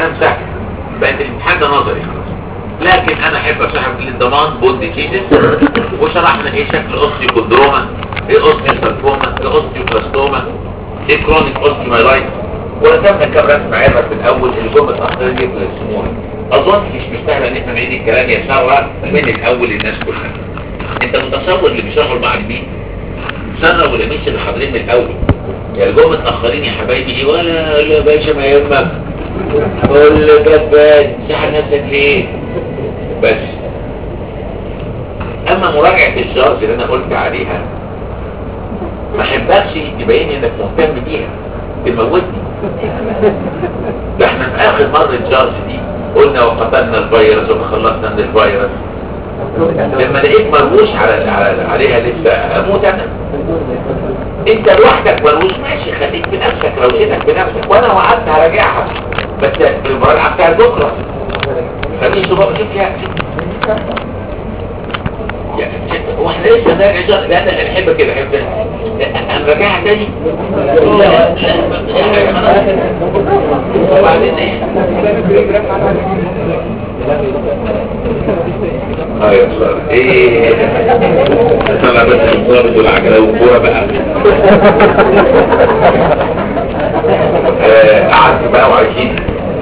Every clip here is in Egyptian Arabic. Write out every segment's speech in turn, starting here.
سهل بقت الامتحان ده نظري خلاص لكن انا احب اصاحب للضمان بوند كيسز وشرحنا ايه شكل اوستيوكوندروما ايه اوستيوساركوما ايه اوستيوكلاستوما ايه كرونيك اوستيومايلايت ورسمنا كام رسمه عبره في الاول اللي جم متاخر دي بيرسموها اظن مش مستاهل ان احنا نعيد الكلام يا ساره من الاول للناس كلها انت متصور اللي بيشرحوا المعلمين ساره ولا مش اللي حاضرين من الاول يا اللي جم متاخرين يا حبايبي ايه ولا يا باشا ما يهمك كل جبان سحر نفسك ليه بس اما مراجعة الجارز اللي انا قلت عليها ما احبكش تبين انك مهتم بيها تموتني ده احنا في اخر مرة الجارز دي قلنا وقتلنا الفيروس وتخلصنا من الفيروس لما لقيت مرموش على, على عليها لسه اموت انا انت لوحدك مرموش ماشي خليك بنفسك روشتك بنفسك وانا وعدت هراجعها بس في المراجعه بتاعت بكره خليني شوف شوف يا يعني هو احنا لسه نراجع جار لا انا احب كده احب هنراجعها تاني لا لا خلاص وبعدين ايه اه يا صار ايه طلع بس الضابط والعجله والكوره بقى آه، قعدت بقى وعايشين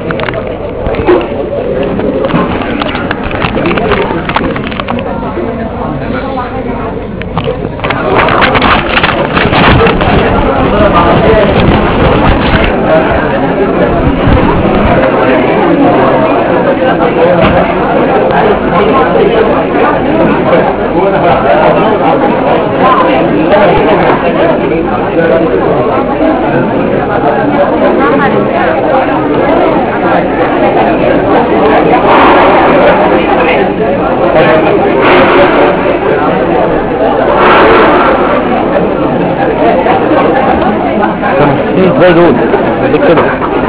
زي دول زي كده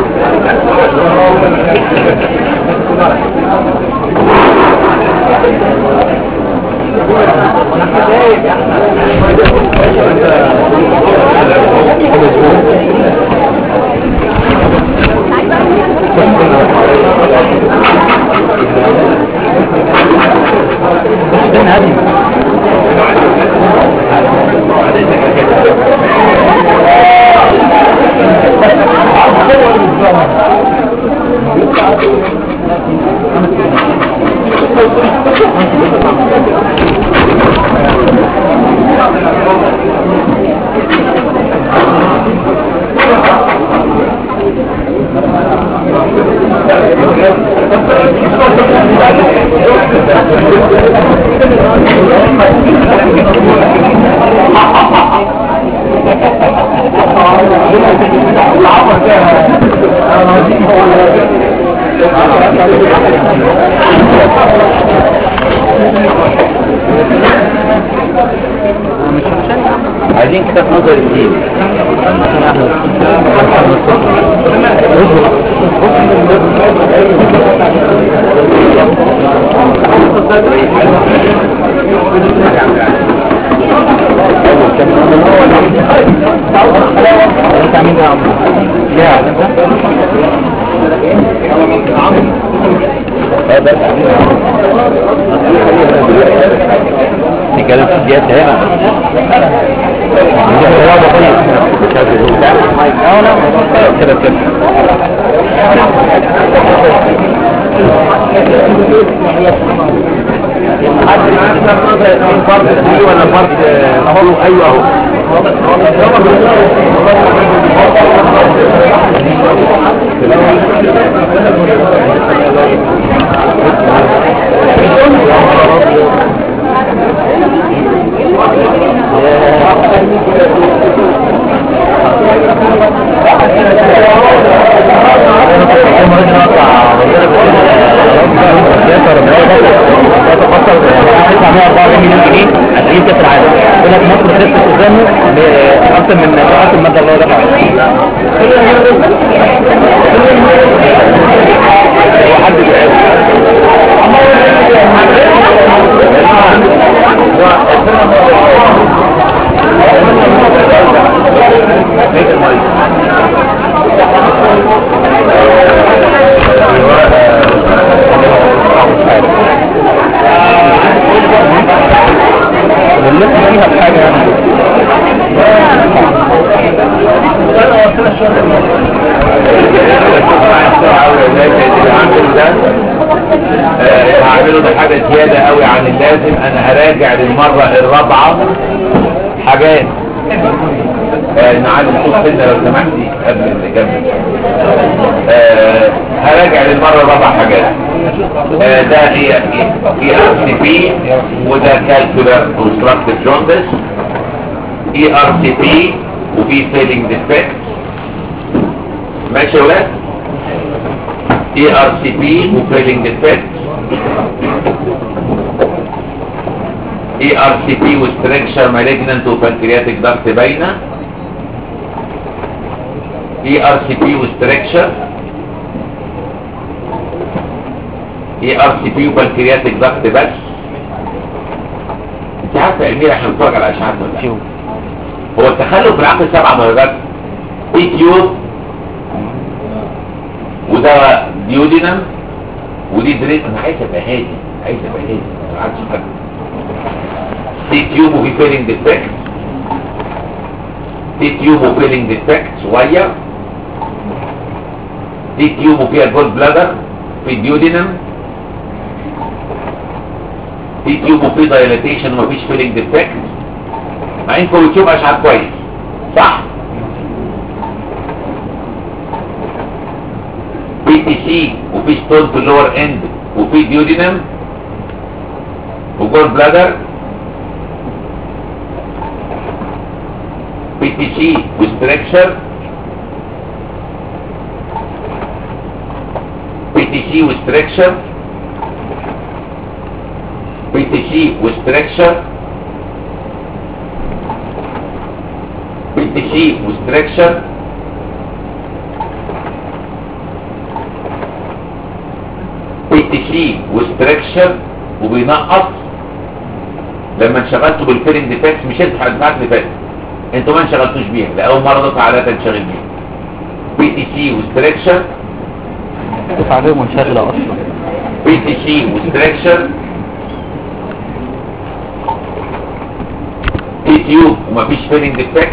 فين هادي عايزين كتاب نظر جديد في جلسة سياسة هنا كده كده فرد دي ولا فرد اهو ايوه اهو هتلاقيه كاس العالم يقول لك مصر خسرت قدامه باكثر من اكثر من الماده اللي هو دفع هو حد زيادة قوي عن اللازم انا هراجع للمرة الرابعة حاجات آه نعلم صوت سنة لو سمحتي قبل اللي جنبي آه هراجع للمرة الرابعة حاجات آه ده هي اي ار سي بي وده كالكولر كونستراكتيف جوندس اي ار سي بي وفي فيلينج ديفكت ماشي يا ولاد اي ار سي بي وفيلينج ديفكت اي ار سي بي وستركشر مالجننت وبنكرياتيك ضغط باينه اي ار سي بي وستركشر اي ار سي بي وبنكرياتيك ضغط بس انت عارفه يا امير احنا بنتفرج على اشعاعات ولا لا؟ هو التخلف في العقل سبع درجات في تيوب وده ديودينم ودي دريت انا عايز ابقى هادي عايز ابقى هادي ما عادش حد في تيوب وفي فيلينج ديفكت في تيوب وفيلينج ديفكت صغير في تيوب وفيها جول بلادر في ديودينم في تيوب وفي دايلاتيشن ومفيش فيلينج ديفكت مع انكم بتشوف اشعار كويس صح في تي سي وفي ستون في اللور اند وفي ديودينم وجول بلادر في تي سي وستركشر في تي سي وستركشر في تي سي وستركشر في تي سي وستركشر بي تي سي وستركشر وبينقص لما انشغلتوا بالفيلنج ديفكتس مش انتوا الدفعات اللي فاتت انتوا ما انشغلتوش بيها لاول مره دفعه عليها تنشغل بيها بي تي سي وستركشر دفع عليهم منشغلة اصلا بي تي سي وستركشر تي تيوب ومفيش فيلنج ديفكت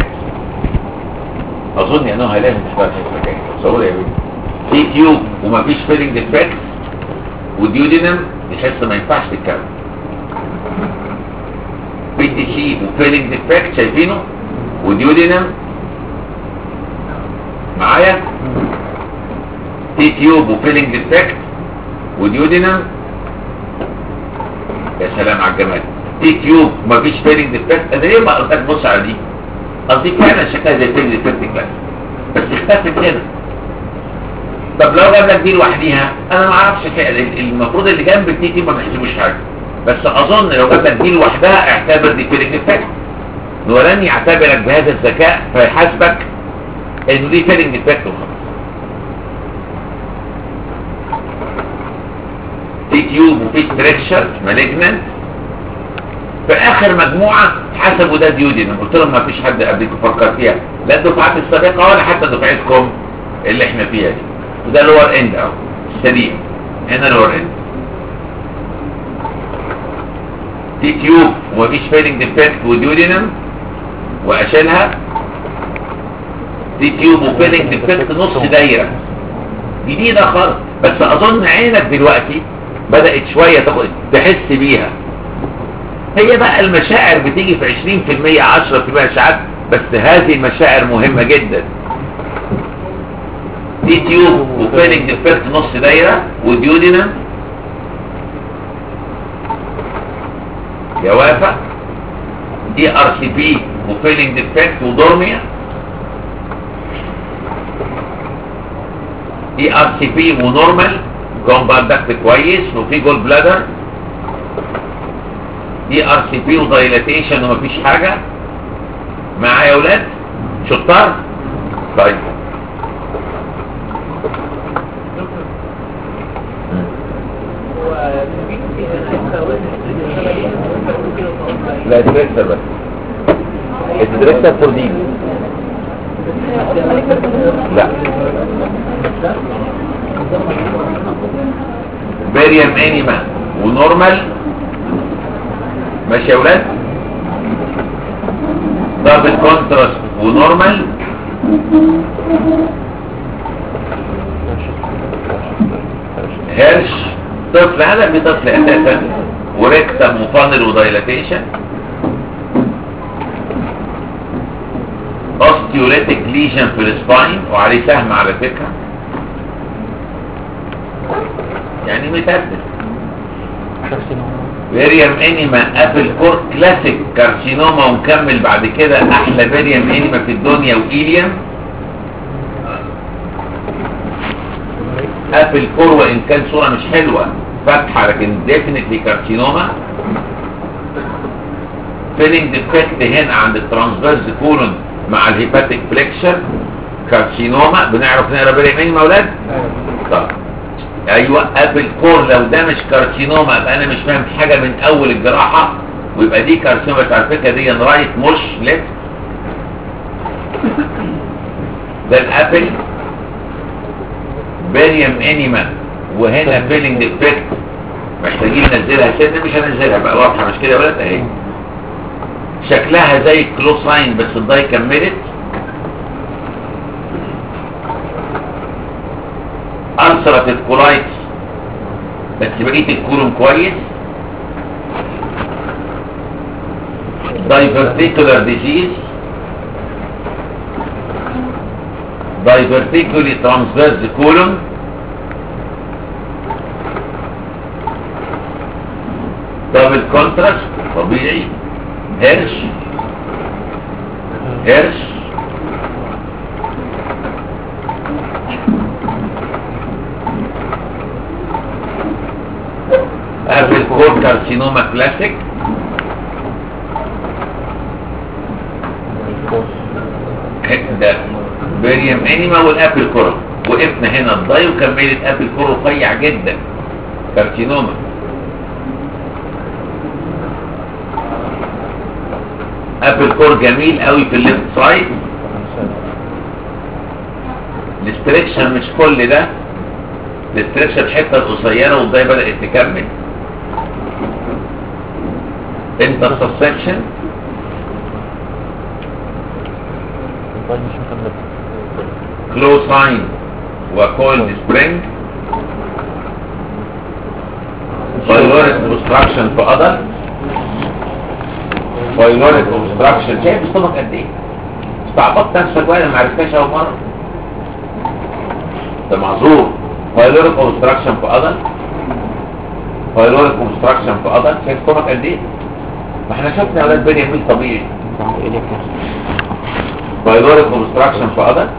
اظن انه لازم تحضر هذه الحكايه صوروا يا بيه تي تيوب ومفيش فيلنج ديفكت وديودينم يحس ما ينفعش تتكلم بي تي سي وفيلنج ديفكت شايفينه وديودينم معايا تي تيوب وفيلنج ديفكت وديودينم يا سلام على الجمال تي تيوب ومفيش فيلنج ديفكت انا ليه ما قلت بص على دي قصدي فعلا شكلها زي فيلنج ديفكت كلاس بس اختفت هنا طب لو جاب لك دي لوحديها انا ما اعرفش ال- المفروض اللي جنب التي تي ما بيحسبوش حاجه بس اظن لو جاب لك دي لوحدها اعتبر دي فيلنج ديفكت ولن يعتبرك بهذا الذكاء فيحاسبك انه دي فيلنج ديفكت وخلاص في تيوب وفي ستريكشر مالجننت في اخر مجموعه حسبوا ده ديودين قلت لهم ما فيش حد قبلكم فكر فيها لا الدفعات السابقه ولا حتى دفعتكم اللي احنا فيها دي وده لور اند اهو سليم هنا لور اند في تيوب ومفيش فيلنج ديفكت وديودينم واشيلها في تيوب وفيلنج ديفكت نص دايره جديده خالص بس اظن عينك دلوقتي بدات شويه تاخد تحس بيها هي بقى المشاعر بتيجي في 20% 10% ساعات بس هذه المشاعر مهمه جدا دي تيوب وفيلنج ديفكت نص دايره وديودينم يوافق دي ار سي بي وفيلنج ديفكت ودورميا دي ار سي بي ونورمال جومبال دكت كويس وفي جول بلادر دي ار سي بي ودايلاتيشن ومفيش حاجه معايا يا اولاد شطار طيب لا ديريكتر بس الديريكتر فور دي لا فيريم انيما ونورمال ماشي يا ولاد دبل كونتراست ونورمال هيرش طفل هذا في طفل اساسا وريكتم وفانل ودايلاتيشن اوستيوليتيك ليجن في السباين وعليه سهم على فكرة يعني متأسس فيريم انيما ابل كور كلاسيك كارسينوما ونكمل بعد كده احلى فيريم انيما في الدنيا وايليوم ابل كور وان كان صورة مش حلوة فاتحة لكن ديفينتلي كارسينوما فيلينج ديفكت هنا عند الترانسفيرس كولون مع الهيباتيك فليكشر كارسينوما بنعرف نقرا فيريم انيما يا اولاد؟ طب ايوه ابل كور لو ده مش كارسينوما يبقى انا مش فاهم حاجه من اول الجراحه ويبقى دي كارسينوما بس على فكره دي رايت مش ليفت ده الابل باريوم انيما وهنا فيلينج ديفكت محتاجين ننزلها سنه مش هننزلها بقى واضحه مش كده يا ولاد اهي شكلها زي الكلوساين بس الضاي كملت ألسرة الكولايتس بس بقية الكولون كويس diverticular disease diverticularly transverse colon double contrast طبيعي هرش هرش ابل كور كارسينوما كلاسيك ده بيريم انيما والابل كور وقفنا هنا الضي وكملت ابل كور رفيع جدا كارسينوما ابل كور جميل قوي في الليفت سايد الاستريكشن مش كل ده الاستريكشن الحته القصيره والضي بدات تكمل intersection closine وcoiled spring pyloric obstruction في adult pyloric obstruction شايف الصدق قد ايه استعبطت نفسك ولا ما عرفتهاش اول مره ده معذور pyloric obstruction في adult pyloric obstruction في adult شايف الصدق قد ايه ما احنا شفنا اولاد بني يميل طبيعي بايلوريك اوبستراكشن في قدر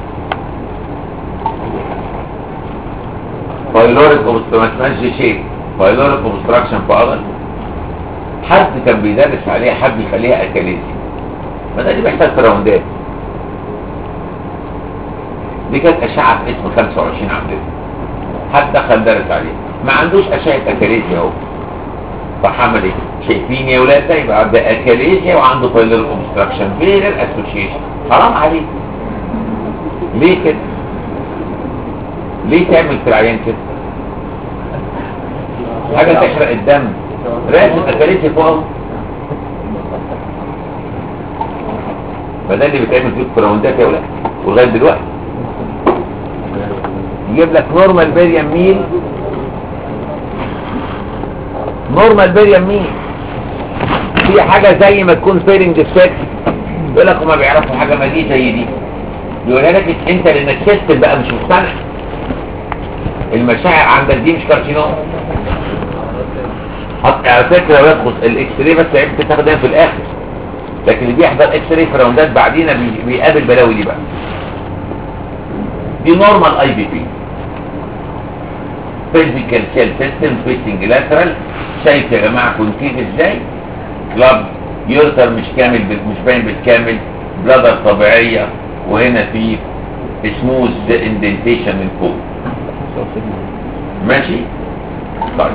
بايلوريك اوبستراكشن شيء بايلوريك اوبستراكشن في قدر حد كان بيدرس عليها حد يخليها اكاليزي ما ده دي محتاج راوندات دي كانت اشعه في اسم 25 عندنا حد دخل درس عليها ما عندوش اشعه اكاليزي اهو فحمل ايه شايفين يا ولاد ده يبقى عنده اكاليزيا وعنده بايلر اوبستراكشن غير الاسوشيشن حرام عليك ليه كده ليه تعمل في العيان كده حاجه تحرق الدم راسم اكاليزيا فوق فده اللي بيتعمل فيه الكراوندات يا ولاد ولغايه دلوقتي يجيب لك نورمال بيريم ميل نورمال بيريم مين في حاجة زي ما تكون فيلنج ديفكت يقول لك هما بيعرفوا حاجة ما دي زي دي يقولها لك انت لانك سيستم بقى مش مقتنع المشاعر عندك دي مش كارسينوم حط على فكرة ياخد الاكس راي بس عيب تاخدها في الاخر لكن اللي بيحضر اكس راي في راوندات بعدينا بي- بيقابل بلاوي دي بقى دي نورمال اي بي بي فيزيكال سيل سيستم فيتنج لاترال شايف يا جماعه كونكيف ازاي كلاب يورتر مش كامل بال- مش باين بالكامل بلادر طبيعيه وهنا في سموث اندنتيشن من فوق ماشي طيب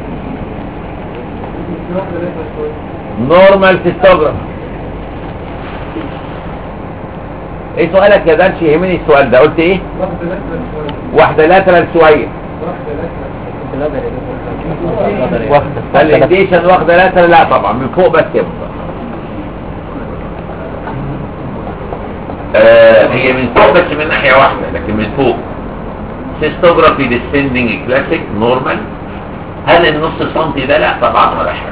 نورمال سيستوجراف ايه سؤالك يا درش يهمني السؤال ده قلت ايه واحده لاترال شويه فالانديشن واخده لاترال لا طبعا من فوق بس يا مصطفى. آه هي من فوق بس من ناحيه واحده لكن من فوق سيستوجرافي ديسندنج كلاسيك نورمال هل النص سنتي ده لا طبعا ولا حاجه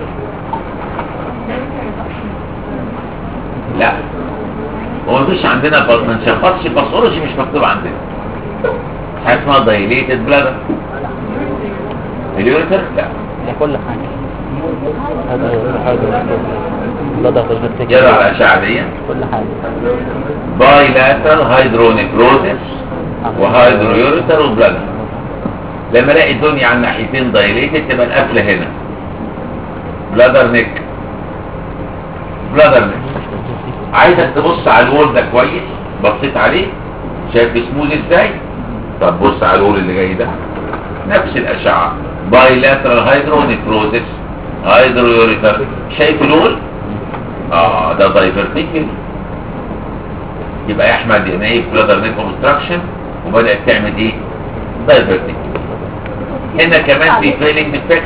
لا هو مفيش عندنا ب- ما نشخصش باثولوجي مش مكتوب عندنا حاجه اسمها دايليتد بلادر اليوريتر لا هي كل حاجة هذا هذا لا ده غير يلا على الاشعه دي كل حاجة بايلاترال هيدرونيكروزس وهيدرويوريتر وبلادر لما الاقي الدنيا على الناحيتين دايليتد تبقى القفله هنا بلادر نيك بلادر نيك عايزك تبص على الوول ده كويس بصيت عليه شايف سموز ازاي طب بص على الوول اللي جاي ده نفس الاشعه بايلاترال هيدرونيكروزس هيدرويوريتر شايف الوول اه ده دايفرتيكل يبقى يا احمد هنا ايه بلادر نيك اوبستراكشن وبدات تعمل ايه دايفرتيكل هنا كمان في فيلينج ديفكتس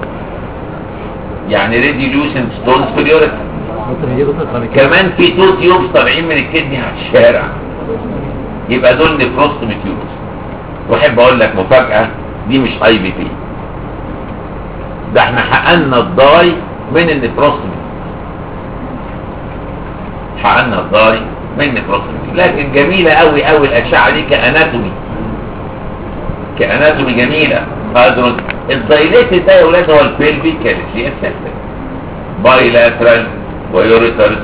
يعني ريديولوشن ستونز في اليوريتر ممكن يجي دكتور بعد كده كمان في تو تيوبس طالعين من الكدني على الشارع يبقى دول نفروستومي تيوبس واحب اقول لك مفاجأة دي مش اي بي بي ده احنا حققنا الضاي من النفروستومي حققنا الضاي من النفروستومي لكن جميلة قوي قوي الاشعة دي كاناتومي كاناتومي جميلة هادرون الدايليتد ده يا ولاد هو البيلبي كالسيوم سيستم بايلاترال ويوريترز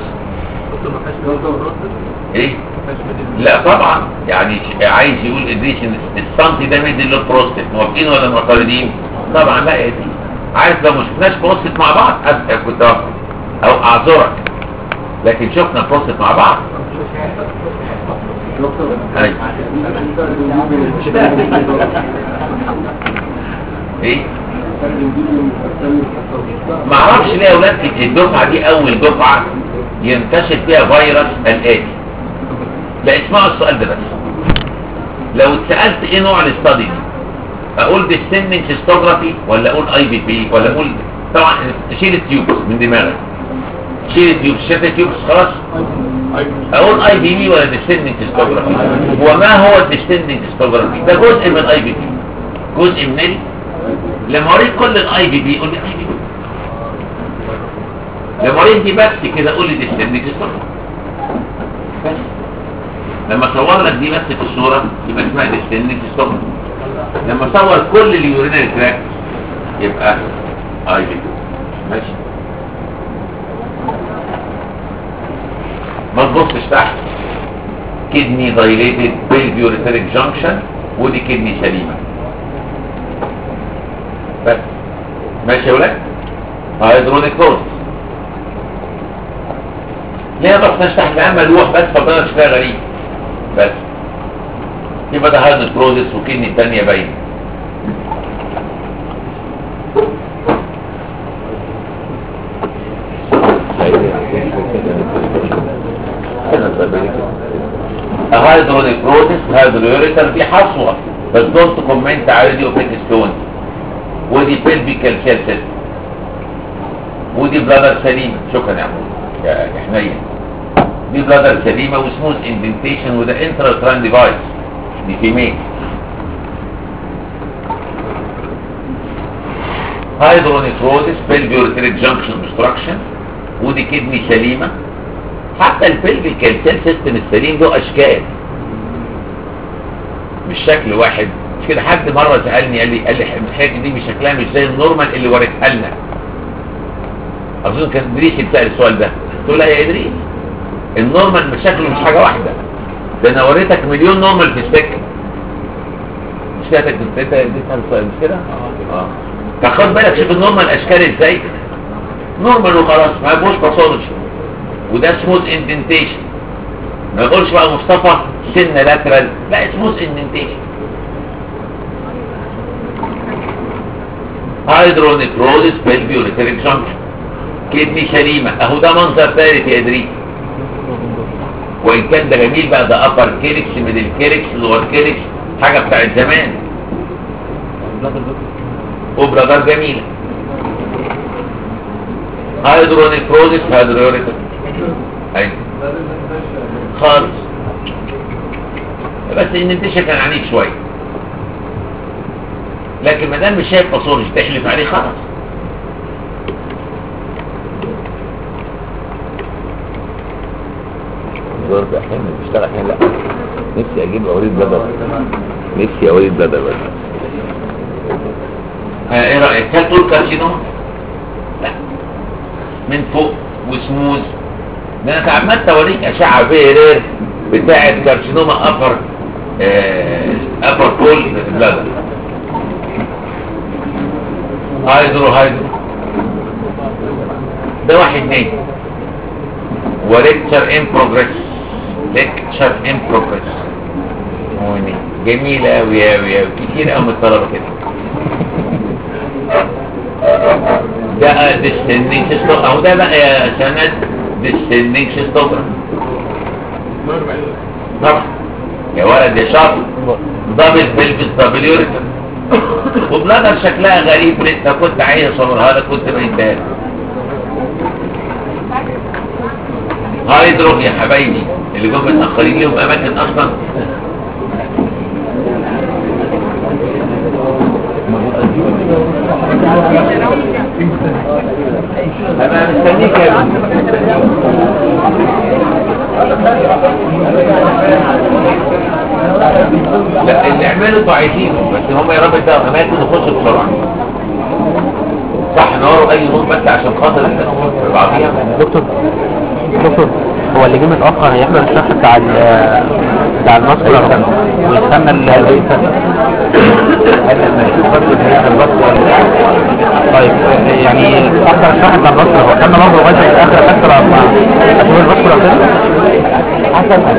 ايه لا طبعا يعني ش- عايز يقول ادريشن السنتي ده ميدل له بروستات موافقين ولا معترضين طبعا لا يا دي عارف لو ما شفناش بروستات مع بعض أبقى كنت أوافق. او اعذرك لكن شفنا بروستات مع بعض أيوة. ايه ما اعرفش ليه يا اولاد كت- الدفعه دي اول دفعه ينتشر فيها فيروس الاتي لا اسمعوا السؤال ده بس لو اتسالت ايه نوع الاستادي دي اقول ديستندنج هيستوجرافي ولا اقول اي بي بي ولا اقول طبعا شيل التيوبس من دماغك شيل التيوبس شايف التيوبس خلاص اقول اي بي بي ولا ديستندنج هيستوجرافي وما هو الديستندنج هيستوجرافي ده جزء من اي بي بي جزء من ال لما اوريك كل الاي بي بي قول لي اي بي بي لما اوريك دي بس كده قول لي ديستندنج هيستوجرافي بس لما اصور لك دي بس في الصوره يبقى اسمها ديستندنج هيستوجرافي لما اصور كل اليورينري تراك يبقى اي بي ماشي ما تبصش تحت كدني دايليتد بالفيوريتريك جانكشن ودي كدني سليمه بس ماشي يا ولاد هيدرونيك كورس ليه ما بصناش تحت الامل ملوح بس فضلنا شكلها غريب بس يبقى ده هايدرونيك كروزس وكدني الثانيه باينه هيدرونيكروزس هيدرويوريتر دي حصوة بس دونت كومنت على دي اوبيك ستون ودي بيلبيكال سيل سيستم ودي بلادر سليمة شكرا يا عمو يا يا حنين دي بلادر سليمة وسموث اندنتيشن وده انترا تران ديفايس دي فيميل هيدرونيكروزس بيلبيوريتريك جانكشن obstruction ودي كدني سليمة حتى البلفيكال سيل سيستم السليم له اشكال مش شكل واحد مش كده حد مره سالني قال لي قال لي الحته دي مش شكلها مش زي النورمال اللي وريتها لنا اظن كان ادريس اللي سال السؤال ده قلت له لا يا ادريس النورمال مش شكله مش حاجه واحده ده انا وريتك مليون نورمال في السكه مش كده كنت انت اديت السؤال مش كده اه فخد بالك شوف النورمال اشكال ازاي نورمال وخلاص ما فيهوش باثولوجي وده سموث اندنتيشن ما يقولش بقى مصطفى سن لاترال لا سموث اندنتيشن هيدرونيكروزس بالبيوريتريك جانكشن كدني سليمة اهو ده منظر ثالث يا ادريس وان كان ده جميل بقى ده ابر كيركس ميدل كيركس لور كيركس حاجة بتاعت زمان وبرادار جميلة هيدرونيكروزس هيدرونيكروزس ايوه خالص بس الانتشار كان عنيف شويه لكن ما دام مش شايف باثولوجي تحلف عليه خلاص الدور ده احيانا بيشتغل احيانا لا نفسي اجيب اوريد بدل نفسي اوريد بدل بس ها، ايه رايك هل تقول كارسينوما لا من فوق وسموز ده انا تعمدت اوريك اشعه فيرير بتاعه كارسينوما ابر ابر كول بلادر هايدرو هايدرو ده واحد نايم وليكتشر ان بروجريس ليكتشر ان بروجريس جميلة أوي أوي أوي كتير أوي من الطلبة كده ده ديستندنج شيستوجرام أو ده بقى يا سند ديستندنج شيستوجرام طبعا يا ولد يا شاطر دبل بلبس دبل يوريتر وبلادر شكلها غريب انت كنت عايز اصورها لك كنت بينتها لك هايدروب يا حبايبي اللي جم متاخرين ليهم اماكن اصلا انا مستنيك يا ابني لا اللي اعملوا انتوا عايزينه بس هم يا رب يدوا اماكن وخشوا بسرعه صح نوروا اي نور بس عشان خاطر الناس في بعضيها دكتور دكتور هو اللي جه متأخر هيحضر الشرح بتاع ال بتاع الماسكولار ويستنى ال طيب يعني أكثر الشرح بتاع الماسكولار هو استنى برضه لغاية الآخر أكثر أشوف الماسكولار كده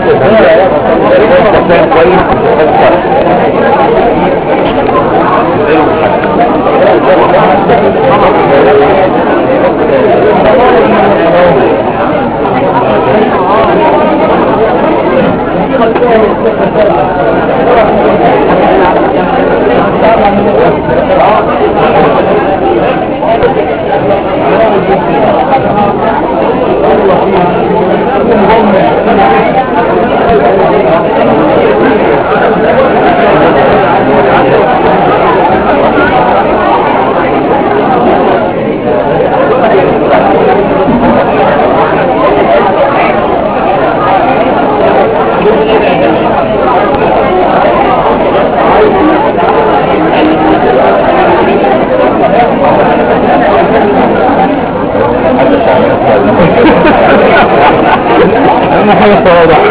أهم حاجة التواضع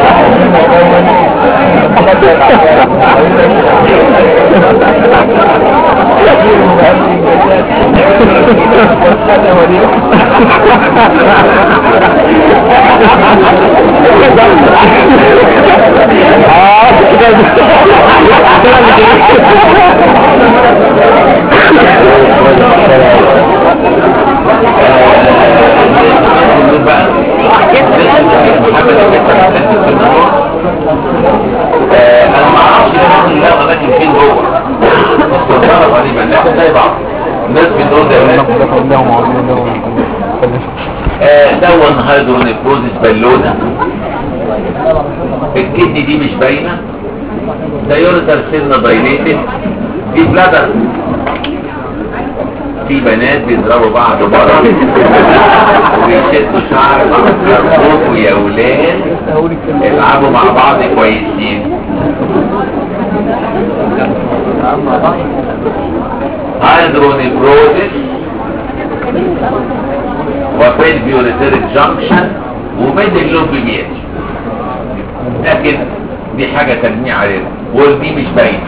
نقول بقى محمد آه، انا ما اعرفش لكن لا اماكن فين جوه استنطار غريبا لكن زي بعض الناس بتقول ده ولاد آه، دون هيدرونيفروزيس بالونه الكدني دي مش باينه ده يوريتر سن دايليتد دي بلادر في بنات بيضربوا بعض بره وبيشدوا شعر بعض ارجوكوا يا ولاد العبوا مع بعض كويسين هايدرونيفروزيس وبيلفيوريتريك جانكشن وميدل لوبيميات لكن دي حاجة تجميع علينا والدي مش باينة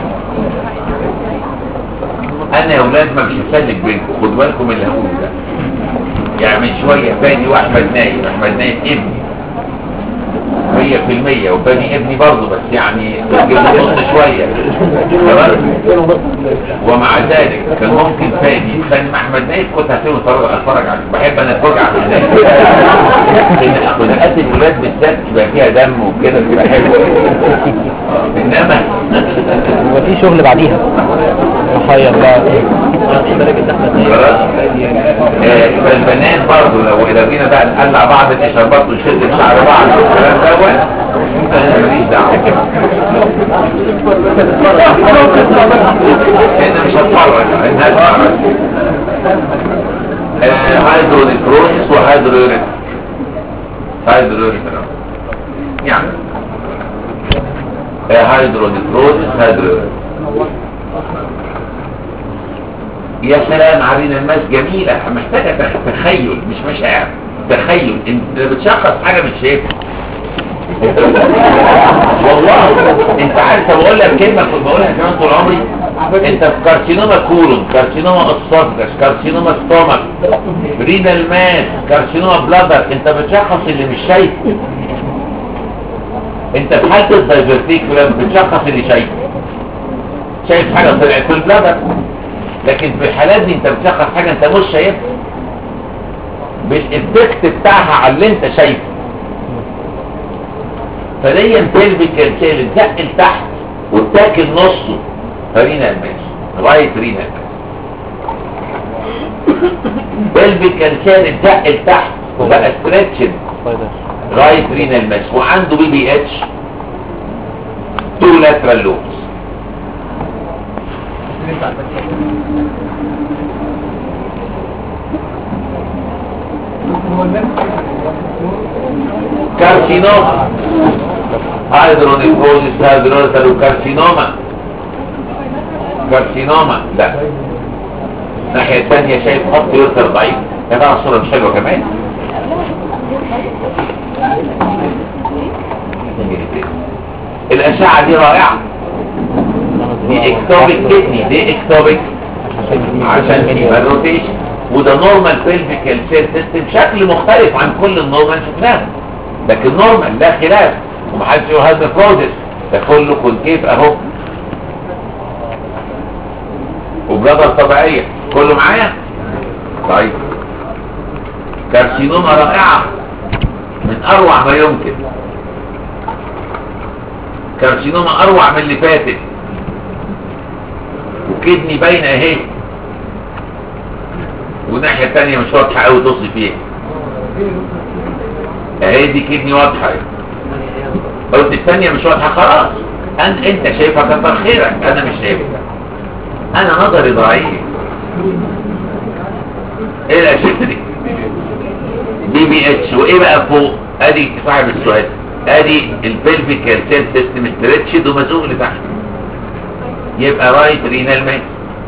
انا يا ولاد ما مش هسلك بينكم خدوا بالكم اللي هقوله ده يعني من شوية فادي واحمد نايم احمد نايم ابني مية في المية وفادي ابني برضه بس يعني نص شوية تمام ومع ذلك كان ممكن فادي يتخانق مع احمد نايم كنت هسيبه اتفرج اتفرج عليه بحب انا اتفرج على احمد نايم خناقات الولاد بالذات يبقى فيها دم وكده بتبقى حلوه انما وفي شغل بعديها محير بقى خلاص آه، فالبنات برضه لو لو جينا بقى نقلع بعض الاشارات ونشد في شعر بعض والكلام دوت انا ماليش دعوه هنا مش هسمع بس آه، هيدرونيكروزس وهيدروريت هيدروريت يعني آه، هيدرونيكروزس هيدروريت يا سلام علينا الماس جميلة محتاجة تخ- تخيل مش مشاعر تخيل انت بتشخص حاجة مش شايفها والله انت عارف طب اقول لك كلمة كنت بقولها كمان طول عمري انت في كارسينوما كولون كارسينوما اسوفجس كارسينوما ستومك رينال ماس كارسينوما بلادر انت بتشخص اللي مش شايفه انت في حالة الدايفرتيكولم بتشخص اللي شايفه شايف حاجة طلعت في البلادر لكن في الحالات دي انت بتشخص حاجة انت مش شايفها بالإفكت بتاعها على اللي انت شايفه فدي بيلفيكال سيل اتزق لتحت واتاكل نصه فرينا الماس رايت رينا الماس بيلفيكال سيل اتزق لتحت وبقى ستريتشن رايت رينا الماس وعنده بي بي اتش تو لاترال لوبس كارسينوما هيدرونيكوزيس هيدرونيكالو كارسينوما كارسينوما لا الناحية الثانية شايف خط يرسل ضعيف يا ترى الصورة مش حلوة كمان الأشعة دي رائعة دي اكتوبيك كدني دي اكتوبيك عشان يبقى الروتيشن وده نورمال بيلفيكال سيل سيستم شكل مختلف عن كل النورمال شفناه لكن نورمال لا خلاف ومحدش يقول هذا بروسيس ده كله كونكيف اهو وبلادر طبيعيه كله معايا طيب كارسينوما رائعه من اروع ما يمكن كارسينوما اروع من اللي فاتت وكدني باينه اهي والناحيه الثانيه مش واضحه قوي تصي فيها اهي دي كدني واضحه اهي. قلت الثانيه مش واضحه خلاص أن انت شايفها كتر خيرك انا مش شايفها انا نظري ضعيف ايه الاشياء دي دي بي اتش وايه بقى فوق ادي صاحب السؤال ادي البلفيكال سيل سيستم ستريتشد ومزوق لتحت يبقى رايت رينال ماس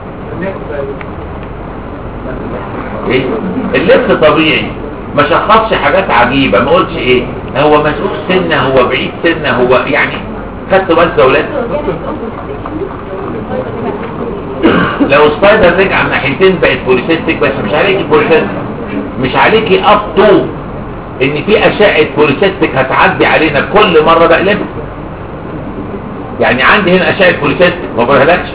ايه اللبس طبيعي ما شخصش حاجات عجيبة ما قلتش ايه هو مسؤول سنة هو بعيد سنة هو يعني خدتوا بالك يا ولاد لو سبايدر رجع من ناحيتين بقت بوليسيستيك بس مش عليكي بوليسيستيك مش عليكي اب تو ان في اشعه بوليسيستيك هتعدي علينا كل مره بقلبها يعني عندي هنا اشعه بوليسيستيك ما بقولهالكش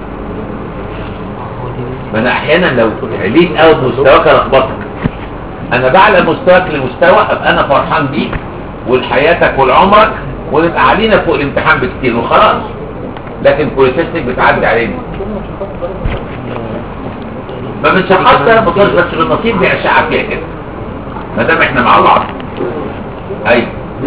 ما انا احيانا لو عليت قوي بمستواك الخبطك انا بعلى مستواك لمستوى ابقى انا فرحان بيك ولحياتك ولعمرك ونبقى علينا فوق الامتحان بكتير وخلاص لكن بوليسيستيك بتعدي علينا ما بنشخصش انا بطلش بس بالنصيب دي اشعه فيها كده ما دام احنا مع بعض ايوه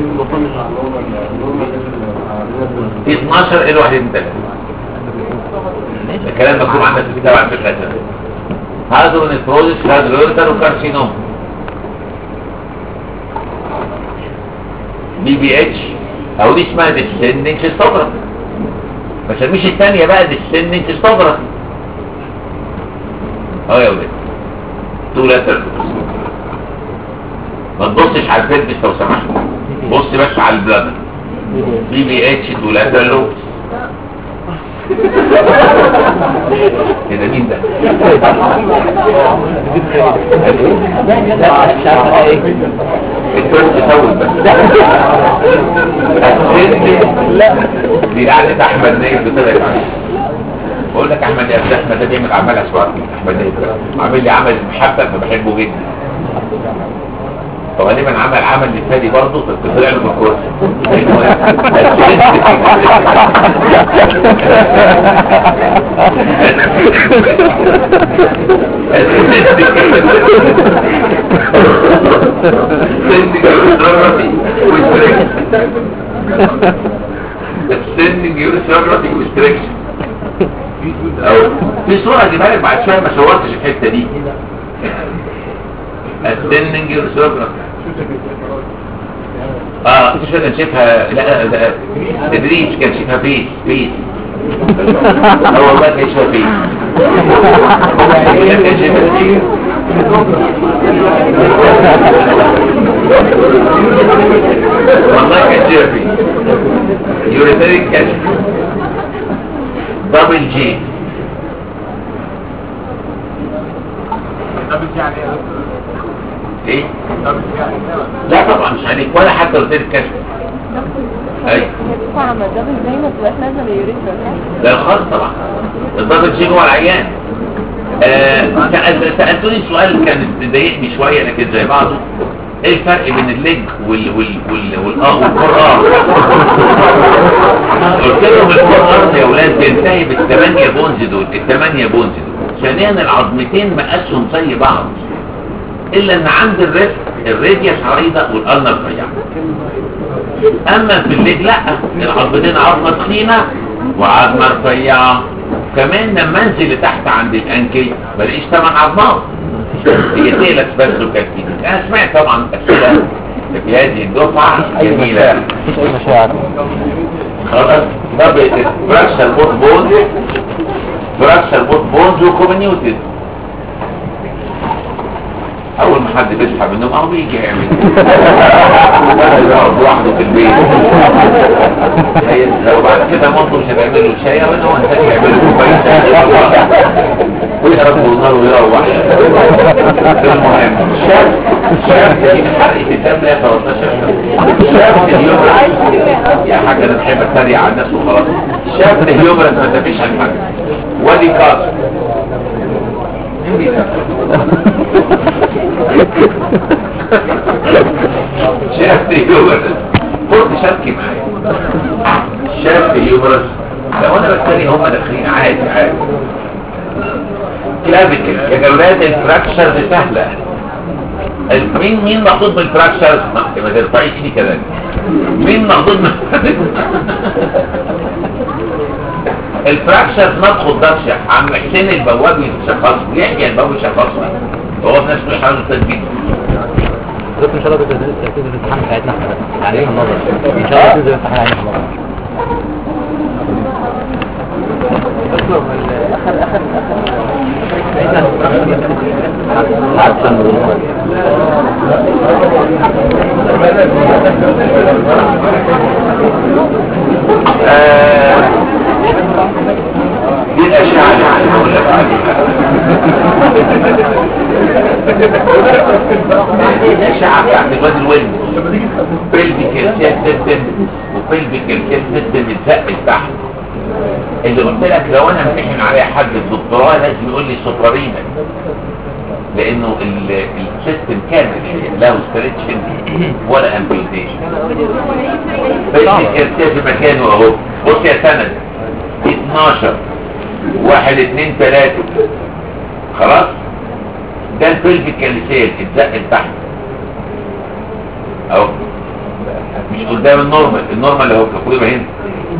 في 12 الى 1 2 3 الكلام مكتوب عندك في الكتاب على فكره هذا نفروزس هذا لورتر وكارسينوم بي بي اتش او دي اسمها ديسندنج هيستوجراف ما تسميش الثانيه بقى ديسندنج هيستوجراف اهو يا ولاد تو لاتر ما تبصش على الفيربس لو سمحت بص بس على البلادر بي بي اتش تو لاتر لوبس كده مين ده؟ التوست تسوي بس لا دي قعدة احمد نايف بطلعت عليه بقول لك احمد يا استاذ احمد ده بيعمل اعمال اسواق احمد نايف ده عامل لي عمل محبه فبحبه جدا فغالبا عمل عمل للفادي برضه فطلع له بالكورس السن جيوسيوغرافي وستريكشن أو في صورة هجيبها لك بعد شوية ما صورتش الحتة دي ascending ureterogram اه مش كان شايفها لا ده تدريج كان شايفها بيس بيس هو والله كان شايفها بيس كان شايفها بيس والله كان شايفها بيس يوريتريك كاشف دبل جي ايه لا طبعا مش عليك ولا حتى قلت لك كشف ايوه فاهمة ده زي ما تبقاش نازلة يوريثرا صح؟ لا خالص طبعا الضغط شيء هو العيان آه سأل- سألتوني سؤال كان ضايقني شوية لكن زي بعضه ايه الفرق بين الليج وال وال وال والاه والقرآن قلت لهم القرآن يا ولاد بينتهي بالثمانية بونز دول الثمانية بونز دول ثانيا العظمتين مقاسهم زي بعض الا ان عند الريست الراديوس عريضة والقلنا رفيعة اما في الليج لا العظمتين عظمة تخينة وعظمة رفيعة كمان لما انزل لتحت عند الانكل بلاقيش ثمان عظمات هي تقلت بس وكتير انا سمعت طبعا اسئله في هذه الدفعه جميله مفيش اي مشاعر خلاص ده فراكشر بوت بونز فراكشر بوت بونز وكومنيوتد اول ما حد بيصحى من النوم اهو بيجي يعمل يقعد لوحده في البيت هي- وبعد كده مامته مش هتعمل له شاي ولا هو انت يعمل له كوبايه شاي ويقرب النار ويروح المهم شاف شاف حرقه الدم لا 13 شاف اليوم يا حاجة انا بحب اتريق على الناس وخلاص شاف الهيومرس ما تفيش عن حاجة ودي كاس مين بيتفق؟ شاف الهيومرس قلت شاركي معايا شاف الهيومرس لو انا بتريق هم داخلين عادي عادي كلافيكل يا جولات الفراكشر دي سهلة ال- مين مين مقصود بالفراكشر ما ما ترفعيش لي كده مين مقصود من الفراكشر نطخ الضرشة عم حسين البواب يشخص يحيى البواب يشخصنا هو بنفسه يحاول التسجيل دكتور ان شاء الله تنزل تنزل الامتحان بتاعتنا احنا بس عليها النظر ان شاء الله تنزل الامتحان عليها النظر آه، دي الأشعة اللي أنا هقول لك عليها دي الأشعة بتاعت الواد الولد بلفيكال سيل سيستم وبلفيكال سيل سيستم اتزق لتحت اللي قلت لك لو انا امتحن عليها حد الدكتوراه لازم يقول لي سوبرارينا لانه ال- السيستم كامل لا ستريتشن ولا امبيوتيشن بلفيكال سيل في مكانه اهو بص يا سند 12 واحد اتنين تلاتة خلاص ده البلفيكال سيل اتزق لتحت اهو مش قدام النورمال النورمال اللي هو المفروض يبقى هنا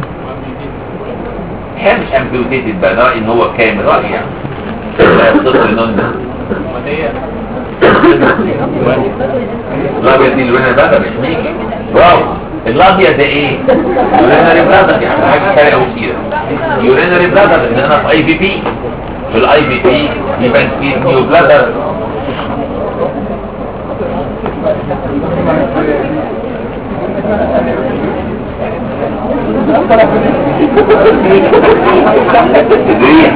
هي مش امبيوتيتد بقى ده رأيي ان هو كامل رأيي يعني لا يصدق النون ده الابيض دي اللي هنا بقى مش ميجي واو الابيض ده ايه يورينري بلادر يعني حاجه ثانيه او كتير يورينري بلادر ان انا في اي بي بي في الاي بي بي يبقى في نيو بلادر تدريب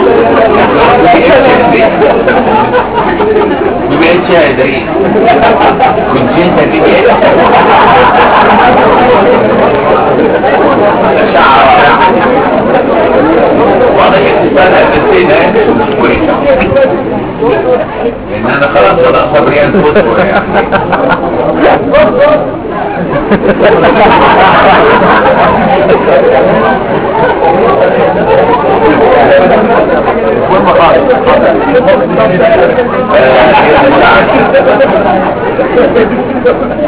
بي بي اتش يا ادريس كونجنتا بي بي اتش شعر واضح السنة السنة لان انا خلاص ولا صبري انفسه يعني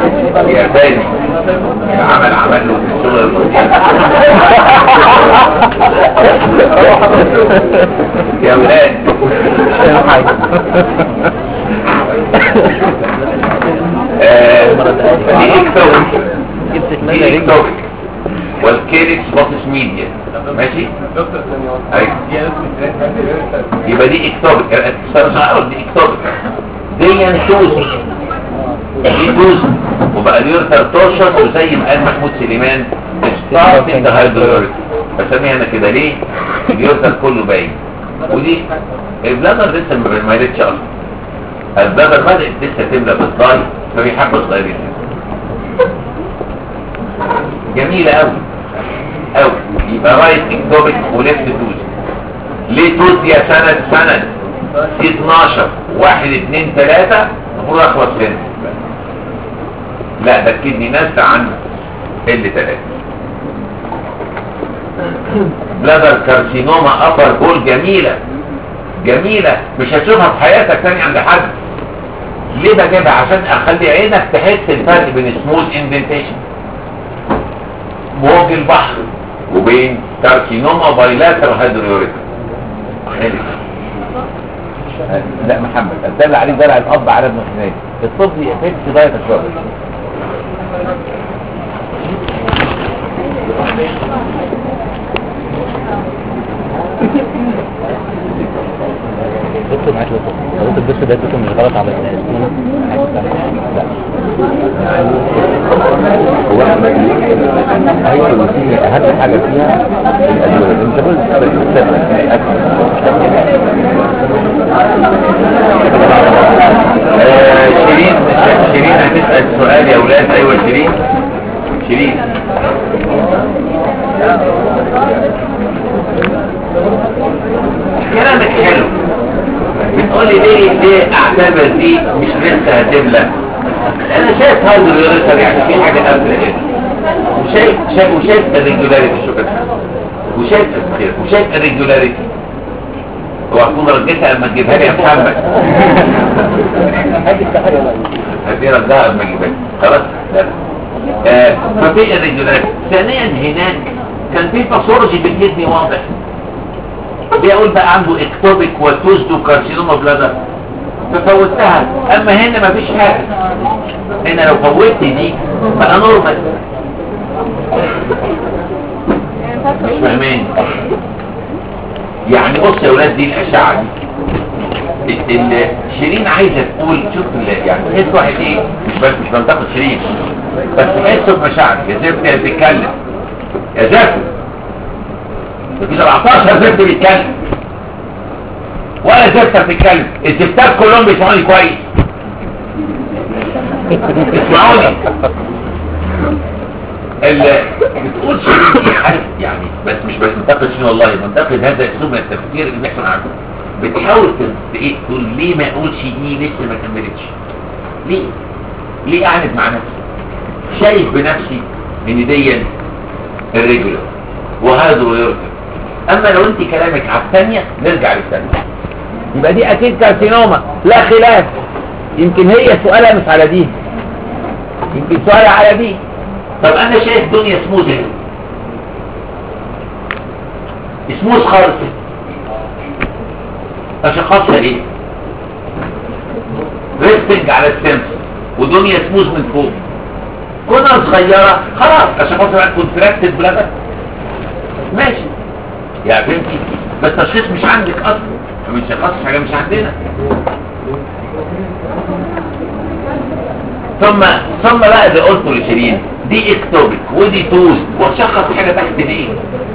يا ثاني عمل عمل له في الشغل المدير يا ولاد آه، دي اكتوبك دي اكتوبك والكيركس باصص ميديا ماشي ايوه يبقى دي اكتوبك استنى اقول دي اكتوبك دي توز دي توز وبقى اليورتر توشر وزي ما قال محمود سليمان ستارتنج هايدرولوريك بسميها انا كده ليه اليورتر كله باين ودي البلادر لسه ما مالتش اصلا البلادر بدات لسه تملى بالضاي ففي حبه صغيرين جميله قوي قوي يبقى رايت اكتوبك وليفت توز ليه توز يا سند سند سي 12 واحد اتنين تلاتة المفروض اخلص هنا لا ده الكدني نازله عن ال 3 بلادر كارسينوما ابر بول جميله جميله مش هتشوفها في حياتك تاني عند حد ليه بجيبها عشان اخلي عينك تحس الفرق بين سمول اندنتيشن موج البحر وبين كارسينوما بايلاتر هيدريوريتر لا محمد الدل عليه دلع الاب على ابن حنين الطب يفكس دايت الشرب دكتور معاك دكتور لو انت الدكتور ده دكتور مش غلط على الاسنان هو ايوه الوسيله اهم حاجه فيها الادويه انت قلت آه، شيرين شيرين هتسأل سؤال يا ولاد ايوه شيرين شيرين كلامك حلو بتقولي ليه ليه اعتبر دي مش لسه هتملى انا شايف هذا الريسر يعني في حاجه قبل ايه وشايف شايف وشايف الريجولاريتي شكرا وشايف الخير وشايف الريجولاريتي واكون رجيتها لما تجيبها لي يا محمد هدي ردها لما اجيبها لي. خلاص لا لا. آه، ففي الريجولاريتي ثانيا هناك كان في باثولوجي بالكدني واضح بيقول بقى عنده اكتوبيك وتوزدو كارسينوما بلادر ففوتها اما هنا مفيش حاجه هنا لو فوتت دي بقى نورمال مش فاهمين يعني بص يا ولاد دي الاشعه دي ال- ال- شيرين عايزه تقول شوف ال- يعني تحس واحد ايه مش بس مش بنتقد شيرين بس تحسه بمشاعر يا زفت يا بتتكلم يا زفت في 17 زفت بيتكلم ولا زفت بتتكلم الزفتات كلهم بيسمعوني كويس اسمعوني ال- بتقول شيء عارف يعني بس مش بس منتقد شيء والله منتقد هذا الاسلوب من التفكير اللي احنا عارفه بتحاول ت- ايه تقول ليه ما اقولش دي لسه ما كملتش ليه ليه اعند مع نفسي شايف بنفسي ان دي الريجولر وهذا يركب اما لو انت كلامك على الثانيه نرجع للثانيه يبقى دي اكيد كارسينوما لا خلاف يمكن هي سؤالها مش على دي يمكن سؤالها على دي طب انا شايف دنيا سموز اهي سموز خالص اشخاصها ايه ريستنج على السنس ودنيا سموز من فوق كونها صغيرة خلاص اشخاصها بقى كونتراكتد بلادر ماشي يا بنتي بس التشخيص مش عندك اصلا مش شخص حاجة مش عندنا ثم ثم بقى اللي قلته لشيرين دي اكتوبك ودي توز وشخص حاجة تحت دي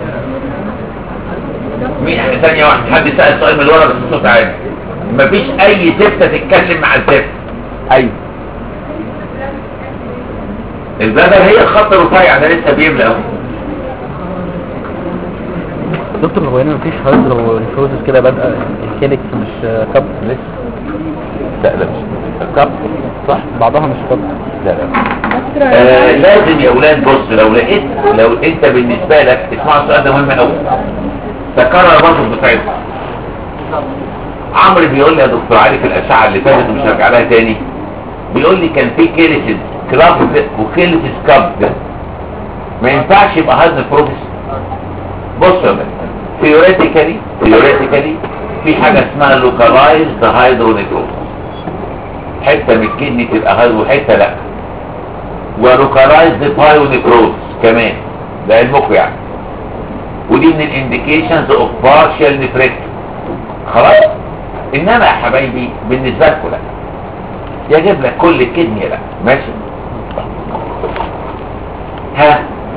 مين احنا ثانية واحدة حد سأل سؤال من ورا بس الصوت عالي مفيش اي زفتة تتكلم مع الزفت ايوه البدل هي الخط الرفيع ده لسه بيملى اهو دكتور هو هنا مفيش هايدرو انفروزس كده بادئه الكيلكس مش كب لسه لا لا مش كب صح بعضها مش كب لا لا آه لازم يا اولاد بص لو لقيت لو انت بالنسبة لك اسمع السؤال ده مهم قوي تكرر برضه بتاعتك عمرو بيقول لي يا دكتور علي في الاشعه اللي فاتت ومش هرجع لها تاني بيقول لي كان في كيلسز كلاب وكيلسز كاب ما ينفعش يبقى هذا البروفيس بص يا ثيوريتيكالي ثيوريتيكالي في حاجة اسمها لوكالايزد هايدرونيكروز حتة من الكدني تبقى هايدرو حتة لا ولوكالايزد بايونيكروز كمان ده علمكم يعني ودي من الانديكيشنز اوف بارشال نفريت خلاص انما يا حبايبي بالنسبه لكم لا يجب لك كل كدني لا ماشي ها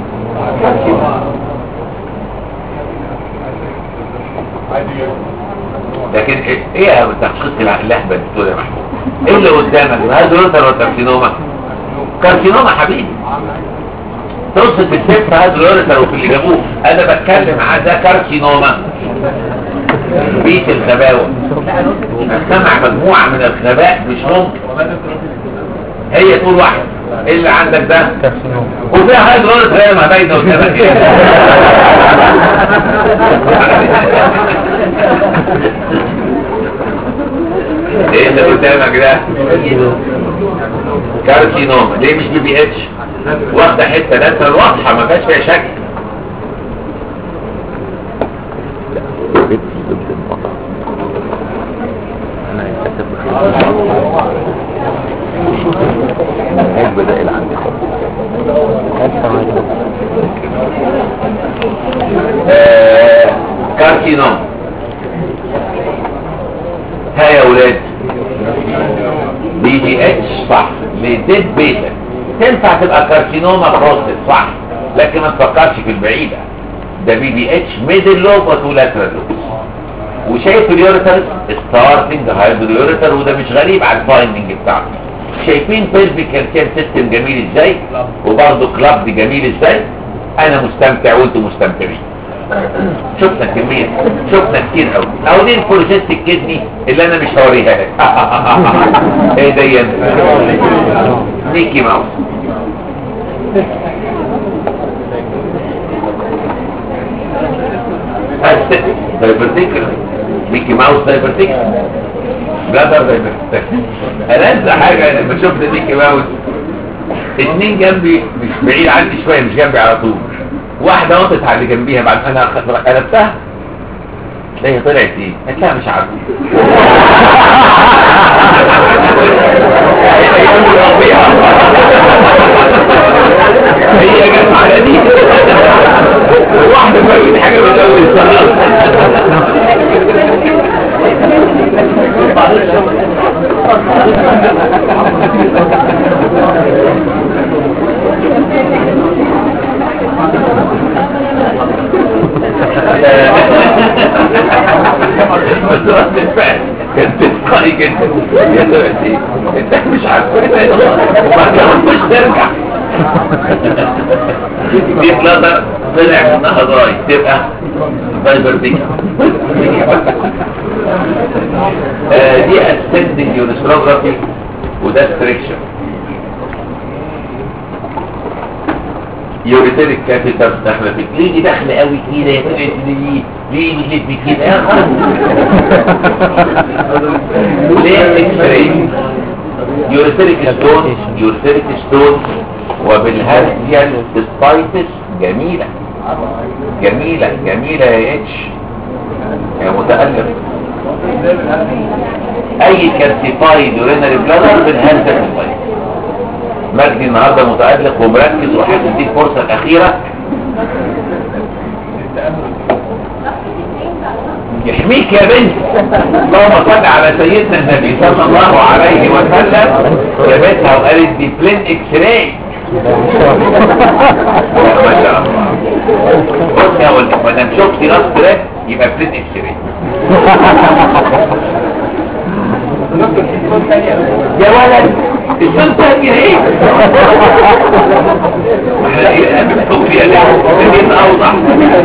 لكن ايه ايه يا تحقيق اللهبه اللي بتقول يا محمود ايه اللي قدامك هذا روتر ولا كارسينوما كارسينوما حبيبي تقصد في الست هذا الورثة وفي اللي جابوه انا بتكلم عن ده كارسينوما بيت الغباوة سمع مجموعة من الغباء مش ممكن هي طول واحد ايه اللي عندك ده وفيها هذا الورثة هي ما باينة قدامك ايه اللي قدامك ده كارسينوما ليه مش بي بي اتش واخده حته لاترال واضحه ما فيهاش فيها شك البدائل عندي آه، كارسينوما ها يا ولاد بي دي اتش صح لديد بيتا تنفع تبقى كارسينوما بروستات صح لكن ما تفكرش في البعيدة ده بي دي اتش ميدل لوب وتولاترال لوب وشايف اليوريتر ستارتنج هايدرويوريتر وده مش غريب على الفايندنج بتاعته شايفين بيلفيك كالسيوم سيستم جميل ازاي وبرضه كلاب جميل ازاي انا مستمتع وانتم مستمتعين شفنا كمية شفنا كتير قوي او دي البروجيست الكدني اللي انا مش هوريها لك ايه دي انت ميكي ماوس دايبرتيكل ميكي ماوس دايبرتيكل بلادر دايبرتيكل ألذ حاجة لما شفت ميكي ماوس اتنين جنبي مش بعيد عني شوية مش جنبي على طول واحدة وقفت على اللي جنبيها بعد انا خ- قلبتها تلاقيها طلعت ايه؟ قالت لها مش عارفة هي جنبي ربيها هي جت على دي واحدة فاهمين حاجة من اول بس رد الفعل كان تلقائي جدا يا دلوقتي انت مش عارف وبعد كده مش ترجع دي بلادر طلع منها ضاي تبقى فايبر بيك آه دي اسندنج يونستروجرافي وده ستريكشن يوريتريك كابيتال داخله فيك ليه دي داخله قوي كده يا طلعت ليه ليه مشيت بكده يا خلاص ليه اكس راي يوريتريك ستون يوريتريك ستون وبالهرزيال سبايتس جميلة جميلة جميلة يا اتش يا متألف اي كالسيفايد يورينري بلادر بالهرزيال سبايتس مجدي النهاردة متألق ومركز وحاسس دي الفرصة الأخيرة يحميك يا بنت اللهم صل على سيدنا النبي صلى الله عليه وسلم جابتها وقالت دي بلين اكس راي ما شاء الله بص يا ولد ما دام شفتي راس تراك يبقى بلين اكس راي يا ولد السن تاني ايه احنا ايه بنفوق فيها ليه الدين اوضح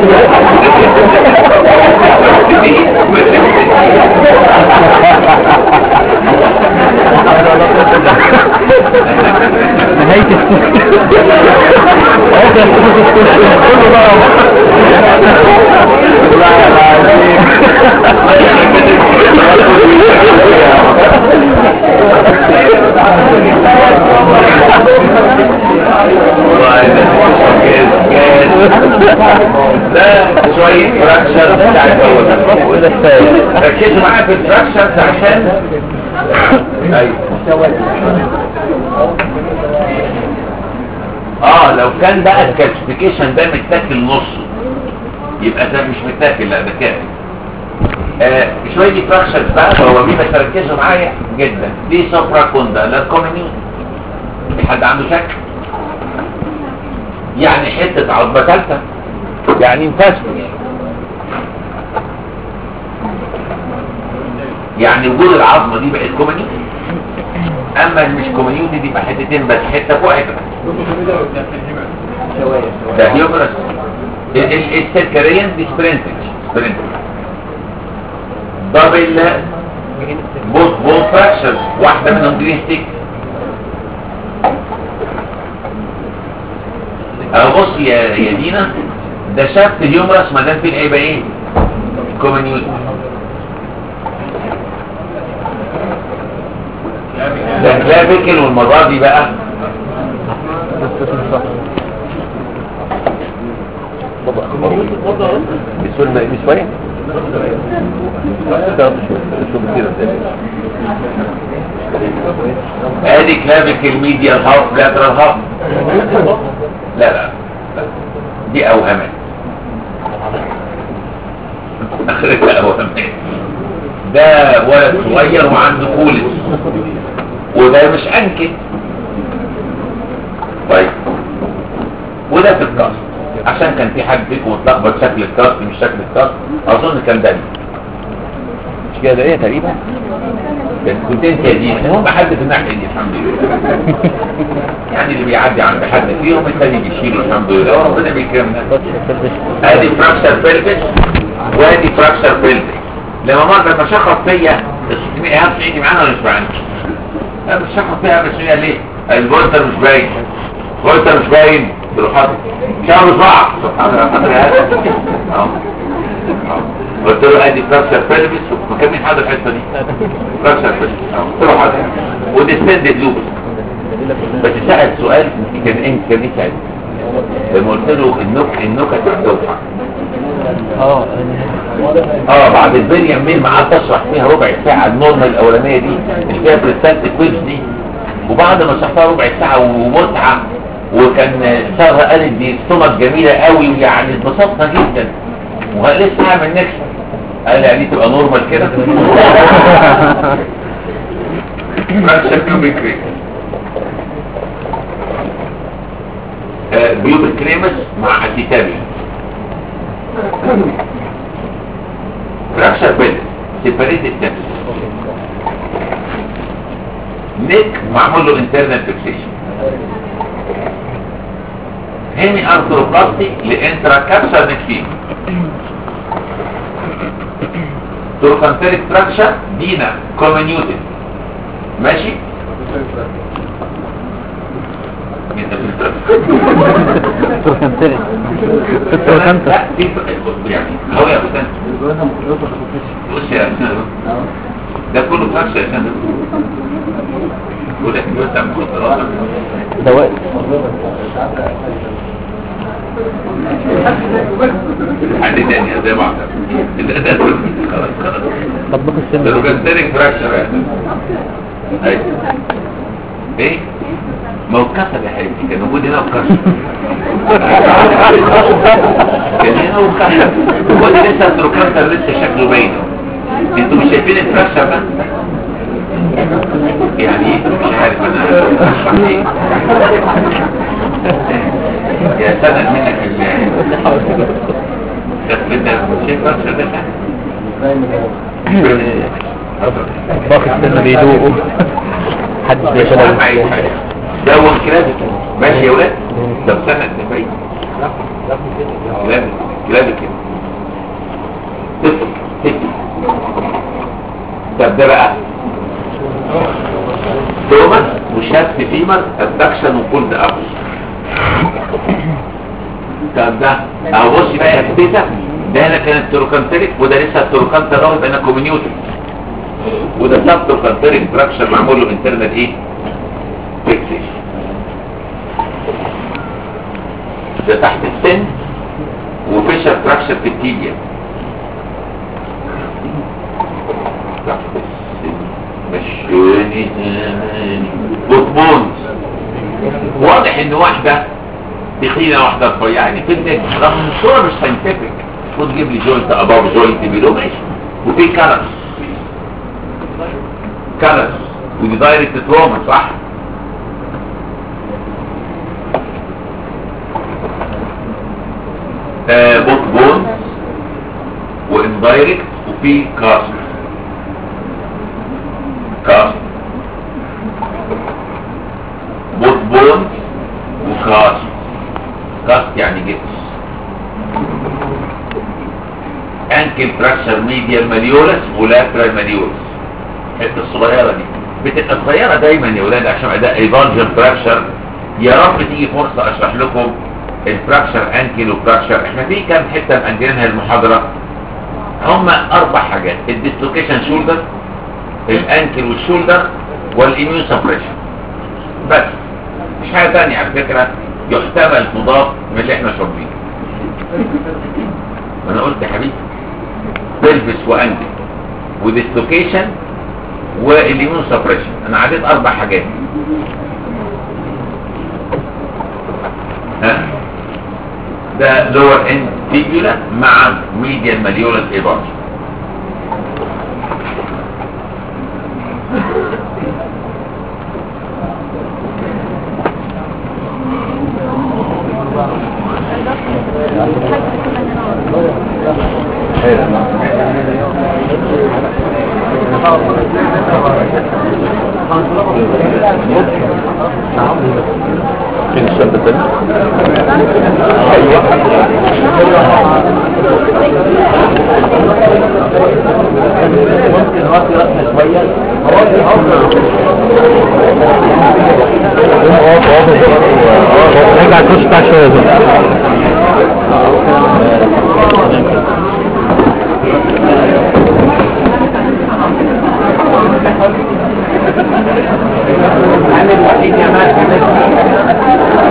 نهاية كله ده شوية ركزوا معايا في الفراكشرز عشان ايوه اه لو كان بقى الكالسيفيكيشن ده متاكل نص يبقى ده مش متاكل لا ده كامل آه شويه دي فراكشرز بقى هو مين بس ركزوا معايا جدا دي صفرا كوندا لا كومينيون في حد عنده شك يعني حته عظمه ثالثه يعني انفاسكو يعني وجود العظمه دي بقت كومينيون اما اللي مش كومينيون دي تبقى حتتين بس حته فوق حته تحت. ده هيومرس السكريان دي سبرنتج سبرنتج دبل بوت بوت فراكشر واحده منهم جرين ستيك اهو بص يا يا دينا ده شافت اليومرس ما دام فين هيبقى ايه كومينيون ده كلافيكل والمره دي بقى بسهولة ما مش شوية شو بتصير ادي كلافيكل ميديال هاف لاترال هاف لا لا لا. دي اوهامات اخرتها اوهامات ده ولد صغير وعنده كولس وده مش انكت طيب وده في الكاست عشان كان في حد فيكم اتلخبط شكل الكاست مش شكل الكاست اظن كان ده مش كده ده ايه تقريبا كان كنت انت يا دين هم حد في الناحيه دي الحمد لله يعني اللي بيعدي عند حد فيهم الثاني بيشيله الحمد لله وربنا بيكرمنا ادي فراكشر بيلفس وادي فراكشر بيلفس لما مرة لما شخص فيا الستمية ايهاب سعيدي معانا ولا مش معانا؟ انا مش شخص فيها بس هي ليه؟ البولتر مش باين البولتر مش باين تروح حاطط شعر صعب سبحان الله حاضر يا هذا أهو. أهو. قلت له ادي فراكشر بيلفس وكان مين حاضر الحته دي؟ فراكشر بيلفس أهو. قلت له حاضر وديستندد لوبس بس سأل سؤال كان انت كان ايه سأل لما قلت له النك النكت هتوقع اه اه بعد البنية مين معاه تشرح فيها ربع ساعة النورمال الاولانية دي اللي فيها بريستانت كويبس دي وبعد ما شرحتها ربع ساعة ومتعة وكان سارة قالت دي صمت جميلة قوي ويعني اتبسطنا جدا ولسه هعمل نكست قال لي دي تبقى نورمال كده فراكشر بيوبيك ريت بيوبيك كريمس مع اتيتابيا فراكشر بيلس سيبريتد تبس نيك معمول له انترنال فيكسيشن هيمي ارثروبلاستي لانترا كابسر نكفين تروكانتريك فراكشر دينا كومنيوتد ماشي انت في تركنتري لا في يعني هو يا استاذ بص يا استاذ ده كله فاكس يا استاذ وده بيوسع مخدرات دواء حد تاني زي بعض ده ده خلاص خلاص طبقوا السن ده روجنتريك فراكشر يا استاذ ايوه ايه ما هو اتكسر يا حبيبي كان موجود هنا وكسر كان هنا وكسر هو ده لسه التروكانتر لسه شكله باين اهو. انتوا مش شايفين الفراكشر ده يعني ايه مش عارف انا اشرح ايه يا سند منك ال انت شايف الفراكشر ده باقي السن بيدوقوا حد مش عايز حاجه ده هو كلابك ماشي يا ولاد طب سنة ده بعيد كلابك كلابك كده تفك تفك طب ده بقى توماس وشافت فيمر ابدكشن وكولد ابس طب ده اهو بصي بقى يا فتيتا ده هنا كان التروكانتريك وده لسه التروكانتر اهو بقينا كومينيوتي وده سب تروكانتريك فراكشر معمول له انترنال ايه فيكسيشن ده تحت السن وفيشر فراكشر في التيبيا وبعدين ايه بوتبونز واضح ان واحدة تخينة واحدة رفيعة يعني في النت رغم ان الصورة مش ساينتفك وتجيب لي جوينت اباف جوينت بيلو ماشي وفي كالرز كالرز ودي دايركت تروما صح آه بوت بونز واندايركت وفي كاست كاست بوت بونز وكاست كاست يعني جبس انكل فراكشر ميديال ماليولس ولاترال ماليولس الحته الصغيره دي بتبقى صغيره دايما يا ولاد عشان ده ايفانجل فراكشر يا رب تيجي فرصه اشرح لكم الفراكشر انكل وفراكشر احنا في كام حته مأجلينها المحاضره هم اربع حاجات الديسلوكيشن شولدر الانكل والشولدر والاميون سبريشن بس مش حاجه ثانيه على فكره يحتمل تضاف من اللي احنا شربينه انا قلت يا حبيبي بلبس وانكل وديسلوكيشن والاميون سبريشن انا عديت اربع حاجات ها ده لور اند فيبيولا مع ميديال ماليولس ايبارج فين الشاب الثاني ممكن نوطي راسنا شوية نوطي رجع الكوش بتاع شوية ده عامل وحيد يا ماشي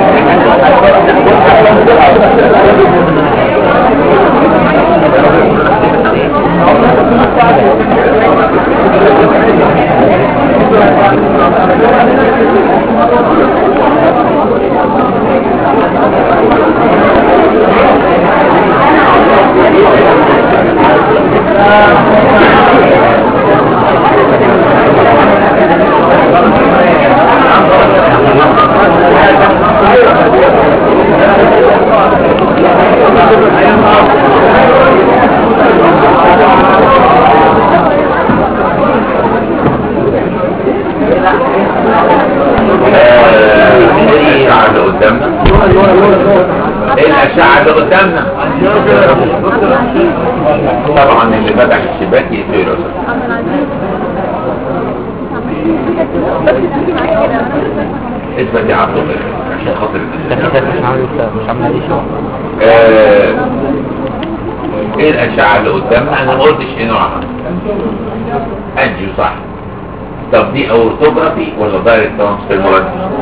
ايه الاشعه اللي قدامنا ايه الاشعه اللي قدامنا طبعا اللي فتح الشباك يقفل له اثبت يا عبد الله عشان خاطر التكييفات مش عامل مش عامله ليه شغل آه، ايه الاشعه اللي قدامنا انا ما قلتش ايه نوعها انجيو صح طب دي اورتوجرافي ولا دايركت ترانسفيرمورال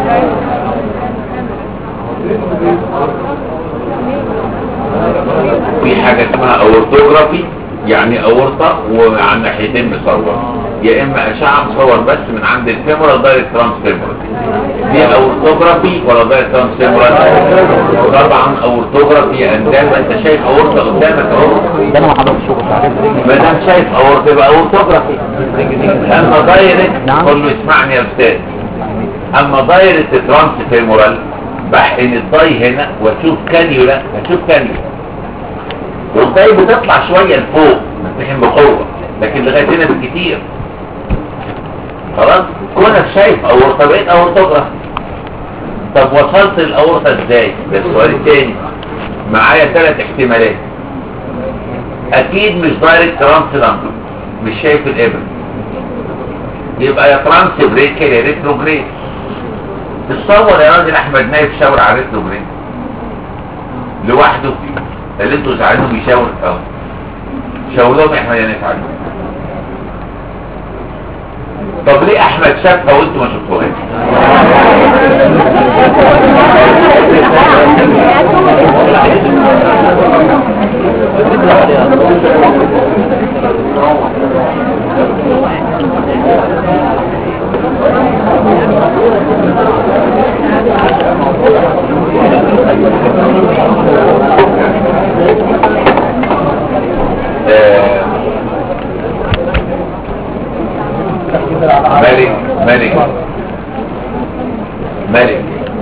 في حاجه اسمها اورتوجرافي يعني اورطه وعن ناحيتين مصور يا اما اشعه مصور بس من عند الفيمورال دايركت ترانسفيرمورال دي اورتوجرافي ولا دايركت ترانسفيرمورال طبعا اورتوجرافي عندما انت شايف اورطه قدامك اهو ده انا ما حضرتش شغل ما دام شايف اورطه يبقى اورتوجرافي اما دايركت نعم. قول له اسمعني يا استاذ اما دايركت ترانسفيرمورال بحقن الضي هنا واشوف كانيولا اشوف كانيولا والضي بتطلع شويه لفوق بتحن بقوه لكن لغايه هنا بالكتير خلاص كونك شايف اورطه بقيت اورتوجرافي طب وصلت الاورطه ازاي ده السؤال الثاني معايا ثلاث احتمالات اكيد مش دايركت ترانس مش شايف الابر يبقى يا ترانس بريك يا ريتروجريد تصور يا راجل احمد نايف شاور على ريتروجريد لوحده اللي انتوا زعلانين بيشاور اهو شاور لهم احمد يا نايف عليه طب ليه احمد شافها وانتوا ما شفتوهاش ملك ملك ملك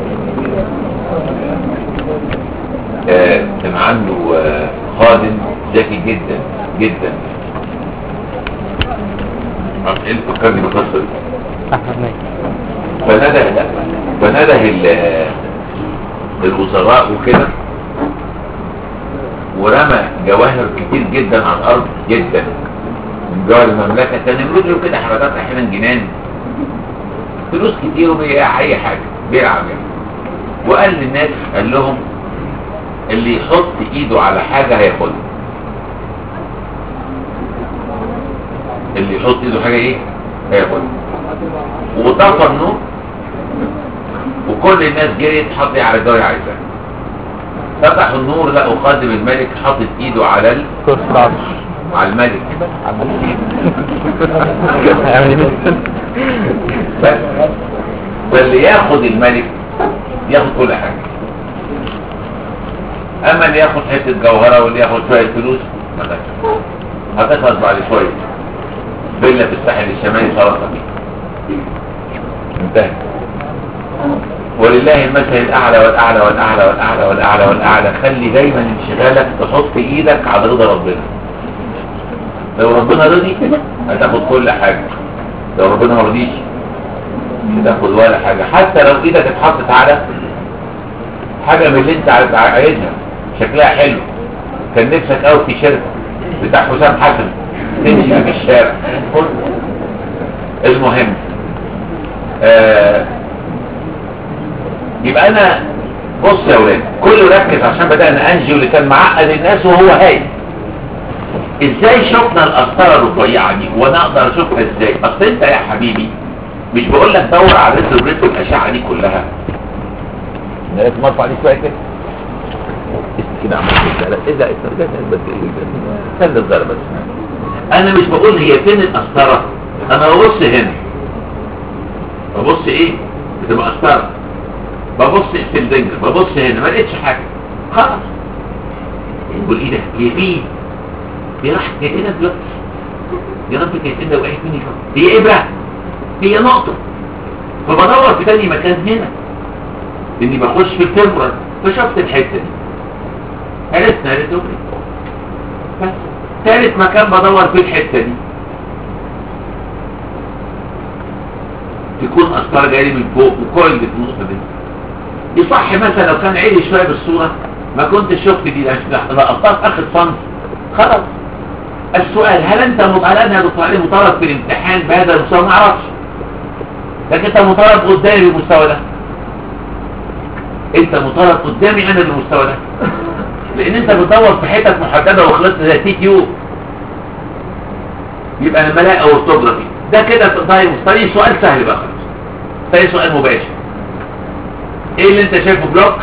آه، كان عنده آه، خادم ذكي جدا جدا عارف ايه اللي فكرني بالقصه دي احمد ناجي فنده فنده ال- الوزراء وكده ورمى جواهر كتير جدا على الارض جدا من جوهر المملكه كان يملك له كده حركات احيانا جنان فلوس كتير وبيع اي حاجه بيلعب يعني وقال للناس قال لهم اللي يحط ايده على حاجه هياخدها اللي يحط ايده حاجه ايه هياخدها وطفى النور وكل الناس جريت حط على الجوي عايزاه فتحوا النور لقوا خادم الملك حاطط ايده على ال... كرسي العرش على الملك هيعمل ايه بس فاللي ياخد الملك ياخد كل حاجه اما اللي ياخد حته جوهره واللي ياخد شويه فلوس ما خدش هتخلص بعد شويه فيلا في الساحل الشمالي خلاص انتهى ولله المثل الاعلى والاعلى والاعلى والاعلى والاعلى والاعلى خلي دايما انشغالك تحط ايدك على رضا ربنا لو ربنا رضي هتاخد كل حاجه لو ربنا ما رضيش مش هتاخد ولا حاجه حتى لو ايدك اتحطت على حاجه من اللي انت عايز- عايزها شكلها حلو كان نفسك قوي في شركه بتاع حسام حسن تمشي في الشارع المهم آه يبقى انا بص يا ولاد كله ركز عشان بدأنا انجي واللي كان معقد الناس وهو هاي ازاي شفنا القسطره الرفيعه دي وانا اقدر اشوفها ازاي اصل انت يا حبيبي مش بقول لك دور على ريت الريت الاشعه دي كلها انا لازم ارفع دي شويه كده كده عملت كده لا ايه ده ايه ده بس استنى الضربه بس انا مش بقول هي فين القسطره انا ببص هنا ببص ايه بتبقى قسطره ببص في الدنجر ببص هنا ما لقيتش حاجه خلاص يقول ايه ده هي في هي راحت كده دلوقتي يا رب كانت كده وقعت مني شويه هي ابره هي نقطه فبدور في تاني مكان هنا اني بخش في التمبرال فشفت الحته دي عرفت عرفت اوكي بس ثالث مكان بدور في الحته دي تكون اسطار جاي لي من فوق وكويل في النقطه دي يصح مثلا لو كان عالي شويه بالصوره ما كنتش شفت دي لو قطعت اخر صنف خلاص السؤال هل انت مطالب يا دكتور علي مطالب في الامتحان بهذا المستوى ما اعرفش لكن انت مطالب قدامي بالمستوى ده انت مطالب قدامي انا بالمستوى ده لان انت بتدور في حتت محدده وخلصت زي تي كيو يبقى لما الاقي اورتوجرافي ده كده طيب طيب سؤال سهل بقى خلاص طيب سؤال مباشر ايه اللي انت شايفه بلوك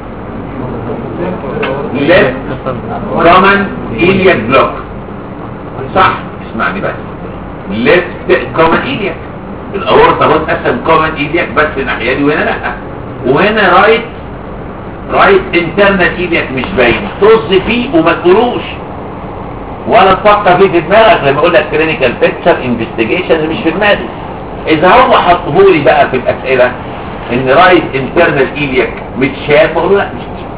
ليفت كومن ايلياك بلوك صح اسمعني بس ليفت كومن ايلياك الاورطه بتقسم كومن ايلياك بس الناحيه دي وهنا لا وهنا رايت رايت انترنال ايلياك مش باين طز فيه وما تقولوش ولا تفكر فيه في دماغك لما اقول لك كلينيكال بيكتشر انفستيجيشن مش في دماغي اذا هو حطهولي بقى في الاسئله ان رايت انترنال ايلياك متشاف اقول له لا مش متشاف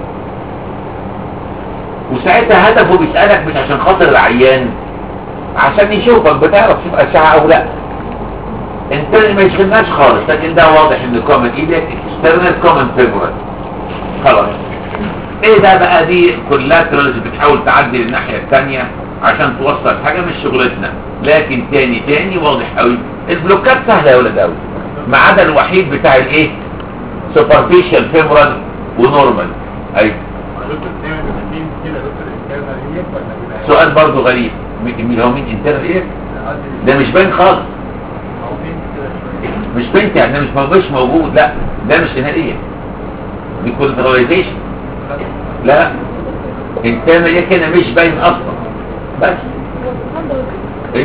وساعتها هدفه بيسالك مش عشان خاطر العيان عشان يشوفك بتعرف تشوف اشعه او لا انت ما يشغلناش خالص لكن ده واضح ان كومن ايلياك اكسترنال كومن فيبرال خلاص ايه ده بقى دي كولاترالز بتحاول تعدي للناحيه الثانيه عشان توصل حاجه مش شغلتنا لكن تاني تاني واضح قوي البلوكات سهله يا ولاد قوي ما عدا الوحيد بتاع الايه سوبرفيشال فيبرال ونورمال ايوه سؤال برضو غريب مين هو مين انترنال ايه ده مش باين خالص مش بنت يعني ده مش مو- مش موجود لا ده مش اناليه دي كونتراليزيشن لا انترنال ايه كده مش باين اصلا بس ايه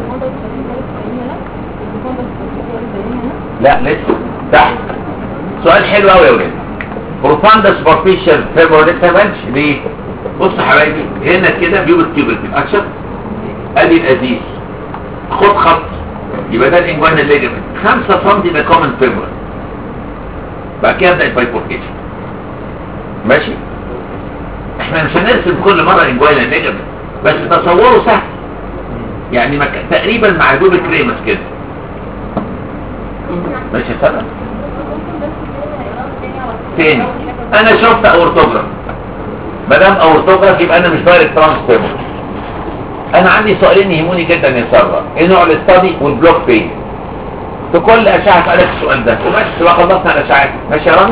لا لسه تحت سؤال حلو قوي يا ولاد بروفاندا سوبرفيشال فيبر لسه ما بانش ليه بص يا حبايبي هنا كده بيوبل كيوبل اتشر ادي الازيز خد خط يبقى ده الانجوينال ليجمنت 5 سم ده كومن فيمورال بعد كده ابدا البايبوركيشن ماشي احنا مش هنرسم كل مره انجوينال ليجمنت بس تصوره سهل يعني مك... تقريبا مع دوب كريمس كده ماشي يا سلام تاني انا شفت اورتوجراف ما دام اورتوجراف يبقى انا مش دايركت ترانسفير انا عندي سؤالين يهموني جدا يا ساره ايه نوع الاستادي والبلوك فين في كل اشعه اسالك السؤال ده وبس بقى خلصنا الاشعات ماشي يا رامي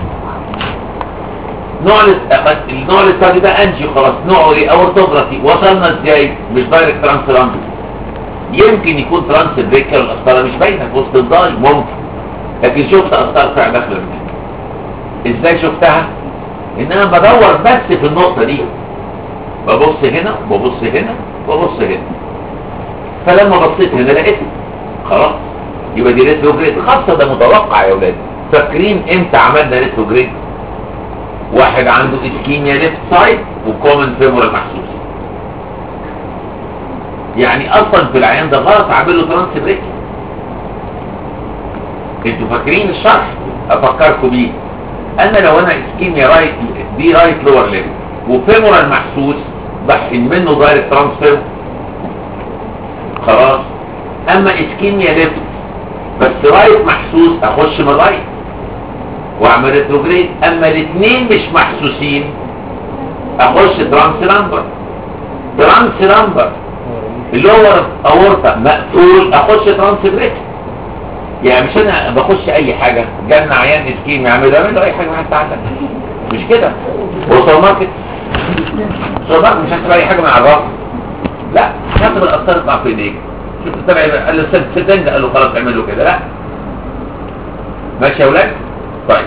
نوع الاس- بس النوع الاستادي ده انجي خلاص نوعه ايه اورتوجرافي وصلنا ازاي مش دايركت ترانسفير يمكن يكون ترانس بريكر القسطره مش باينه في وسط الضاي ممكن لكن شفت قسطره فعلا داخله منها ازاي شفتها ان انا بدور بس في النقطه دي ببص هنا وببص هنا وببص هنا فلما بصيت هنا لقيتها خلاص يبقى دي ريتروجريد خاصه ده متوقع يا اولاد فاكرين امتى عملنا ريتروجريد واحد عنده اسكيميا ليفت سايد وكومن فيمورال محسوس يعني اصلا في العيان ده غلط عامل له ترانس بريك انتوا فاكرين الشرح افكركم بيه انا لو انا اسكيميا رايت دي رايت لور ليفل وفيمورال محسوس بحقن منه دايركت ترانسفير خلاص اما اسكيميا ليفت بس رايت محسوس اخش من رايت واعمل ريتروجريد اما الاثنين مش محسوسين اخش ترانس لامبر ترانس لامبر اللور اورطه مقفول اخش ترانس بريك يعني مش انا بخش اي حاجه جالنا عيان اسكيم يعمل اعمل له اي حاجه معاه بتاعتك مش كده هو سوبر ماركت سوبر ماركت مش هتبقى اي حاجه من على الراس لا كاتب الاثار تطلع في ايديك شوف التبع قال له ست ستين قال له خلاص اعمل له كده لا ماشي يا اولاد طيب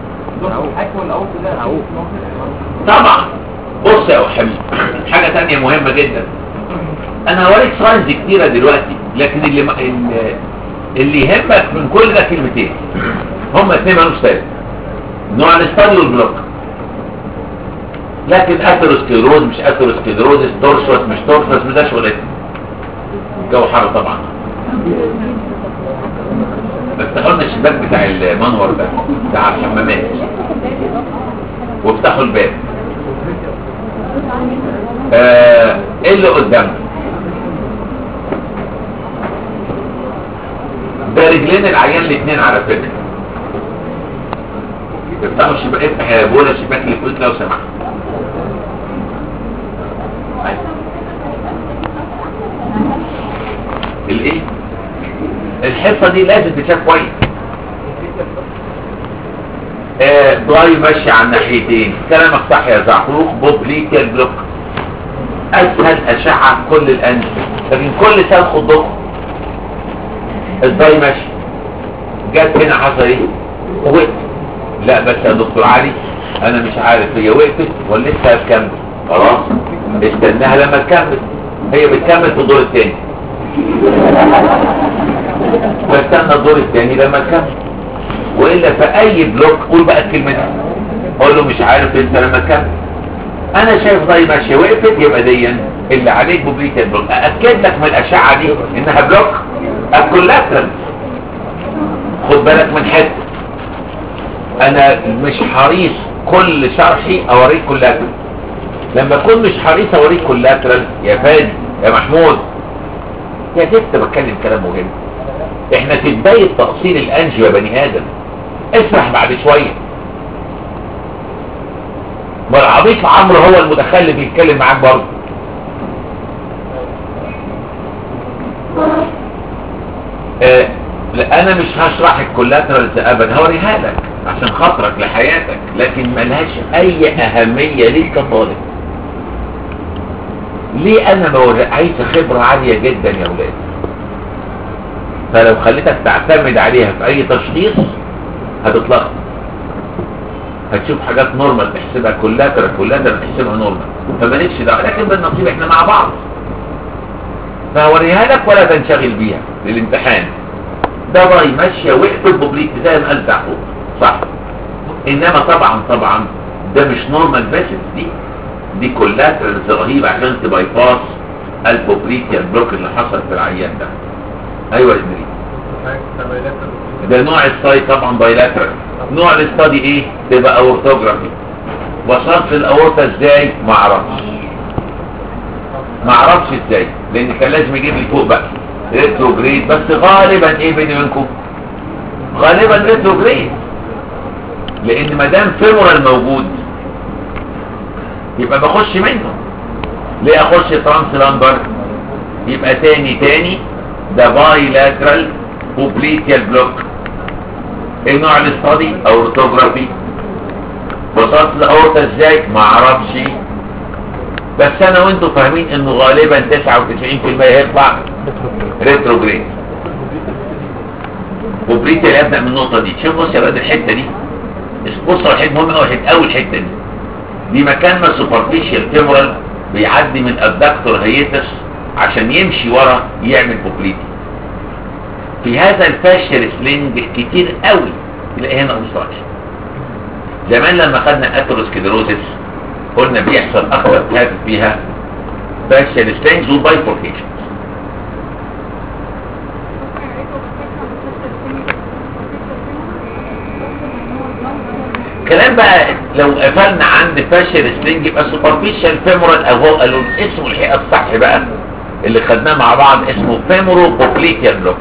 طبعا بص يا حبيبي حاجه ثانيه مهمه جدا انا هوريك ساينز كتيره دلوقتي لكن اللي اللي, اللي يهمك من كل ده كلمتين هما اثنين مالوش ثالث نوع الاستادي والبلوك لكن اثيروسكليروز مش اثيروسكليروز تورسوس مش تورسوس مش ده شغلتنا الجو حر طبعا افتحوا لنا الشباك بتاع المنور ده بتاع الحمامات وافتحوا الباب آه، ايه اللي قدامنا ده رجلين العيان الاثنين على فكره افتحوا الشباك افتح يا بولا الشباك اللي فوق لو سمحت الايه الحصه دي لازم تتشاف كويس آه ضاي ماشي على الناحيتين كلامك صح يا زعفروخ بوبليكال بلوك اسهل اشعه في كل الانف لكن كل سنه خضوخ الضاي ماشي جت هنا حصل ايه وقت لا بس يا دكتور علي انا مش عارف هي وقفت ولا لسه هتكمل خلاص استناها لما تكمل هي بتكمل في الدور الثاني فاستنى الدور الثاني لما تكمل والا في اي بلوك قول بقى الكلمه دي قول له مش عارف انت لما تكمل انا شايف ضي ماشيه وقفت يبقى دي اللي عليك بوبليكال بلوك ااكد لك من الاشعه دي انها بلوك الكولاترال خد بالك من حته انا مش حريص كل شرحي اوريك كولاترال لما اكون مش حريص اوريك كولاترال يا فادي يا محمود يا ست بتكلم كلام مهم احنا في بداية تأصيل الانجيو يا بني ادم اسرح بعد شوية والعبيط عمرو هو المتخلف يتكلم معاك برضه آه لا انا مش هشرح الكولاترالز ابدا هوريها لك عشان خاطرك لحياتك لكن ملهاش اي اهمية ليك كطالب ليه انا بوري عايزه خبرة عالية جدا يا ولاد فلو خليتك تعتمد عليها في اي تشخيص هتطلق هتشوف حاجات نورمال تحسبها كلها ترى كلها ترى تحسبها نورمال فمالكش دعوه لكن بالنصيب احنا مع بعض فهوريها لك ولا تنشغل بيها للامتحان ده ضاي ماشيه وقفت بوبليك زي ما قال زعفو صح انما طبعا طبعا ده مش نورمال باسس دي دي كلها رهيبه عشان تبايباس البوبريكيال بلوك اللي حصل في العيان ده ايوه يا ادري ده نوع الستادي طبعا بايلاترال نوع الستادي ايه تبقى اورتوجرافي وصلت الاورطه ازاي ما اعرفش ما اعرفش ازاي لان كان لازم يجيب لي فوق بقى ريتروجريد بس غالبا ايه بيني وبينكم غالبا ريتروجريد لان ما دام فيمورال موجود يبقى بخش منه ليه اخش ترانس لامبر يبقى تاني تاني ده بايلاترال بوبليتيال بلوك ايه نوع الاستادي او اورتوجرافي وصلت الاورطه ازاي ما اعرفش بس انا وانتوا فاهمين انه غالبا 99% هيطلع ريتروجريد وبريتيال يبدا من النقطه دي شوف بص يا ولاد الحته دي بص على الحته مهمه قوي الحته اول حته دي دي مكان ما سوبرفيشال فيمورال بيعدي من الدكتور هيتس عشان يمشي ورا يعمل بوبليتي في هذا الفاشل سلينج كتير قوي تلاقي هنا اوستراكشن زمان لما خدنا اثيروسكليروزس قلنا بيحصل اكتر حاجه فيها فاشل سلينجز وبايفوركيشن كلام بقى لو قفلنا عند فاشل سلينج يبقى سوبرفيشال فيمورال او هو قالوا اسمه الحقيقه الصح بقى اللي خدناه مع بعض اسمه فيمورو بوبليتيال بلوك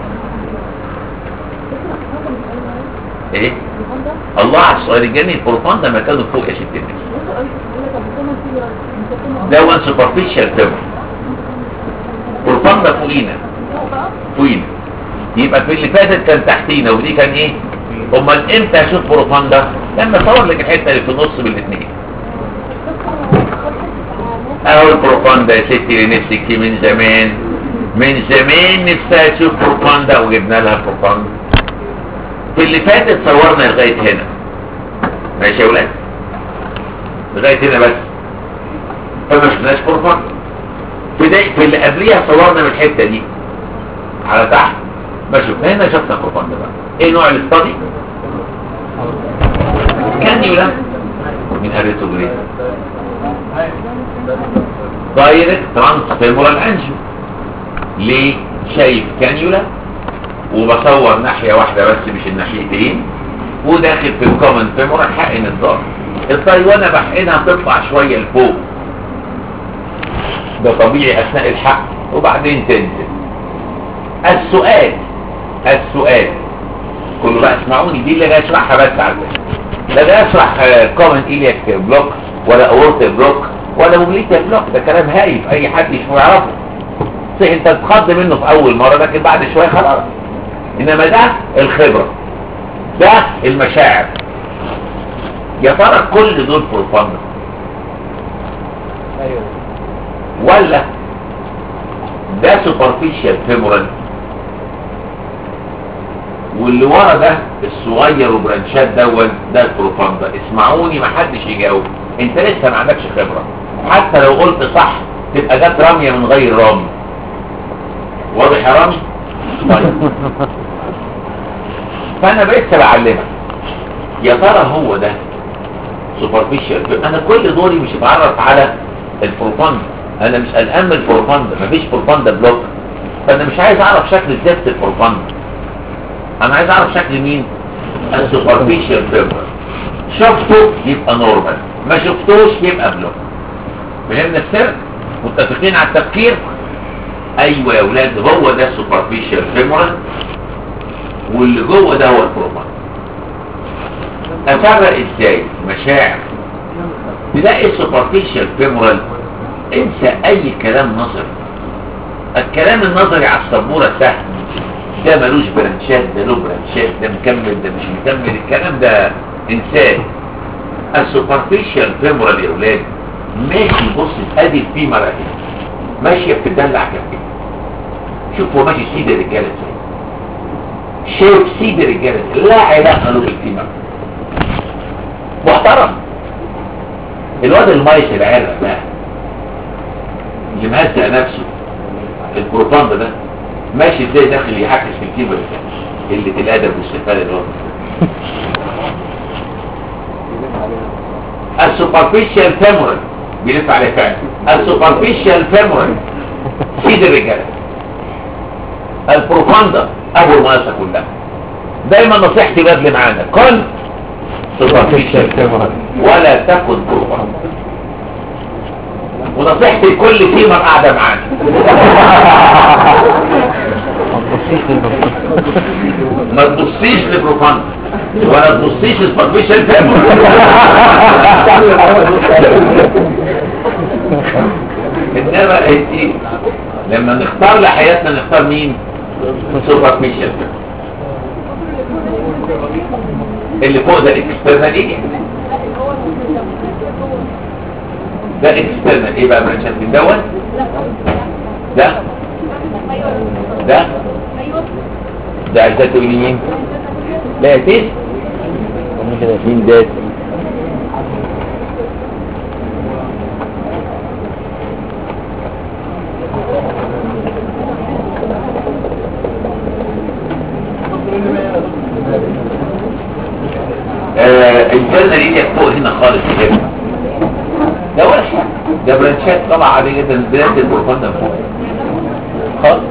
ايه الله على السؤال الجميل البروفان ده مكانه فوق يا ست الناس ده وان سوبرفيشال فيمور بروفان ده فوقينا فوقينا يبقى في اللي فاتت كان تحتينا ودي كان ايه امال امتى اشوف بروفان ده لما اصور لك الحته اللي في النص بالاثنين اهو البروفان ده يا ستي اللي نفسك فيه من زمان من زمان نفسها تشوف بروفان ده وجبنا لها بروفان في اللي فاتت صورنا لغايه هنا ماشي يا ولاد لغايه هنا بس فما شفناش بروفان في ده في اللي قبليها صورنا من الحته دي على تحت ما شفنا هنا شفنا بروفان ده بقى ايه نوع الاستادي كانيولا من الريتوجريد دايركت ترانسفيمورال انجيو ليه شايف كانيولا وبصور ناحية واحدة بس مش الناحيتين وداخل في الكومن فيمورال حقن الضغط الطري وانا بحقنها تطلع شوية لفوق ده طبيعي اثناء الحقن وبعدين تنزل السؤال السؤال كله بقى اسمعوني دي اللي جاي اشرحها بس على فكره لا جاي اشرح كومن ايلياك بلوك ولا اورت بلوك ولا موبيليتي بلوك ده كلام هايف اي حد مش يعرفه صحيح انت تتخض منه في اول مره لكن بعد شويه خلاص انما ده الخبره ده المشاعر يا ترى كل دول بروفاند ولا ده سوبرفيشال فيمورال واللي ورا ده الصغير وبرانشات دوت ده البروفاندا اسمعوني ما حدش يجاوب انت لسه ما عندكش خبره حتى لو قلت صح تبقى جت رميه من غير رامي واضح يا رامي طيب فانا بقيت بعلمك يا ترى هو ده سوبرفيشال انا كل دوري مش بعرف على البروفاندا انا مش قلقان من البروفاندا مفيش بروفاندا بلوك فانا مش عايز اعرف شكل زفت البروفاندا انا عايز اعرف شكل مين السوبرفيشال فيبر شفته يبقى نورمال ما شفتوش يبقى بلوك فهمنا السر متفقين على التفكير ايوه يا اولاد هو ده السوبرفيشال فيمورال واللي جوه ده هو البروفان افرق ازاي مشاعر تلاقي السوبرفيشال فيمورال انسى اي كلام نظري الكلام النظري على السبوره سهل ده ملوش برانشات ده له برانشات ده مكمل ده مش مكمل الكلام ده انسان السوبرفيشال فيمورال يا اولاد ماشي بص ادي الفيمر اهي ماشيه بتدلع كده شوف هو ماشي سيد الرجاله ازاي شايف سيد الرجاله ازاي لا علاقه له بالفيمر محترم الواد المايس العرق ده اللي مهزق نفسه البروباند ده ماشي ازاي داخل يحكس في الكيبر اللي الادب والاستقبال اللي هو السوبرفيشال فيمورال بيلف عليه فعلا السوبرفيشال فيمورال سيد الرجاله البروفاندا ابو المناقشه كلها دايما نصيحتي بدل معانا كن سوبرفيشال ولا تكن بروفاندا ونصيحتي لكل فيمر قاعده معانا ما تبصيش لبروفاندا ولا تبصيش لسوبرفيشال فيمر انما انت لما نختار لحياتنا نختار مين سوبرفيشال اللي فوق ده الاكسترنال ايه ده اكسترنال ايه بقى برانشات من دوت ده ده ده عايزاه تقولي مين لا تيس مين ده آه الجنة دي فوق هنا خالص كده ده ولا شيء ده برانشات طبعا عادية جدا برانش البروفاندا فوق خالص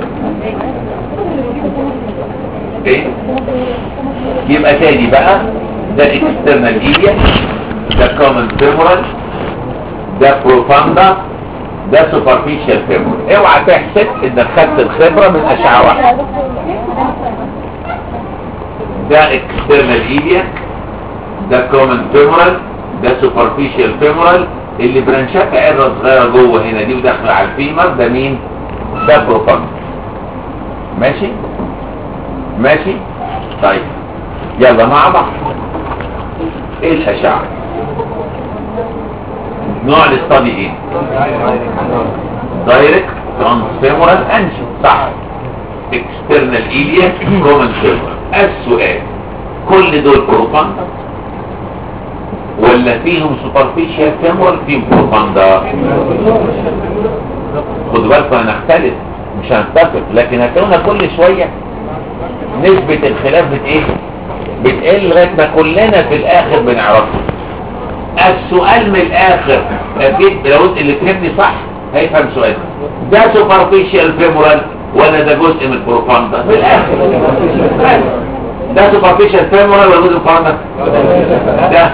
ايه يبقى تاني بقى ده اكسترنال ايديا ده كومن فيمورال ده بروفاندا ده سوبرفيشال فيمورال اوعى تحسب انك خدت الخبرة من اشعة واحدة ده اكسترنال ايديا ده كومن فيمورال ده سوبرفيشال فيمورال اللي برانشات عرة صغيرة جوه هنا دي وداخله على الفيمر ده مين ده بروفاندا ماشي ماشي طيب يلا مع بعض ايه الاشعه نوع الاستادي ايه دايركت ترانسفيمورال انجن صح اكسترنال ايليا كومن فيمورال السؤال كل دول بروفاندا ولا فيهم سوبرفيشال فيمورال فيهم بروفاندا خدوا بالكم هنختلف مش هنتفق لكن هتلاقونا كل شويه نسبة الخلاف بت ايه بتقل لغاية ما كلنا في الاخر بنعرفه السؤال من الاخر اكيد لو انت اللي فهمني صح هيفهم سؤال ده سوبرفيشال فيمورال ولا ده جزء من البروفاندا في الاخر ده سوبرفيشال فيمورال ولا جزء من البروفاندا ده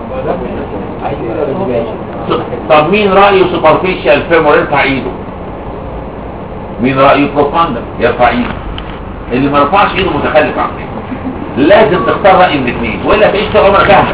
طب مين رأيه سوبرفيشال فيمورال يرفع ايده مين رأيه بروفاندا يرفع ايده اللي ما رفعش ايده متخلف عن كده لازم تختار رأي من الاثنين والا تعيش طول عمرك جاهل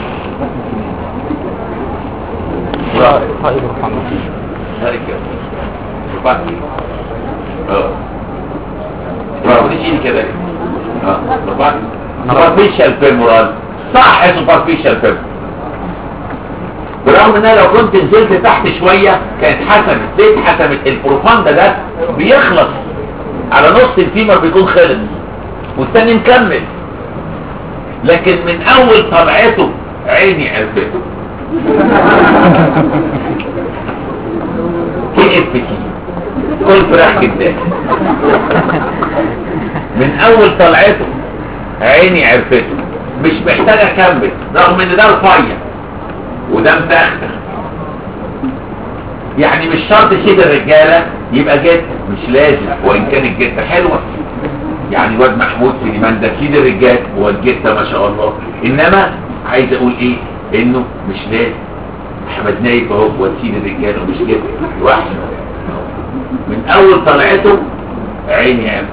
هاري كده رفعت اه ما رفعتش ايدي كده ليه؟ اه رفعت سوبرفيشال فيمورال صح سوبرفيشال فيمورال برغم ان انا لو كنت نزلت تحت شوية كانت حسمت ليه اتحسمت البروفاندا ده بيخلص على نص الفيمر بيكون خلص والتاني مكمل لكن من اول طلعته عيني عرفته كي اف تي كل فراخ جدا من اول طلعته عيني عرفته مش محتاج اكمل رغم ان ده رفيع وده متأخر يعني مش شرط شيء الرجالة يبقى جد مش لازم وان كان الجدة حلوة يعني الواد محمود سليمان ده سيد الرجال هو الجدة ما شاء الله انما عايز اقول ايه انه مش لازم احمد نايف اهو هو سيد الرجال ومش جد واحد من اول طلعته عيني عمل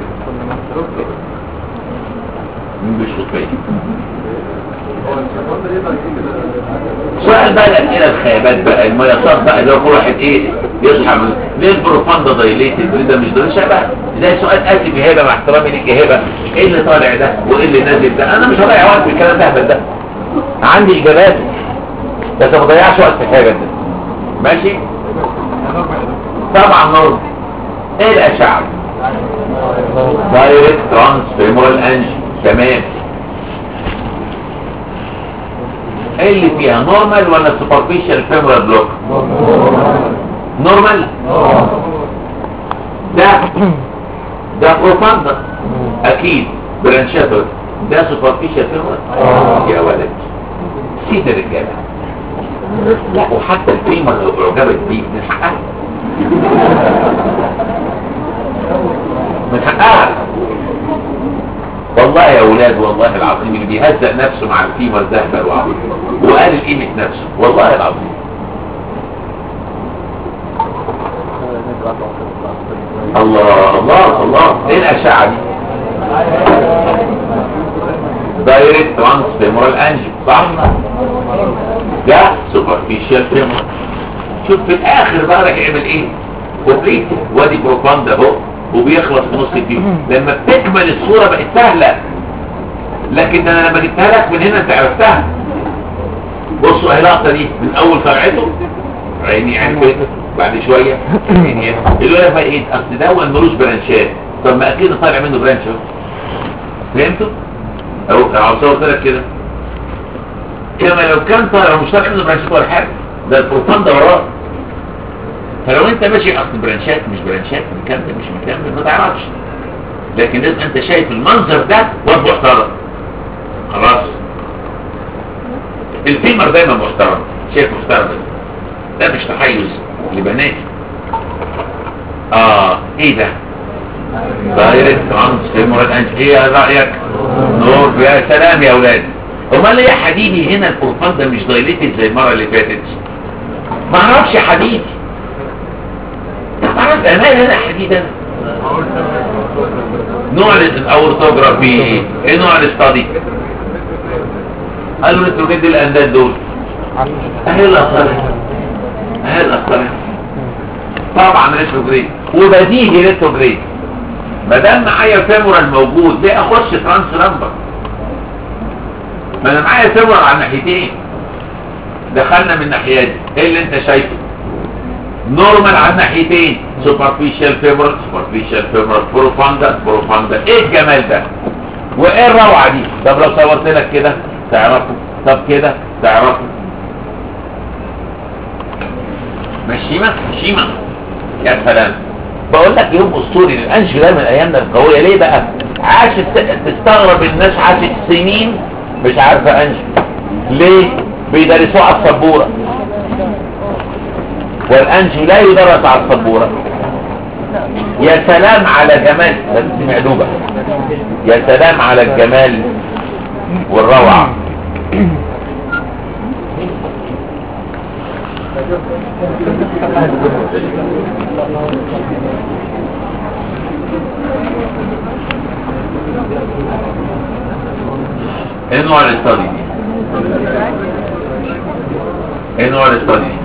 مين بيشوط فيا سؤال بقى الاسئله الخيبات بقى المياسات بقى اللي هو كل واحد ايه يصحى من ليه البروفاندا دايليتد ليه ده مش ده شبه زي سؤال اسف يا هبه مع احترامي ليك يا هبه ايه اللي طالع ده وايه اللي نازل ده انا مش هضيع وقت في الكلام ده ده عندي اجابات بس ما بضيعش وقت في الحاجه دي ماشي طبعا نور ايه الاشعه دايركت ترانسفيمورال انجي تمام ايه اللي فيها نورمال ولا سوبرفيشال فيمورال بلوك نورمال ده ده بروفاندا اكيد برانشاتور ده سوبرفيشال فيمورال يا ولد سيد الرجاله لا وحتى الفيمر لو اعجبت بيك من حقها من حقها والله يا اولاد والله العظيم اللي بيهزق نفسه مع الفيمر ده هبل وعبيط وقال قيمه نفسه والله العظيم الله الله الله ايه الاشعه دي دايركت ترانس فيمورال انجل صح ده سوبرفيشال فيمورال شوف في الاخر بقى راح يعمل ايه كوبليت وادي بروفاند اهو وبيخلص في نص الفيو لما بتكمل الصوره بقت سهله لكن انا لما جبتها لك من هنا انت عرفتها بصوا اهي اللقطه دي من اول فرعته عيني عرفت بعد شويه عيني اللي هو بقى ايه اصل ده هو ملوش برانشات طب ما اكيد طالع منه برانش اهو فهمتوا؟ اهو انا صورت لك كده كما لو كان طالع مش طالع منه برانشات ولا حاجه ده البروفان ده وراه فلو انت ماشي اصل برانشات مش برانشات مكمل مش مكمل ما تعرفش لكن لازم انت شايف المنظر ده واد محترم خلاص الفيمر دايما محترم شايف محترم ده مش تحيز لبنات اه ايه ده دايركت ترانس فيمورال انج ايه يا رايك نور يا سلام يا اولاد امال ليه يا حبيبي هنا البروفان ده مش دايليتد زي المره اللي فاتت ما اعرفش يا حبيبي ما اعرفش انا مالي انا يا حبيبي انا نوع الاورثوجرافي ايه نوع الاستادي قالوا الريتروجيد الانداد دول اهي الاصل اهي الاصل طبعا ريتروجريد وبديهي ريتروجريد ما دام معايا فيمورال موجود ليه اخش ترانس لمبر ما انا معايا فيمورال على الناحيتين دخلنا من ناحيتين ايه اللي انت شايفه نورمال على الناحيتين سوبرفيشال فيمورال سوبرفيشال فيمورال بروفاندا بروفاندا ايه الجمال ده وايه الروعه دي طب لو صورت لك كده تعرفوا طب كده تعرفوا مشيمة مشيمة يا سلام بقول لك يوم اسطوري للانش ده من ايامنا القويه ليه بقى عاشت تستغرب الناس عاشت سنين مش عارفه انش ليه بيدرسوه على السبوره والانش لا يدرس على السبوره يا سلام على جمال بس دي معدوبه يا سلام على الجمال والروعه ايه نوع الاستادي دي؟ ايه نوع الاستادي دي؟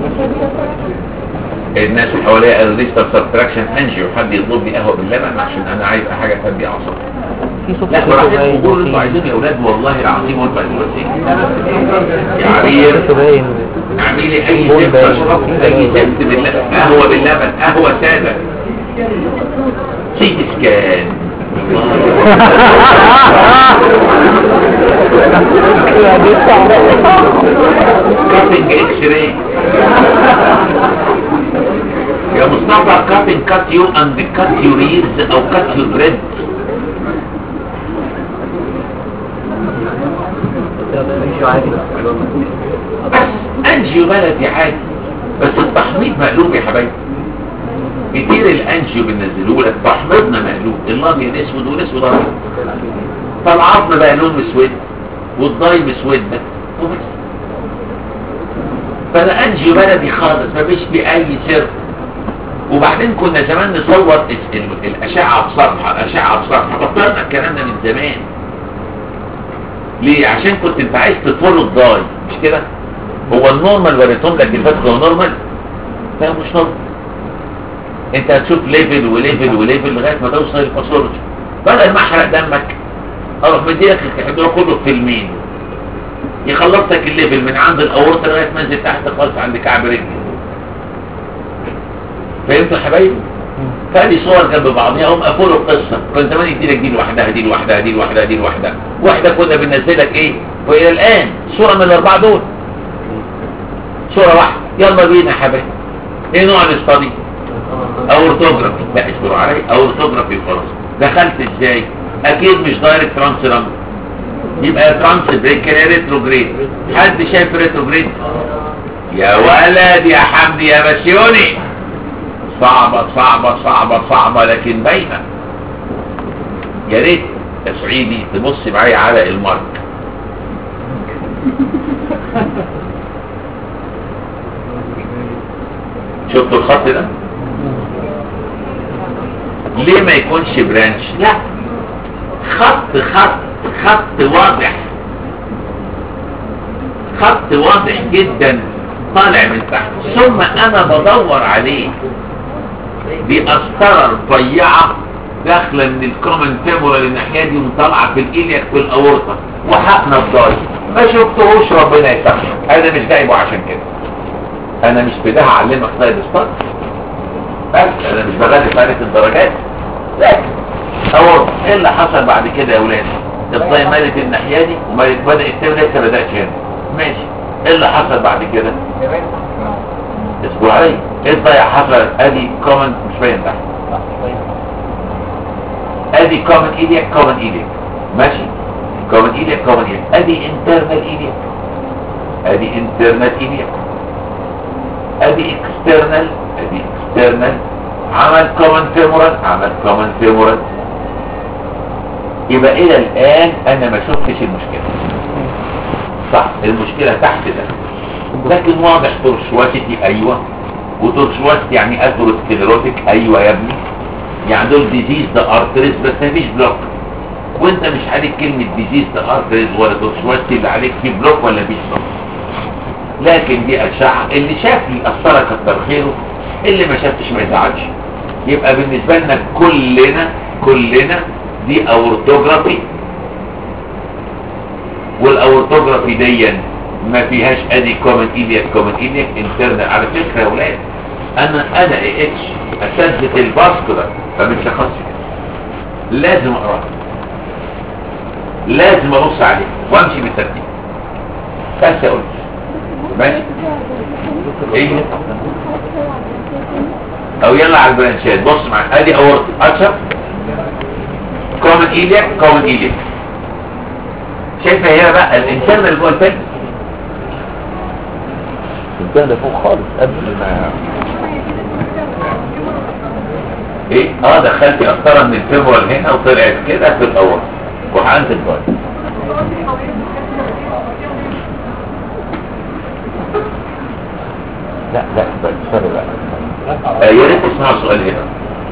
الناس اللي حواليا قالوا لي طب سبتراكشن انجيو حد يطلب لي قهوه باللبن عشان انا عايز حاجه تهدي اعصابي في صوت لا براحتكم قولوا اللي انتوا عايزينه يا اولاد والله العظيم وانتوا عايزين بس ايه يا عبير باين اعملي اي قول زفت باين. اشرب اي زفت باللبن قهوه باللبن قهوه ساده سيتي سكان كاتنج اكس راي يا مصطفى كاتنج كات يو اند كات يو ريز او كات يو بريد بس انجيو بلدي عادي بس التحميض مقلوب يا حبايبي كتير الانجيو بننزلوه لك تحميضنا مقلوب الابيض اسود والاسود ابيض فالعظم بقى لون مسود والضاي مسود ده وبس فده انجيو بلدي خالص ما فيش بيه اي سر وبعدين كنا زمان نصور ال- ال- الاشعه بصفحه الاشعه بصفحه بطلنا الكلام ده من زمان ليه عشان كنت انت عايز تطول الضاي مش كده هو النورمال وريتهم لك الفتح هو نورمال لا مش نورمال انت هتشوف ليفل وليفل وليفل لغايه ما توصل للباثولوجي بدل ما احرق دمك اروح مديلك الكحدور كله في فيلمين يخلص لك الليفل من عند الاورطه لغايه ما انزل تحت خالص عند كعب رجلي فهمتوا يا حبايبي؟ فادي صور جنب بعضيها هم قفلوا القصه كان زمان يديلك دي لوحدها دي لوحدها دي لوحدها دي لوحدها واحده كنا بننزلك ايه والى الان صوره من الاربعه دول صوره واحده يلا بينا يا حبايبي ايه نوع الاستادي اورثوجرافي لا اصبروا علي اورثوجرافي خلاص دخلت ازاي اكيد مش دايركت ترانس لمبر يبقى ترانس بريك ريتروجريد حد شايف ريتروجريد يا ولد يا حمدي يا بسيوني صعبة صعبة صعبة صعبة لكن باينة يا ريت يا صعيدي تبص معايا على المارك شفتوا الخط ده ليه ما يكونش برانش لا خط خط خط واضح خط واضح جدا طالع من تحت ثم انا بدور عليه بقسطرة رفيعة داخلة من الكومن فيمورال الناحية دي وطالعة في الإلياك في الأورطة وحقنا الضاي ما شفتهوش ربنا يسامحه أنا مش جايبه عشان كده أنا مش بدها أعلمك سلايد ستار بس أنا مش بغلف عليك الدرجات لكن أورطة إيه اللي حصل بعد كده يا ولاد الضاي مالت الناحية دي ومالت بدأت تولد لسه ما بدأتش هنا ماشي إيه اللي حصل بعد كده اسبوعين ايه الضيع حصل ادي كومن مش باين تحت ادي كومن ايديك كومن ايديك ماشي كومن ايديك كومن ايديك ادي انترنال ايديك ادي انترنال ايديك ادي اكسترنال ادي اكسترنال عمل كومن فيمورال عمل كومن فيمورال يبقى الى الان انا ما شفتش المشكله صح المشكله تحت ده لكن واضح تورشواتيتي ايوه وتورشواتيتي يعني اثيروسكليروتيك ايوه يا ابني يعني دول ديزيز ده ارتريز بس مفيش بلوك وانت مش عليك كلمة ديزيز ده ارتريز ولا تورشواتيتي اللي عليك فيه بلوك ولا مفيش بلوك لكن دي اشعة اللي شاف يأثرها كتر خيره اللي ما شافش ما يزعلش يبقى بالنسبة لنا كلنا كلنا دي اورتوجرافي والاورتوجرافي ديا ما فيهاش ادي كومن ايديك كومن ايديك انترنال على فكرة يا ولاد انا انا اي اتش اسدت الباسكولار فمش هخص لازم اقراه لازم ابص عليه وامشي بالترتيب بس اقول ماشي ايه او يلا على البرانشات بص معايا ادي اورت اشرف كومن ايديك كومن ايديك شايفه هنا بقى الانترنال جوه الفيلم الجهة ده فوق خالص قبل ما ايه اه دخلت قسطره من الفيبرال هنا وطلعت كده في الاول وهنزل بره لا لا بقى سوري بقى آه يا ريت تسمعوا السؤال هنا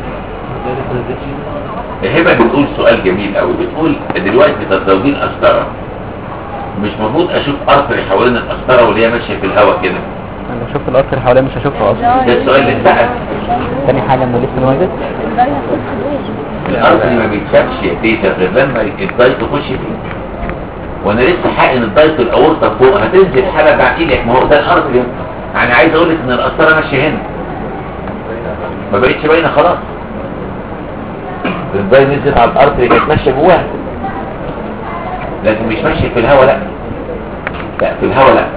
هبه بتقول سؤال جميل قوي بتقول دلوقتي تزوجين قسطره مش المفروض اشوف ارتري حوالين القسطره واللي هي ماشيه في الهواء كده انا لو شفت القطر حواليا مش هشوفه اصلا ده السؤال اللي اتسال تاني حاجة انه لسه موجود الارتري ما بيتشافش يا تيتا غير لما الدايت تخش فيه وانا لسه حاقن الدايت الاورطه فوق هتنزل حاله بعد ايدك ما هو ده الارتري يعني عايز اقول لك ان القسطره ماشيه هنا ما بقتش باينه خلاص الدايت نزلت على الارتري كانت ماشيه جواها لكن مش ماشيه في الهواء لا لا في الهواء لا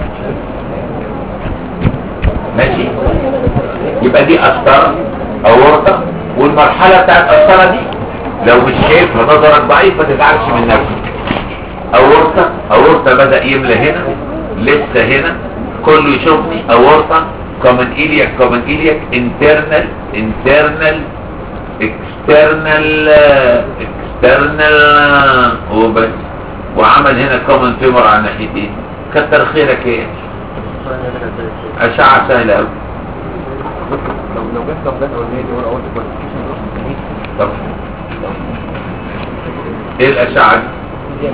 ماشي يبقى دي قسطره اورطه والمرحله بتاعت القسطره دي لو مش شايفها نظرك ضعيف ما تزعلش من نفسك اورطه اورطه بدا يملى هنا لسه هنا كله يشوفني اورطه كومن ايلياك كومن ايلياك انترنال انترنال اكسترنال اكسترنال وبس وعمل هنا كومن فيمر على ناحيتين كتر خيرك ايه اشعه سهله قوي لو لو جت لو جت اولانيه دي وانا قلت كواليفيكيشن طب ايه الاشعه دي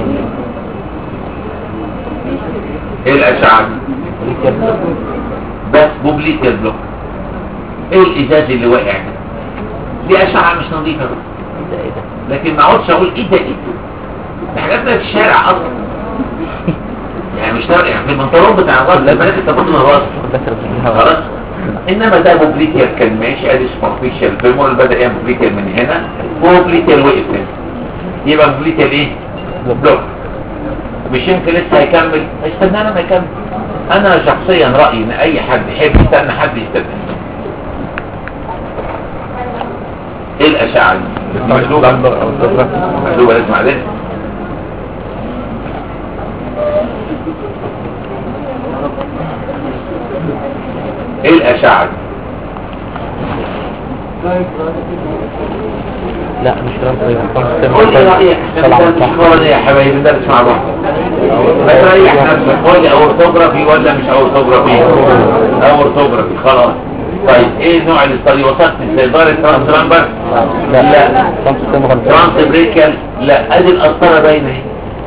ايه الاشعه دي بس بوبليتيال بلوك ايه الازاز اللي واقع ده دي اشعه مش نظيفه بقى. لكن ما اقعدش اقول ايه ده ايه ده ده حاجات ما في الشارع اصلا يعني مش شارع يعني في البنطلون بتاع الراجل لما لازم تاخد من الراس بس الهواء خلاص انما ده بوبليتيال كان ماشي ادي سبارفيشال فيمور بدا يعمل بوبليتيال من هنا وبوبليتيال وقف هنا يبقى بوبليتيال ايه بلوك مش يمكن لسه هيكمل استنى انا ما يكمل انا شخصيا رايي ان اي حد يحب يستنى حد يستنى ايه الاشعه دي مقلوبه مقلوبه لازم علينا ايه الاشعه دي لا مش ترانس قول لي رايك طبعا عشان صح الشغل ده يا حبايبي ده مش مع بعض ما تريح نفسك قول لي اورثوجرافي ولا مش اورثوجرافي اورثوجرافي خلاص طيب ايه نوع الاستادي وصلت لصيدله ترانس لامبر لا لا ترانس سيستم غلط ترانس بريكال لا ادي القسطره باينه اهي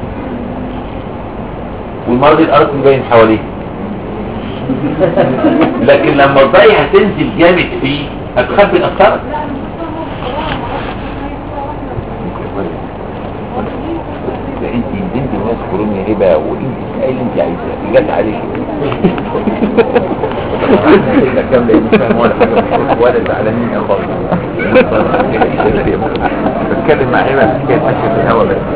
والمرض الارض باين حواليه لكن لما الضي هتنزل جامد فيه هتخبي القسطره ده انت انت الناس كلهم يا هبه وانت ايه اللي انت عايزاه جت عليك كام لان مش فاهم ولا حاجه ولا زعلانين يا خالص بتكلم مع هبه بس كانت ماشيه في الهوا بس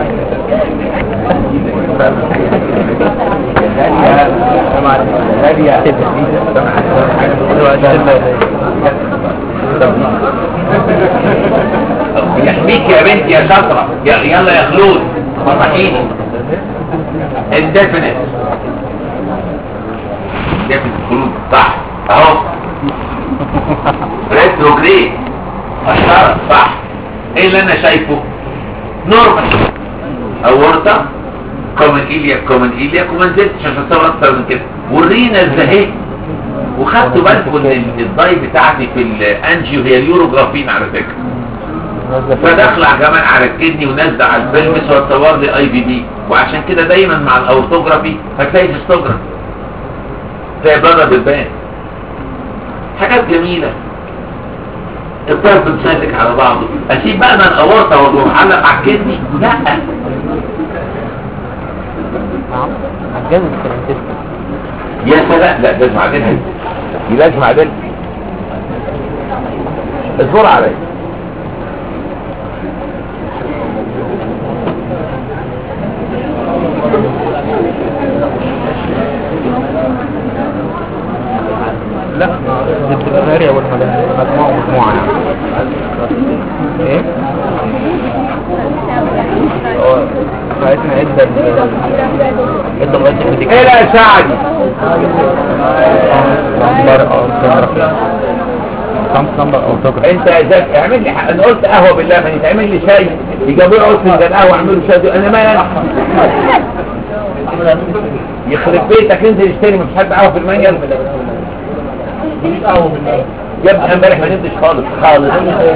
يحميك يا بنتي يا شاطرة يا- يلا يا خلود فرحيني indefinite indefinite خلود صح اهو ريتروجريد اشارة صح ايه اللي انا شايفه نورمال اورطة كومن ايلياك كومن ايلياك وما نزلتش عشان اتصور اكتر من كده والرينا زهقت وخدتوا بالكم ان الضي بتاعتي في الانجيو هي اليوروجرافين على فكره فدخلع كمان على الكدني ونزل على الفيلمس واتصور لي اي بي دي وعشان كده دايما مع الاورتوجرافي هتلاقي سيستوجرافي تلاقي بلادر بتبان حاجات جميلة الطرف مسلك على بعضه اسيب بقى انا الاورطه واروح علق على الكدني لا هتجنن الترانس يا سلام لا ده معدنها دي لازم عدل اصبر عليا لا دي بتبقى فارية ولا مجموعة مجموعة يعني ايه؟ هو ساعتنا ادى ال- ادى لغاية الفيديو ايه الاشعه دي نمبر او فوتوغرافي خمس نمبر او فوتوغرافي انت ذاك اعمل لي حق. انا قلت قهوه بالله ما يتعمل لي شاي يجيبوا لي عود فنجان قهوه اعملوا شاي انا ما يخرب بيتك انزل اشتري مفيش حد قهوه في المنجل يا ابني امبارح ما نمتش خالص خالص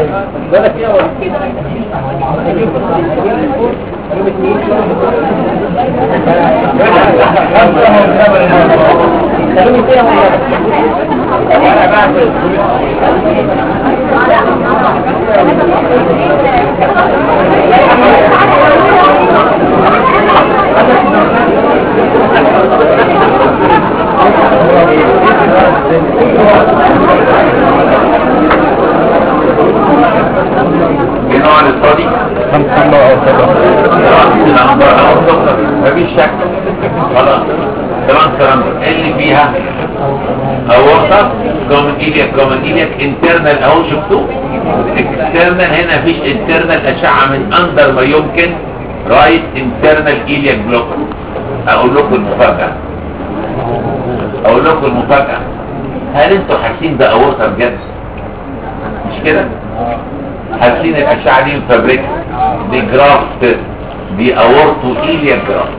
ايه نوع الاستادي خمس نمبر او فوتوغرافي مفيش شك خلاص تمام تمام اللي فيها اورطة كومن ايلياك كومن ايلياك انترنال اهو شفتوه اكسترنال هنا مفيش انترنال اشعة من اندر ما يمكن رايت انترنال ايلياك بلوك اقول لكم المفاجأة اقول لكم المفاجأة هل انتوا حاسين ده اورطة بجد مش كده حاسين الاشعة دي مفبركة دي جرافت دي اورتو ايليا جرافت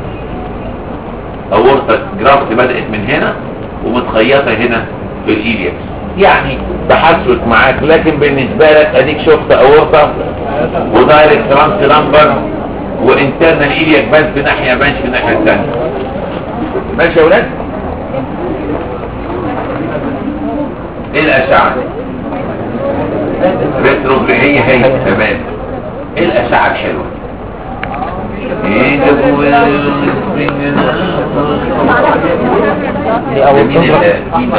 اورتا جرافت بدأت من هنا ومتخيطة هنا في الايلياكس يعني تحسس معاك لكن بالنسبة لك اديك شفت اورتا ودايركت رامس لامبر وانترنال ايلياك بان في ناحية بانش في الناحية الثانية ماشي يا ولاد ايه الاشعة دي ريترو هي هي تمام ايه الاشعه الحلوه ايه ده دي اول مين فوتوغرافي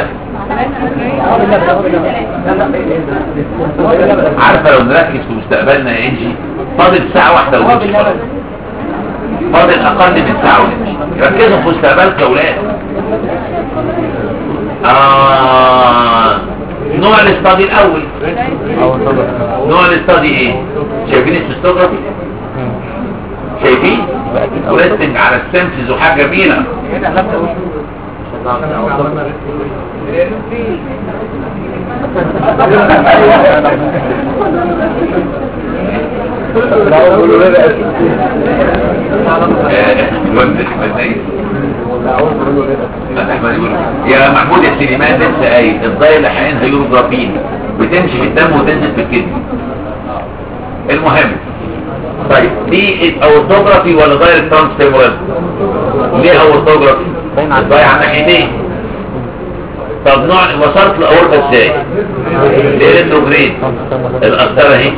اللي عارفه لو نركز في مستقبلنا يا انجي فاضل ساعه واحده ونمشي خلاص فاضل اقل من ساعه ونمشي ركزوا في مستقبلكم يا اولاد آه نوع الاستادي الاول اول فوتوغرافي نوع الاستادي ايه شايفين السيستوجرافي شايفين وريستنج على السمسز وحاجه جميله الواد احمد نايف احمد يقول يا محمود يا سليمان لسه قايل الضايل اللي حقين هيوروجرافين بتمشي في الدم وتنزل في الكدني المهم طيب دي اورتوجرافي ولا دايركت ترانسفيرال ليه اورتوجرافي ضايع على ناحيتين طب نوع وصلت لاورتا ازاي ليه ريتروجريد القسطره اهي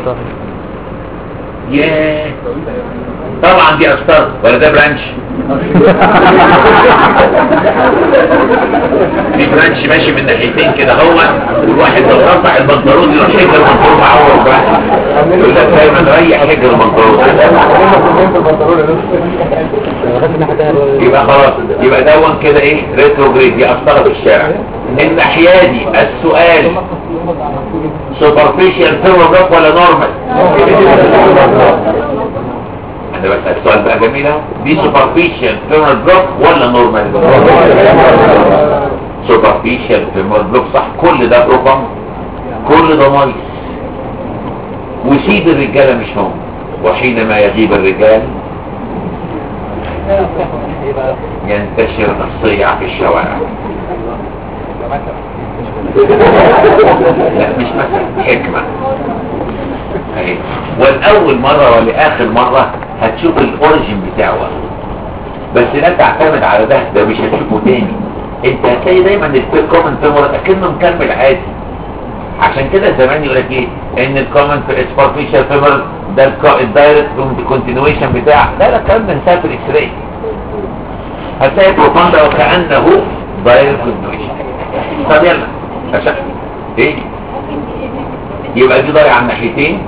ياه طبعا دي قسطره ولا ده برانش في برانش ماشي من ناحيتين كده هو والواحد لو رفع البنطلون يروح حجر البنطلون معور بقى يقول لك دايما ريح حجر البنطلون يبقى خلاص يبقى دون كده ايه ريتروجريد دي قسطره في الشارع الناحيه دي السؤال سوبرفيشال فيرو ولا نورمال انا بسأل السؤال بقى جميل اهو دي سوبرفيشال فيمورال بلوك ولا نورمال سوبرفيشال فيمورال بلوك صح كل ده بروبام كل ده مايس وسيد الرجاله مش هم وحينما يغيب الرجال ينتشر الصيع في الشوارع لا مش مثلا حكمة اهي والاول مرة ولاخر مرة هتشوف الاوريجين بتاعه بس لا تعتمد على ده ده مش هتشوفه تاني انت هتلاقي دايما الكومن فيمور اكنه مكمل عادي عشان كده زمان يقول لك ايه ان الكومن في سبارفيشال فيمور ده الدايركت كونتينيويشن بتاع لا لا الكلام ده انتهى في الاكس راي هتلاقي بروفاندا وكانه دايركت كونتينيويشن طب يلا عشان ايه يبقى دي ضايع على الناحيتين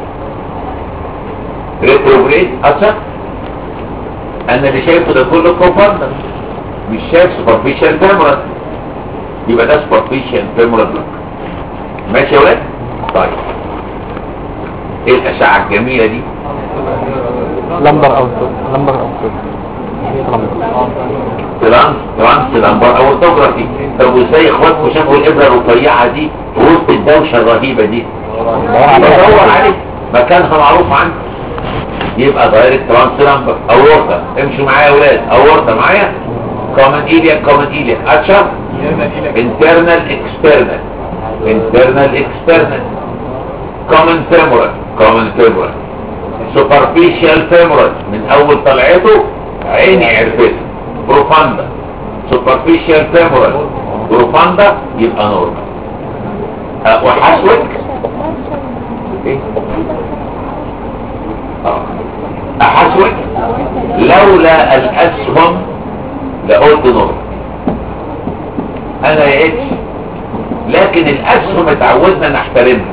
ريتروجريد اصلا انا اللي شايفه ده كله كوفاندر مش شايف سوبرفيشال فيمورال يبقى ده سوبرفيشال فيمورال بلوك ماشي يا ولاد طيب ايه الاشعه الجميله دي لمبر او لمبر او ترانس ترانس لمبر او اوتوجرافي طب وازاي اخواتكم شافوا الابره الرفيعه دي في وسط الدوشه الرهيبه دي بدور عليه مكانها معروف عنه يبقى دايركت ترانس لمبر اورطه امشوا معايا يا اولاد اورطه معايا كومن ايليا كومن ايليا اتشر internal external internal external common femoral common femoral superficial femoral من اول طلعته عيني عرفته بروفاندا superficial femoral بروفاندا يبقى نورمال أه وحسوك ايه اه احسوك لولا الاسهم لقلت نورمال انا يا اتش لكن الاسهم اتعودنا نحترمها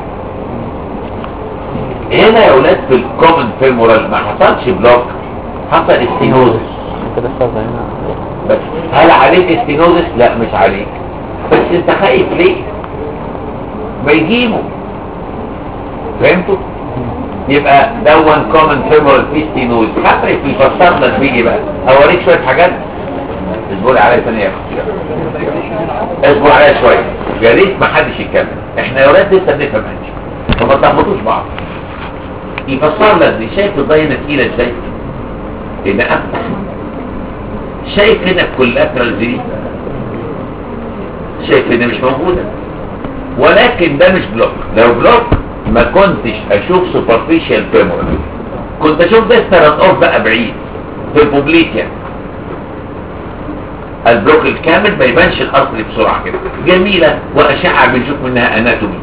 هنا يا ولاد في الكومن فيمورال ما حصلش بلوك حصل استينوزس كده استاذ هنا بس هل عليك استينوزس لا مش عليك بس انت خايف ليه ما يجيبوا فهمتوا يبقى دون كومن فيمورال في ستينوز حتى يفسر لك بيه بقى اوريك شويه حاجات اصبري عليا ثانيه يا اختي اصبر عليا شويه يا ريت ما حدش يتكلم احنا يا ولاد لسه بنفهم انجي فما تلخبطوش بعض يفسر لك دي شايف الضينه تقيله ازاي هنا افتح شايف هنا الكولاترال دي شايف هنا مش موجوده ولكن ده مش بلوك لو بلوك ما كنتش اشوف سوبرفيشال فيمورال كنت اشوف ده سترات اوف بقى بعيد في البوبليتيا البلوك الكامل ما يبانش الارض بسرعه كده جميله واشعه بنشوف منها اناتومي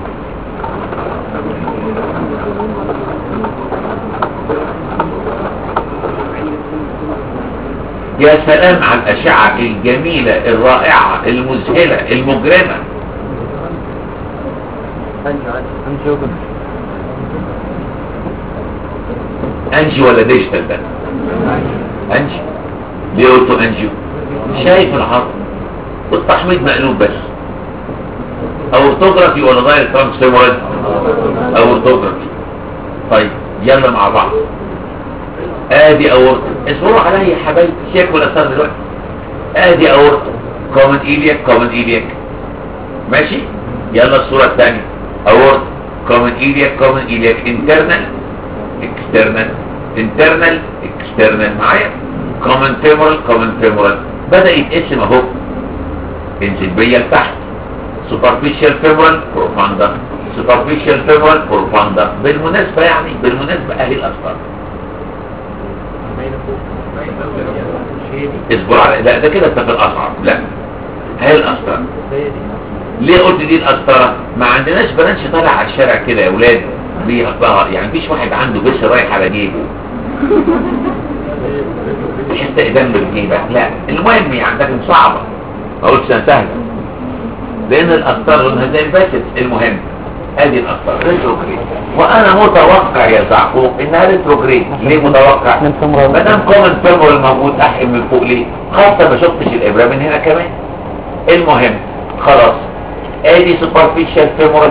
يا سلام على الاشعه الجميله الرائعه المذهله المجرمه انجيو انجي ولا ديجيتال ده انجي ليه قلتوا انجيو شايف العرض والتحميض مقلوب بس او ارتوجرافي ولا داير ترانسفيرال او ارتوجرافي طيب يلا مع بعض ادي اورطه اصبروا عليا يا حبايبي شايف ولا صار دلوقتي ادي اورطه كومن ايلياك كومن ايلياك ماشي يلا الصوره الثانيه اورطه كومن ايلياك كومن ايلياك انترنال اكسترنال internal external معايا common femoral common femoral بدأ يتقسم اهو انزل بيا لتحت superficial femoral profunda superficial femoral profunda بالمناسبة يعني بالمناسبة اهي الاسفار اصبر على لا ده كده انت في الاصعب لا هي الاسطره ليه قلت دي الاسطره ما عندناش بناتش طالع على الشارع كده يا اولاد بيهبها يعني مفيش واحد عنده بس رايح على جيبه حتى ايدان بالجيبه لا المهم يعني ده كان صعبه ما قلتش انا سهله لان الاسطره لونها زي الباسس المهم ادي الاسطره ريتروجريد وانا متوقع يا زعقوق انها ريتروجريد ليه متوقع ما دام كومن فيرمور الموجود احقن من فوق ليه خاصه ما شفتش الابره من هنا كمان المهم خلاص ادي سوبرفيشال فيمورال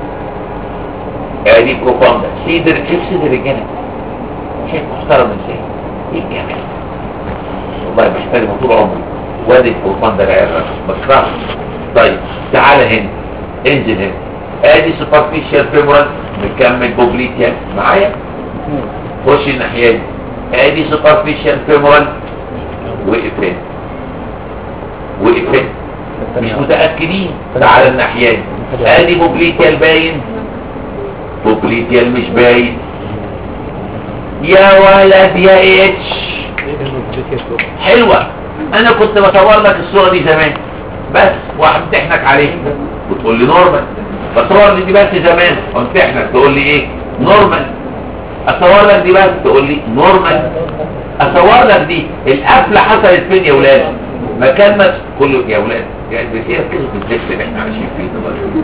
ادي بروفوندا سيدر كيف سيدر الرجاله شيء محترم ازاي ايه الجمال والله بحترمه طول عمري وادي البروفوندا العيال بكرهه طيب تعالى هنا انزل هنا ادي سوبرفيشال فيمورال مكمل بوبليتيا معايا خش الناحيه دي ادي سوبرفيشال فيمورال وقف هنا وقف هنا مش متأكدين تعالى الناحية دي ادي بوبليتيال باين بوبليتيال مش باين يا ولد يا اتش حلوة انا كنت بصور لك الصورة دي زمان بس وامتحنك عليها وتقول لي نورمال بصور لي دي بس زمان وامتحنك تقول لي ايه نورمال اصور لك دي بس تقول لي نورمال اصور لك دي القفله حصلت فين يا ولاد مكان ما كله يا ولاد يعني بسير كده في الزفت اللي احنا عايشين فيه دلوقتي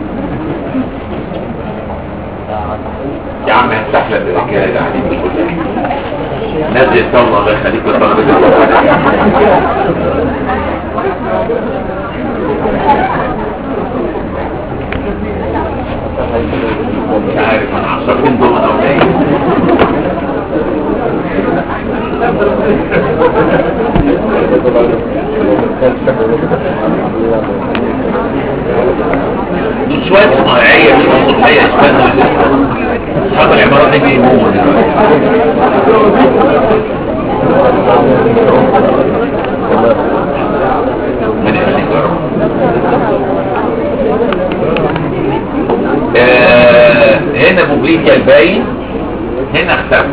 يا عم هفتح لك الرجاله اللي قاعدين دي كلها نزل صلى الله يخليك لطلبة مش عارف انا عصرين دول او ايه دول شوية صناعية مش صناعية استنوا اصحاب العمارة دي بيهموا من السيجارة آه هنا بوبليتيا الباين هنا اختفى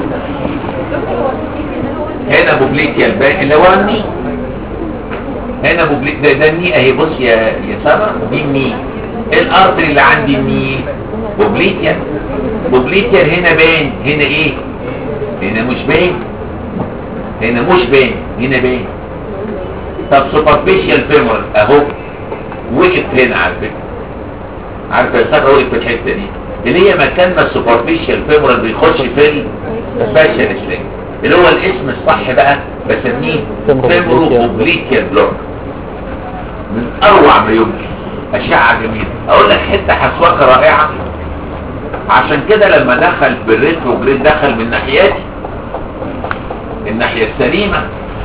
هنا بوبليتيا الباين اللي هو الني هنا بوبليت ده, ده الني اهي بص يا يا ساره دي الني الارتري اللي عندي الني بوبليتيا بوبليتيا هنا باين هنا ايه هنا مش باين هنا مش باين هنا باين طب سوبرفيشال فيمور اهو وقف هنا على فكره عارف يا ساره وقف في الحته دي اللي هي مكان ما السوبرفيشال فيمورال بيخش في الفاشن سلينج اللي هو الاسم الصح بقى بسميه فيمورو اوبليكيال بلوك من اروع ما يمكن اشعه جميله اقول لك حته حسواكه رائعه عشان كده لما دخل بالريتروجريد دخل من ناحيتي الناحيه السليمه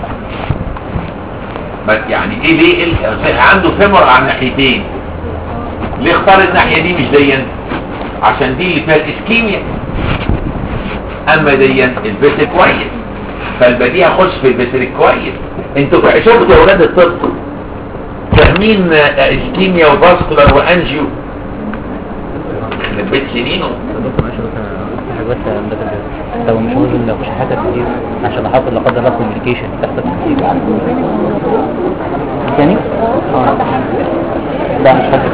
ما يعني ايه ليه ال- عنده فيمور على الناحيتين ليه اختار الناحيه دي مش دي عشان دي اللي فيها الاسكيميا اما دي الفيسل كويس فالبديهه خش في الفيسل كويس انتوا شفتوا يا اولاد الطب فاهمين آه، اسكيميا وفاسكولار وانجيو من بيت سنينه بس لو مش عاوز لو مش حاجه كتير عشان احافظ لا قدر الله كوميونيكيشن تحصل كتير تاني؟ اه لا مش حاجه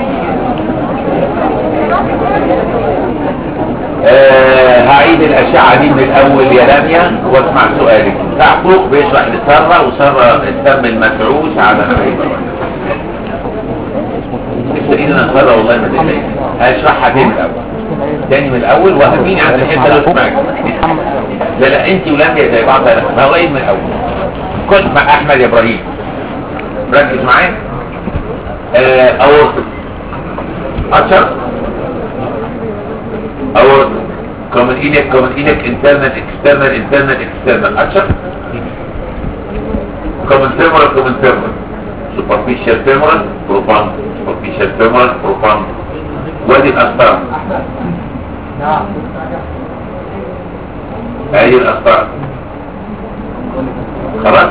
آه هعيد الأشعة دي من الأول يا لميا واسمع سؤالك تعقوق بيشرح لسارة وسارة الدم المتعوس على خيبر سيدنا سارة والله ما تلاقي هشرحها تاني من الأول تاني من الأول وهميني عن الحتة اللي اسمعك لا لا انت ولميا زي بعض لا ما هو ايه من الأول كنت مع أحمد يا إبراهيم ركز معايا آه أورطة أشر اور common iliac common iliac internal external internal external أشر common femoral common femoral superficial femoral profound superficial femoral profound وادي الأسطرة ادي الاسطار خلاص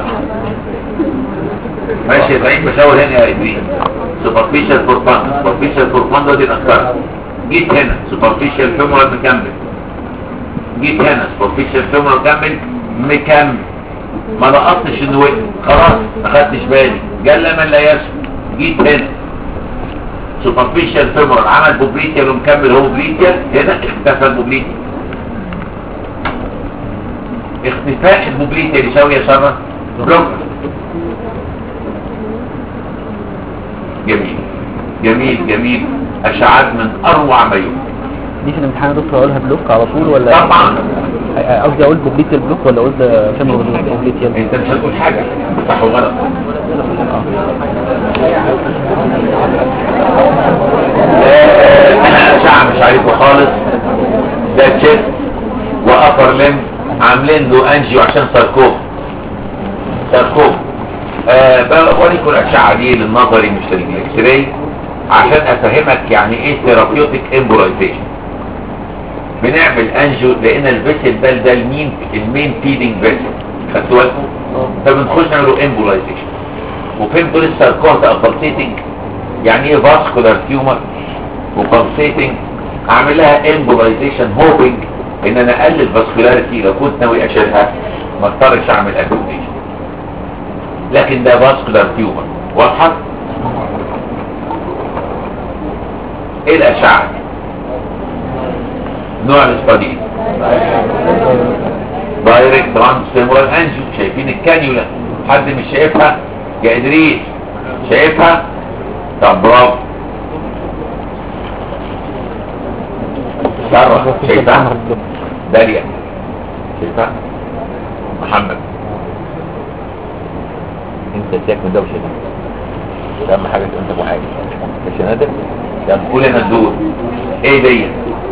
ماشي يا سعيد بشاور هنا يا ادريس سوبرفيشال فورفان سوبرفيشال فورفان دي الاسطار جيت هنا سوبرفيشال فيمورال مكمل جيت هنا سوبرفيشال فيمورال مكمل مكمل ما لقطتش انه وقف خلاص ما خدتش بالي جل من لا يسمع جيت هنا سوبرفيشال فيمورال عمل بوبليتيال ومكمل هو بوبليتيال هنا اختفى البوبليتيال اختفاء البوبليتيال يساوي يا ساره بلوك جميل جميل جميل اشعات من اروع ما يمكن دي في الامتحان يا دكتور اقولها بلوك على طول ولا طبعا آه، قصدي اقول بوبليتيال بلوك ولا اقول فيمر بوبليتيال انت مش هتقول حاجه صح وغلط انا اشعه مش عارفه خالص ده تشيست وابر لم عاملين له انجيو عشان ساركوم ساركوم آه بوريكم الاشعه دي للنظري مش للاكس راي عشان افهمك يعني ايه ثيرابيوتيك امبولايزيشن بنعمل انجيو لان الفيسل ده ده المين المين فيدنج فيسل خدتوا بالكم فبنخش نعمله امبولايزيشن وفهمتوا لسه الكورت بالسيتنج يعني ايه فاسكولار تيومر وبالسيتنج اعمل لها امبولايزيشن هوبنج ان انا اقلل فاسكولاريتي لو كنت ناوي اشيلها ما اضطرش اعمل امبولايزيشن لكن ده فاسكولار تيومر واضحه ايه الاشعه نوع الاستادي دايركت ترانسفيمورال انجيو شايفين الكانيولا حد مش شايفها يا ادريس شايفها طب برافو سارة شايفها داليا شايفها محمد انت ساك من دوشه ده اهم حاجه انت ابو حاجه مش نادر طب قول انا الدور ايه دي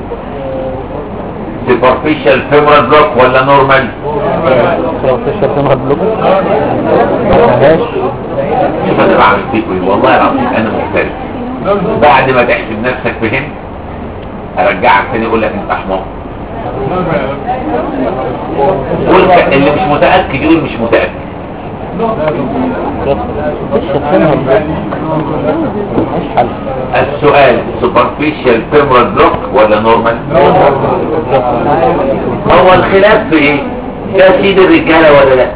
سوبرفيشال فيمورال بلوك ولا نورمال سوبرفيشال فيمر بلوك ملهاش شوف انا بعمل فيكم ايه والله العظيم انا محترف بعد ما تحسب نفسك فهمت ارجعك تاني اقول لك انت حمار قول ك- اللي مش متاكد يقول مش متاكد سوبرفيشال فيمر ملهاش حل السؤال سوبرفيشال فيمورال بلوك ولا نورمال هو الخلاف في ايه ده سيد الرجاله ولا لا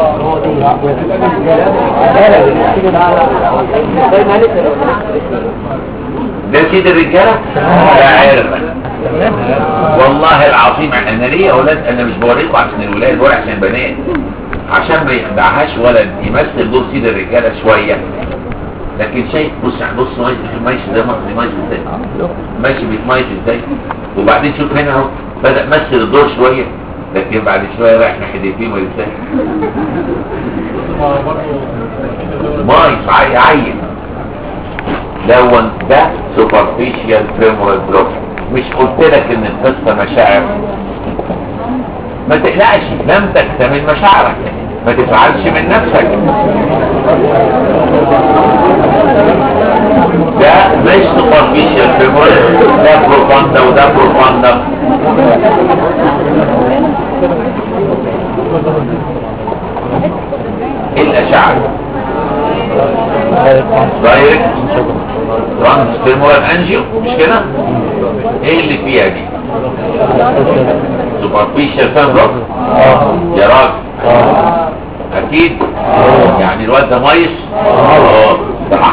ده سيد الرجاله لا عارف والله العظيم انا ليه يا اولاد انا مش بوريكم عشان الولاد ولا عشان البنات عشان ما يخدعهاش ولد يمثل دور سيد الرجاله شويه لكن شايف بص بص ماشي ماشي ده مصري ماشي ازاي ماشي بيتميز ازاي وبعدين شوف هنا اهو بدا مثل الدور شويه لكن بعد شويه رايح ناحيه اليمين واليسار مايس عي عين لون ده سوبرفيشال فيمورال بلوك مش قلت لك ان القصه مشاعر ما تقلقش لم تكتمل مشاعرك ما تزعلش من نفسك ده مش سوبرفيشال فيمورال ده بروفاندا وده بروفاندا ايه الاشعه دايركت ترانسفيرمورال انجيو مش كده ايه اللي فيها دي سوبرفيشال فاهم بلوك يا راجل اكيد يعني الواد ده ميس اه صح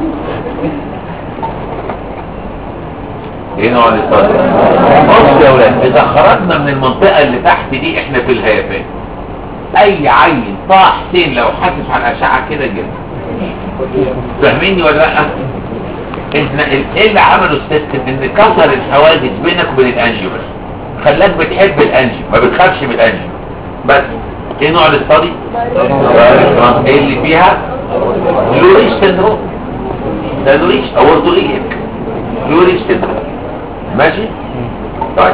ايه نوع الاستاذ بص يا ولاد اذا خرجنا من المنطقه اللي تحت دي احنا في الهيافات اي عين طاح حسين لو حاسس على الاشعه كده جدا فاهميني ولا لا احنا ايه اللي عمله السيستم ان كسر الحواجز بينك وبين الانجيو بس خلاك بتحب الانجيو ما بتخافش من الانجيو بس ايه نوع الاستادي ايه اللي فيها لوريش سندروم ده لوريش او اردوليك لوريش سندروم ماشي طيب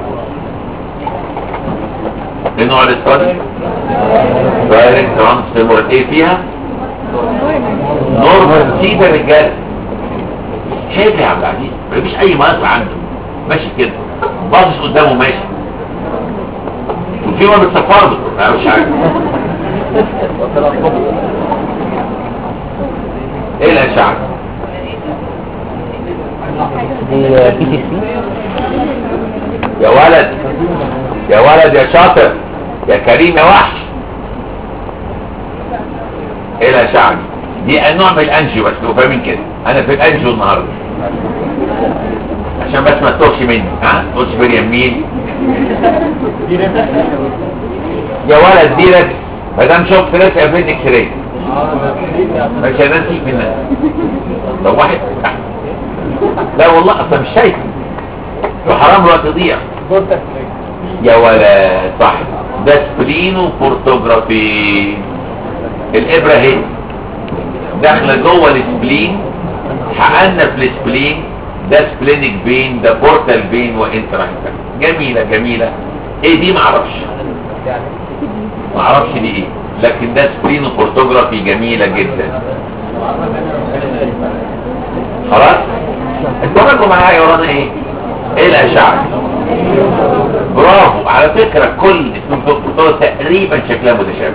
ايه نوع الاستادي دايركت ترانسفيرمور ايه فيها نورمال سيدا رجاله شايف يا عبد العزيز مفيش اي مقاس عنده ماشي كده باصص قدامه ماشي وفي التيومر بتصفر له لا مش عارف ايه الاشعه دي بي تي سي يا ولد يا ولد يا شاطر يا كريم يا وحش ايه الاشعه دي دي نوع من الانجيو بس تبقوا فاهمين كده انا في الانجيو النهارده عشان بس ما تتوهش مني ها تقولش بين يمين يا ولد دي ركس ما دام شفت ركس افيد اكس راي مش هنسيك منها لو واحد لا والله اصلا مش شايف وحرام الوقت يضيع يا ولد صح ده سبلينو بورتوغرافي الابره اهي داخله جوه السبلين حققنا في السبلين ده سبلينيك بين ده بورتال بين وانترا جميله جميله ايه دي معرفش معرفش دي ايه لكن ده سبلينو بورتوغرافي جميله جدا خلاص اتفقوا معايا ورانا ايه ايه الاشعه برافو على فكره كل اسم الدكتور تقريبا شكلها متشابه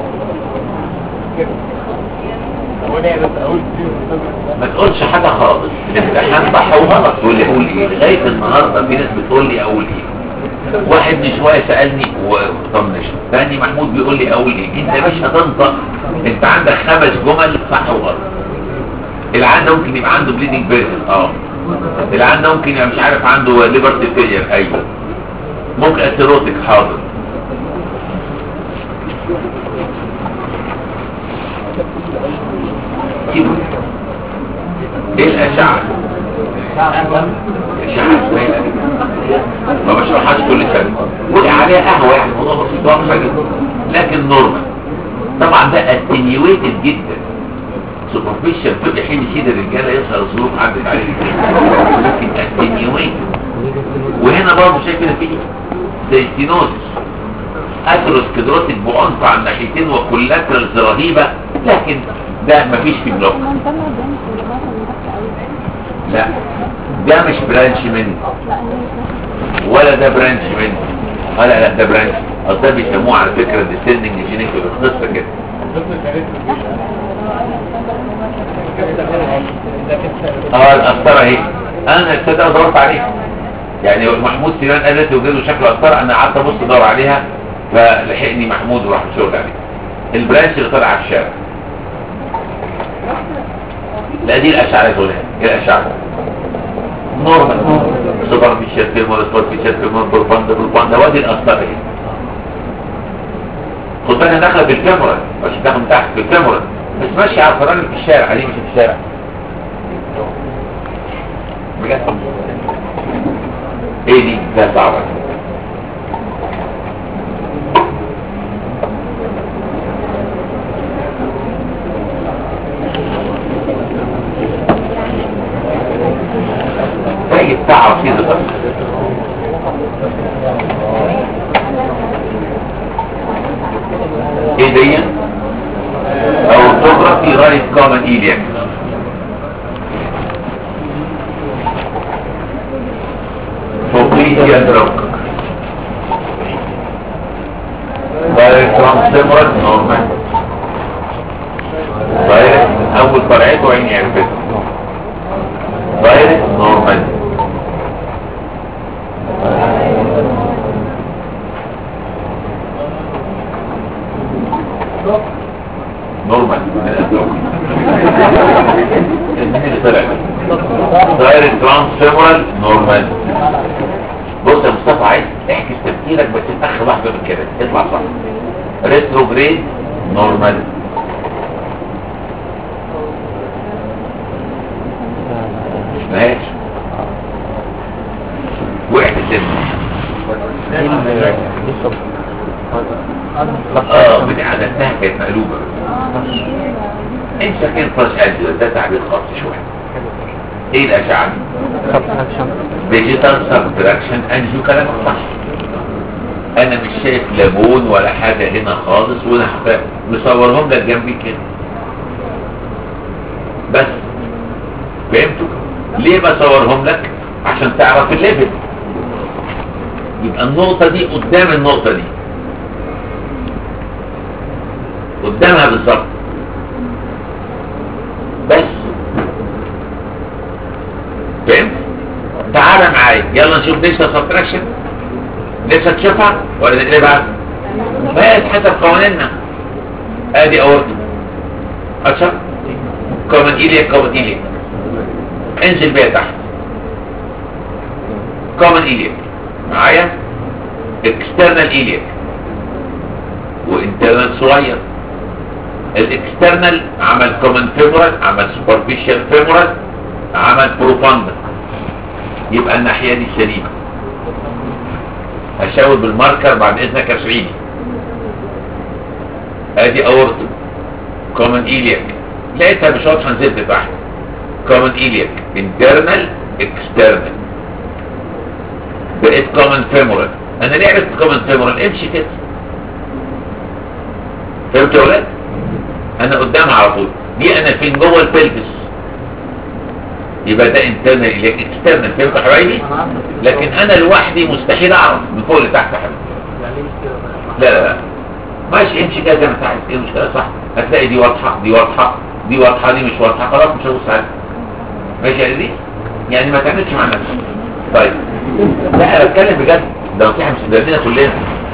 ما تقولش حاجة خالص الامتحان صح وغلط تقول لي اقول ايه لغاية النهاردة في ناس بتقول لي اقول ايه واحد من شوية سألني وطنش ثاني محمود بيقول لي اقول ايه انت مش هتنطق انت عندك خمس جمل صح وغلط العيان ده ممكن يبقى عنده بليدنج بيرسل اه العيان ده ممكن يبقى مش عارف عنده ليبرتي فيلير ايوه ممكن اثيروتك حاضر كده ايه الاشعه الاشعه اسمها إيه؟ ما بشرحهاش كل سنه قولي عليها قهوه يعني الموضوع بسيط واضح جدا لكن نورمال طبعا ده اتنيويتد جدا سوبرفيشال تبقى حين يشيل الرجاله يظهر الظروف عدت عليه لكن اتنيويتد وهنا برضه شايف كده في سيستينوزس اثيروسكليروتيك بعنف على الناحيتين وكولاترالز رهيبه لكن ده مفيش فيه بلوك لا ده مش برانش منه ولا ده برانش منه اه لا لا ده برانش اصل ده بيسموه على فكره ديسندنج جينيك باختصار كده اه القسطره اهي انا ابتدى دورت عليها يعني محمود سيران قالت له جاله شكل قسطره انا قعدت ابص ادور عليها فلحقني محمود وراح شغل عليه البرانش اللي طلع على الشارع لا دي الاشعه دول ايه الاشعه نورمال سوبر فيشر فيرمور سوبر فيشر فيرمور بورباندا بورباندا وادي القسطره اهي خد بالك داخله بالكاميرا مش داخل من تحت بالكاميرا بس ماشي على الفرامل في الشارع دي مش في الشارع بجد ايه دي لا صعبة زي بتاع رصيد الأرض ايه دي او توغرافي رايت كومن ايلياك فوقيتيا دروك دايركت ترانسفيرال نورمال دايركت اول فرعته عيني عرفته دايركت نورمال نورمال مين اللي طلع دايركت ترانسفيرال نورمال بص يا مصطفى عايز احكي تفكيرك بس في اخر لحظه من كده اطلع صح ريتروجريد نورمال ماشي وقعت الدم اه بتاع ده كانت مقلوبه انت كان فرش قد ده تعبير خاص شويه ايه الاشعه دي ديجيتال سبتراكشن انجيو كلامك صح انا مش شايف لابون ولا حاجه هنا خالص وانا حتى مصورهم لك جنبي كده بس فهمتوا ليه بصورهم لك عشان تعرف الليفل يبقى النقطه دي قدام النقطه دي قدامها بالظبط بس فهمت تعالى معايا يلا نشوف ديشتا سبتراكشن لسه تشوفها ولا نقلبها بس حسب قوانيننا ادي اورطه اشرب كومن ايليك كومن ايليك انزل بيها تحت كومن ايليك معايا اكسترنال ايليك وانترنال صغير الاكسترنال عمل كومن فيمورال عمل سوبرفيشال فيمورال عمل بروفاندا يبقى الناحيه دي سليمه هشاور بالماركر بعد اذنك يا سعيدي ادي اورتو كومن ايليك لقيتها مش واضحه نزلت تحت كومن ايليك انترنال اكسترنال بقيت كومن فيمورال انا ليه عرفت كومن فيمورال امشي كده فهمت يا ولاد انا قدام على طول دي انا فين جوه البلفس يبقى ده انترنال اليك اكسترنال فهمت يا حبايبي لكن انا لوحدي مستحيل اعرف من فوق لتحت يا حبيبي لا لا لا ماشي امشي كده زي ما انت عايز ايه المشكله صح هتلاقي دي واضحه دي واضحه دي واضحه دي مش واضحه خلاص مش هبص عليها ماشي يا دي يعني ما تعملش مع نفسك طيب لا انا بتكلم بجد ده نصيحه مش لنا كلنا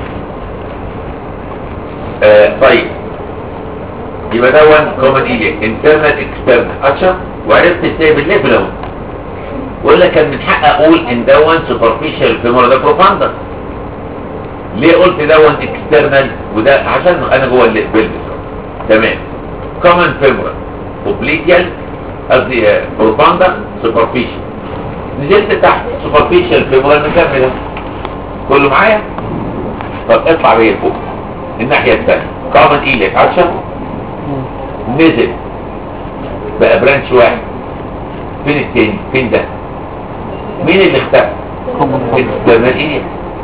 آه طيب يبقى ده وان كومن ايليك انترنال اكسترنال اتشر وعرفت ازاي بالليفل اهو ولا كان من حق اقول ان دون سوبرفيشال فيمورا ده بروفاندر ليه قلت دون اكسترنال وده عشان انا جوه البلبس تمام كومن فيمورا اوبليكيال قصدي بروفاندر سوبرفيشال نزلت تحت سوبرفيشال فيمورا نكمل اهو كله معايا طب اطلع بيا فوق الناحيه الثانيه كومن ايليك عشان نزل بقى برانش واحد فين التاني فين ده مين اللي اختفى اكسترنال ايليك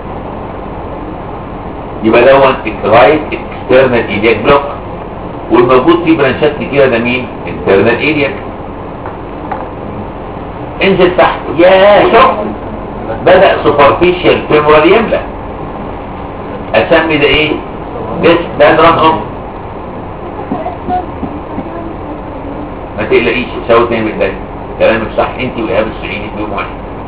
يبقى دون رايت اكسترنال ايليك بلوك والموجود فيه برانشات كتيره ده مين انترنال ايليك انزل تحت يا شوف بدأ سوبرفيشال فيمورال يملى اسمي ده ايه ده ده درام ام ما تقلقيش سوي تاني بايدك كلامك صح انت وايهاب السعيدي في يوم واحد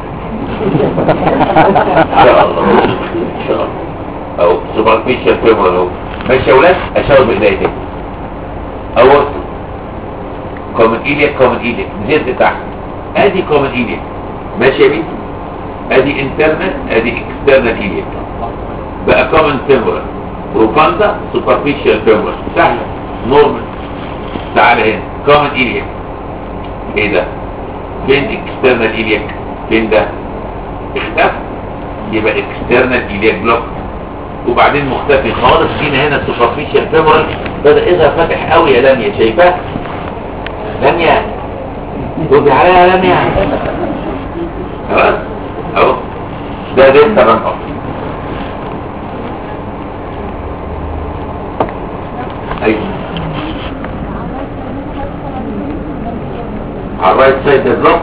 ان شاء الله ان شاء الله او سوبرفيشال فيمورال اهو ماشي يا ولاد اشاور بايديا تاني اول كومن ايليك كومن ايليك نزلت تحت ادي كومن ايليك ماشي يا بنتي ادي انترنال ادي اكسترنال ايليك بقى كومن فيمورال بروفاندا سوبرفيشال فيمورال سهله نورمال تعالى هنا كومن ايليك ايه ده فين اكسترنال ايليك فين ده اختفى يبقى اكسترنال ايليك بلوك وبعدين مختفي خالص فينا هنا السوبرفيشال فيمورال بدا يظهر فاتح قوي يا لميا شايفاه لميا ردي عليها يا لميا خلاص اهو ده ده تمام اهو ايوه على الرايت سايد البلوك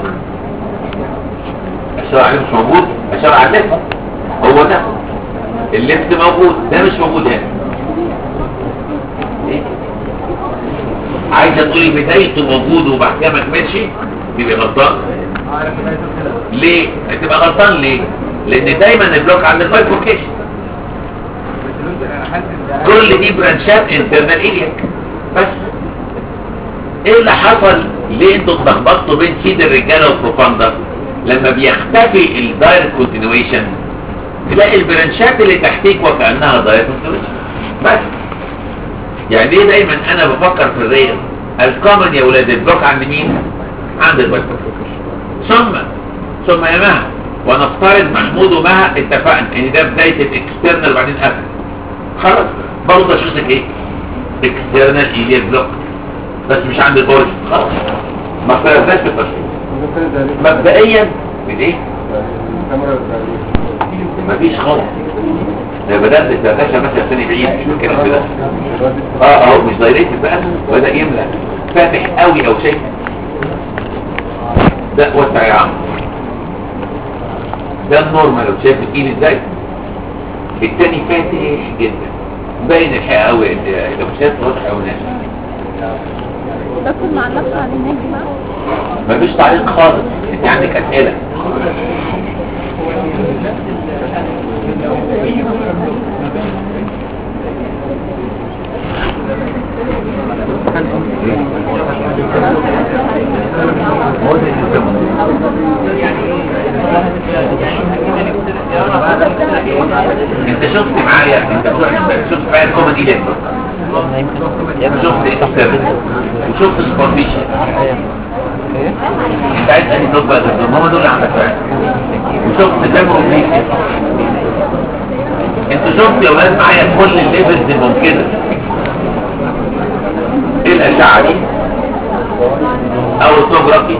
اشار عليه مش موجود اشار على الليفت هو ده الليفت موجود ده مش موجود هنا إيه؟ عايزه تقولي بدايته موجود وبعد كده ما كملش تبقى غلطان ليه هتبقى غلطان ليه لان دايما البلوك عند البايفوركيشن كل دي برانشات انترنال ايليك بس ايه اللي حصل ليه انتوا اتلخبطتوا بين سيد الرجاله والبروفاندر لما بيختفي الدايركت كونتينيويشن تلاقي البرانشات اللي تحتيك وكانها دايركت كونتينيويشن بس يعني ليه دايما انا بفكر في الريل الكومن يا ولاد البلوك عند مين عند البايفوركيشن ثم ثم يا مها ونفترض محمود ومها اتفقنا ان ده بدايه الاكسترنال وبعدين قفل خلاص برضه تشخيصك ايه اكسترنال ايليك بلوك بس مش عند الاوريجن خلاص ما اختلفناش في التشخيص مبدئيا بالايه مفيش خالص ده بدأت الدردشة مثلا ثاني بعيد مش بتكلم كده اه اه مش دايركت بقى بدأ يملى فاتح قوي او شيء ده وسع يا عم ده النورمال لو شايف الايد ازاي التاني فاتح جدا باين الحقيقة قوي لو الشات واضح قوي ناس دكتور ما علقش على هناك بقى مفيش تعليق خالص انت عندك اسئله انت شفت معايا انت شفت معايا الكوميدي ليه شفت اكسترن وشفت سبورتيشن انت عايز انهي دول بقى دول هم دول اللي عندك بقى وشفت ديمو انتوا شفتوا يا ولاد معايا كل الليفلز الممكنه ايه الاشعه دي او التوجرافي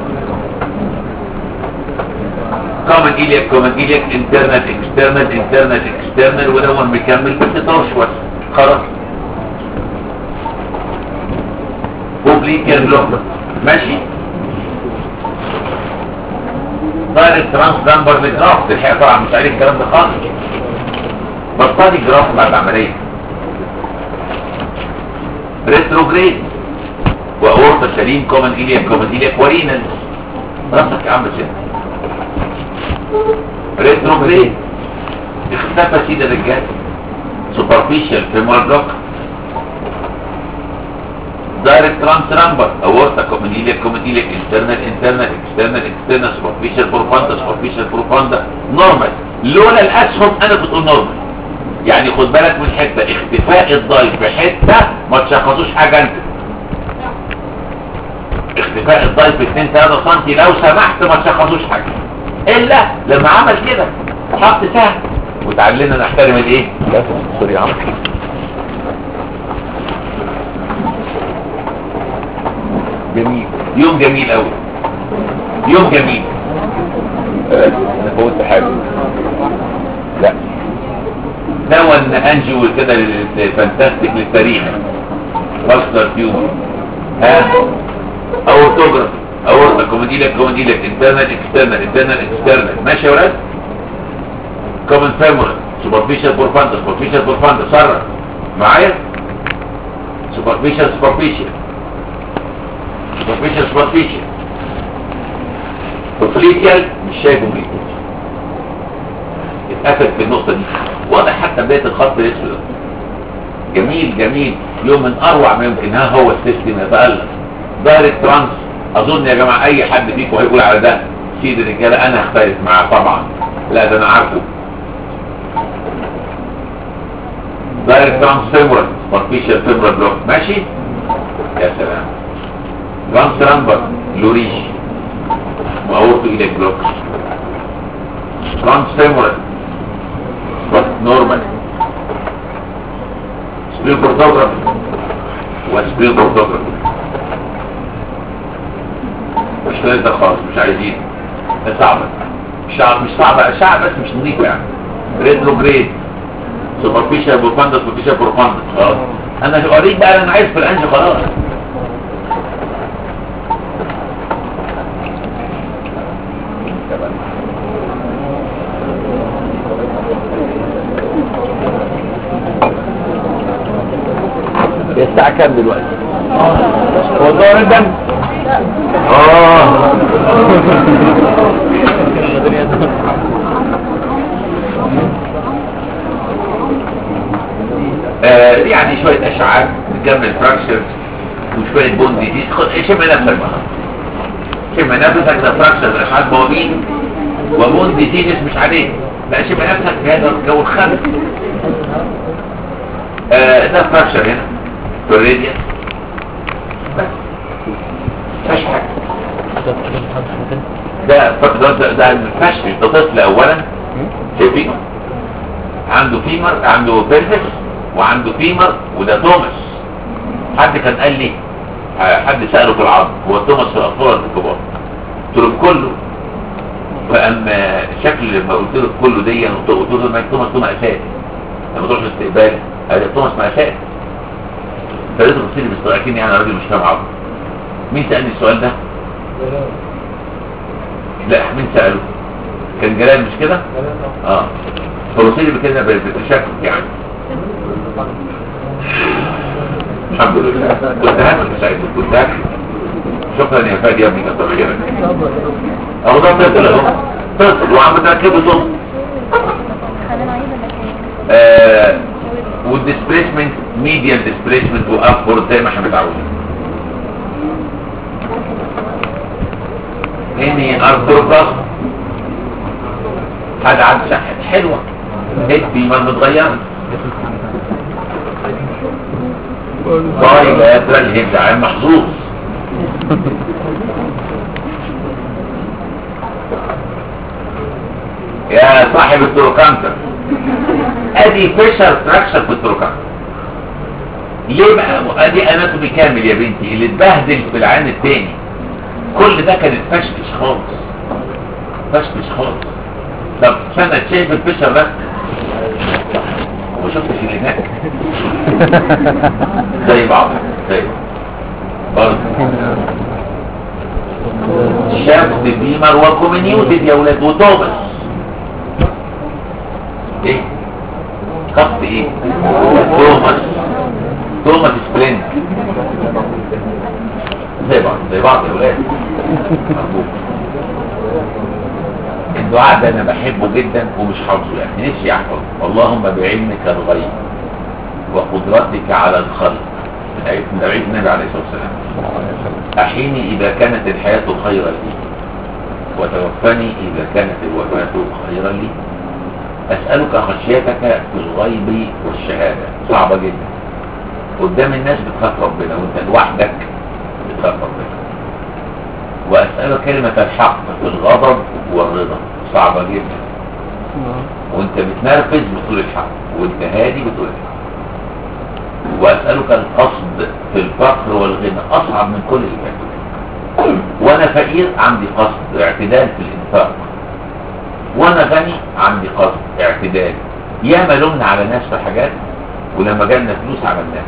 كومن ايليك كومن ايليك انترنال اكسترنال انترنال اكسترنال وده هو مكمل بس طرش بس خلاص بوبليكال بلوك ماشي دايركت ترانس دامبر للجراف الحقيقه طبعا مش عليه الكلام ده خالص بطلي الجراف بعد العمليه ريتروجريد واورطه سليم كومن ايليك كومن ايليك ورينال راسك يا عم سيد ريتروجريد اختفى سيد الرجال سوبرفيشال فيمور بلوك دايركت ترانس نمبر اورتا كوميديليك كوميديليك انترنال انترنال اكسترنال اكسترنال سوبرفيشال بروفاندا سوبرفيشال بروفاندا نورمال لولا الاسهم انا بتقول نورمال يعني خد بالك من حته اختفاء الضايف في حته ما تشخصوش حاجه انت اختفاء الضايف في 2 3 سم لو سمحت ما تشخصوش حاجه الا لما عمل كده حط سهم وتعلمنا نحترم الايه لا سوري يا عم جميل يوم جميل قوي يوم جميل آه، انا فوتت حاجه لا نوى ان انجو كده فانتاستيك للتاريخ ماستر تيومر ها اورتوجراف اورتا كوميديلك كوميديلك انترنال اكسترنال انترنال اكسترنال ماشي يا ولاد كومن فيمورال سوبرفيشال بورفاندا سوبرفيشال بورفاندا سرع معايا سوبرفيشال سوبرفيشال سوبرفيشال سوبرفيشال اوبليكيال مش شايفه بليكيال اتقفل في النقطة دي واضح حتى بداية الخط الاسود جميل جميل يوم من اروع ما يمكن ها هو السيستم يتألق دايركت ترانس اظن يا جماعة اي حد فيكم هيقول على ده سيد الرجالة انا هختلف معاه طبعا لا ده انا عارفه دايركت ترانس فيمورال سبارفيشال فيمورال بلوك ماشي يا سلام ترانس نمبر لوريش واورتو ايدك بلوك ترانس فيمورال نورمال سبيل بورتوغراف وسبيل بورتوغراف مش ده خالص مش عايزين ده صعبة مش صعب مش صعبة شعب بس مش نظيفة يعني ريد جريد سوبرفيشال بروفاندا سوبرفيشال بروفاندا خلاص انا اوريك بقى اللي انا عايز في الانج خلاص الساعة كام دلوقتي؟ هو دور الدم؟ اه آه، يعني شوية اشعاعات نكمل فراكشر وشوية بوند دي خد شم نفسك بقى شم نفسك ده فراكشر اشعاعات بوابين وبوند ديزيز مش عليه لا شم نفسك في هذا الجو الخامس آه، ده فراكشر هنا في الراديوس بس مفيش حاجة ده ده ده, ده الفشل ده طفل اولا شايفين عنده فيمر عنده بيرفكس وعنده فيمر وده توماس حد كان قال لي ح- حد سأله في العظم هو توماس في الاطفال ولا في الكبار قلت له كله فاما شكل لما قلت له كله دي أنا قلت قلت له ما توماس ده مأساة لما تروح الاستقبال قال لي توماس مأساة فلقيته بص لي باستغراب يعني راجل مش فاهم عظم مين سألني السؤال ده؟ لا مين سأله؟ كان جلال مش كده؟ اه فبص لي بكده بتشكك يعني الحمد لله كنت هاكل سعيد كنت هاكل شكرا يا فادي يا ابني كتر خيرك اهو ده طفل اهو طفل وعم تركبه صوت خلينا عايزة لكن آه والديسبريسمنت ميديال ديسبريسمنت وابورد زي ما احنا متعودين اني ارثروبلاس هذا عاد شحن حلوه هدي ما متغيره طيب يا ترى الهد عام محظوظ يا صاحب التروكانتر ادي فيشر فراكشر في التروكانتر ليه بقى ادي اناتومي كامل يا بنتي اللي اتبهدل في العين التاني كل ده كان اتفشفش خالص فشفش خالص طب سنة شايف الفيشر ده وما شفتش اللي هناك زي بعض زي بعض برضه شاف بيمر وكومينيوتد يا ولاد وتوماس ايه خط ايه توماس توماس سبرينج زي بعض زي بعض يا ولاد أرجوك. الدعاء ده انا بحبه جدا ومش حافظه يعني نفسي احفظه اللهم بعلمك الغيب وقدرتك على الخلق من دعيت النبي عليه الصلاه والسلام احيني اذا كانت الحياه خيرا لي وتوفني اذا كانت الوفاه خيرا لي اسالك خشيتك في الغيب والشهاده صعبه جدا قدام الناس بتخاف ربنا وانت لوحدك بتخاف ربنا واسالك كلمه الحق في الغضب والرضا صعبه جدا وانت بتنرفز بتقول الحق وانت هادي بتقول الحق واسالك القصد في الفقر والغنى اصعب من كل اللي فات وانا فقير عندي قصد اعتدال في الانفاق وانا غني عندي قصد اعتدال ياما لومنا على ناس في حاجات ولما جالنا فلوس عملناها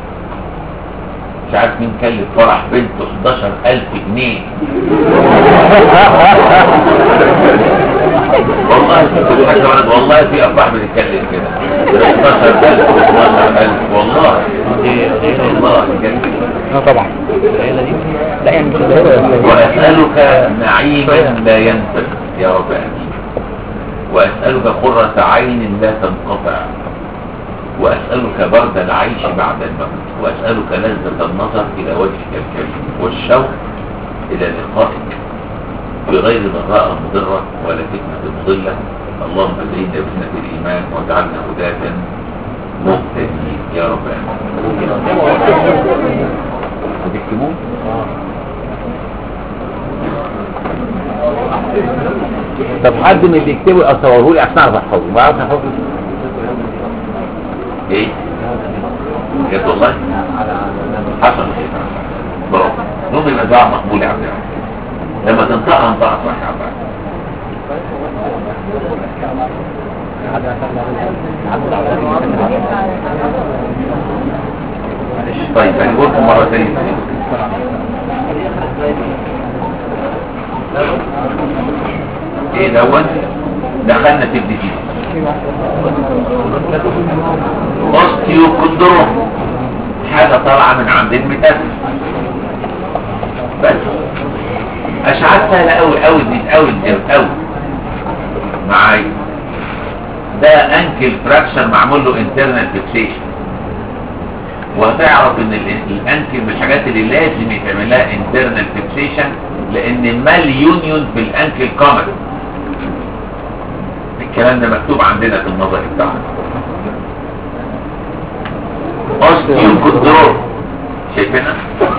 مش عارف مين كلف فرح بنته 11000 جنيه والله الحاجة ولد والله في افراح بتتكلم كده 11000 و12000 والله والله كده اه طبعا لا يعني مش الدائرة وأسألك نعيما لا ينفد يا رب آمين وأسألك قرة عين لا تنقطع وأسألك برد العيش بعد الموت وأسألك لذة النظر إلى وجهك الكريم والشوق إلى لقائك بغير ضراء مضرة ولا فتنة مضلة اللهم زينا بسنة الإيمان واجعلنا هداة مهتدين يا رب آمين هتكتبوه؟ طب حد من اللي يكتبه اصوره لي عشان اعرف احفظه ما اعرفش احفظه ايه بجد والله حصل خير برافو نوم يبقى دعاء مقبول يا عبد الرحمن لما تنطقها انطقها صح يا عبد الرحمن طيب هنقولكم مرة تانية ايه دوت دخلنا في الديزيز اوستيو كوندروم حاجة طالعة من عند المتاس بس اشعات سهلة اوي اوي دي اوي دي اوي معايا ده انكل فراكشر معمول له انترنال فيكسيشن وهتعرف ان ال- الانكل من الحاجات اللي لازم يتعمل لها انترنال فيكسيشن لان مال يونيون في الانكل كومن الكلام ده مكتوب عندنا في النظر بتاعنا اوستيو كوندروم شايفينها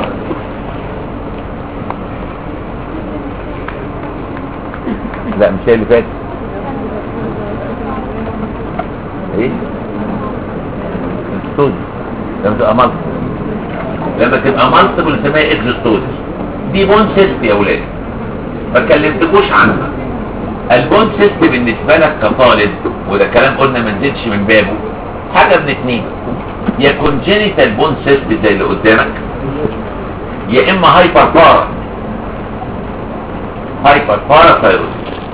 لا مش هي اللي فاتت ايه الستودي لما تبقى مالتي لما تبقى مالتيبل نسميها اكزوستوز دي بون سيست يا ولاد ما كلمتكوش عنها البون سيست بالنسبه لك كطالب وده كلام قلنا ما نزلش من بابه حاجه من اتنين يا كونجينيتال بون سيست زي اللي قدامك يا اما هايبر بارا هايبر بارا ثايرويد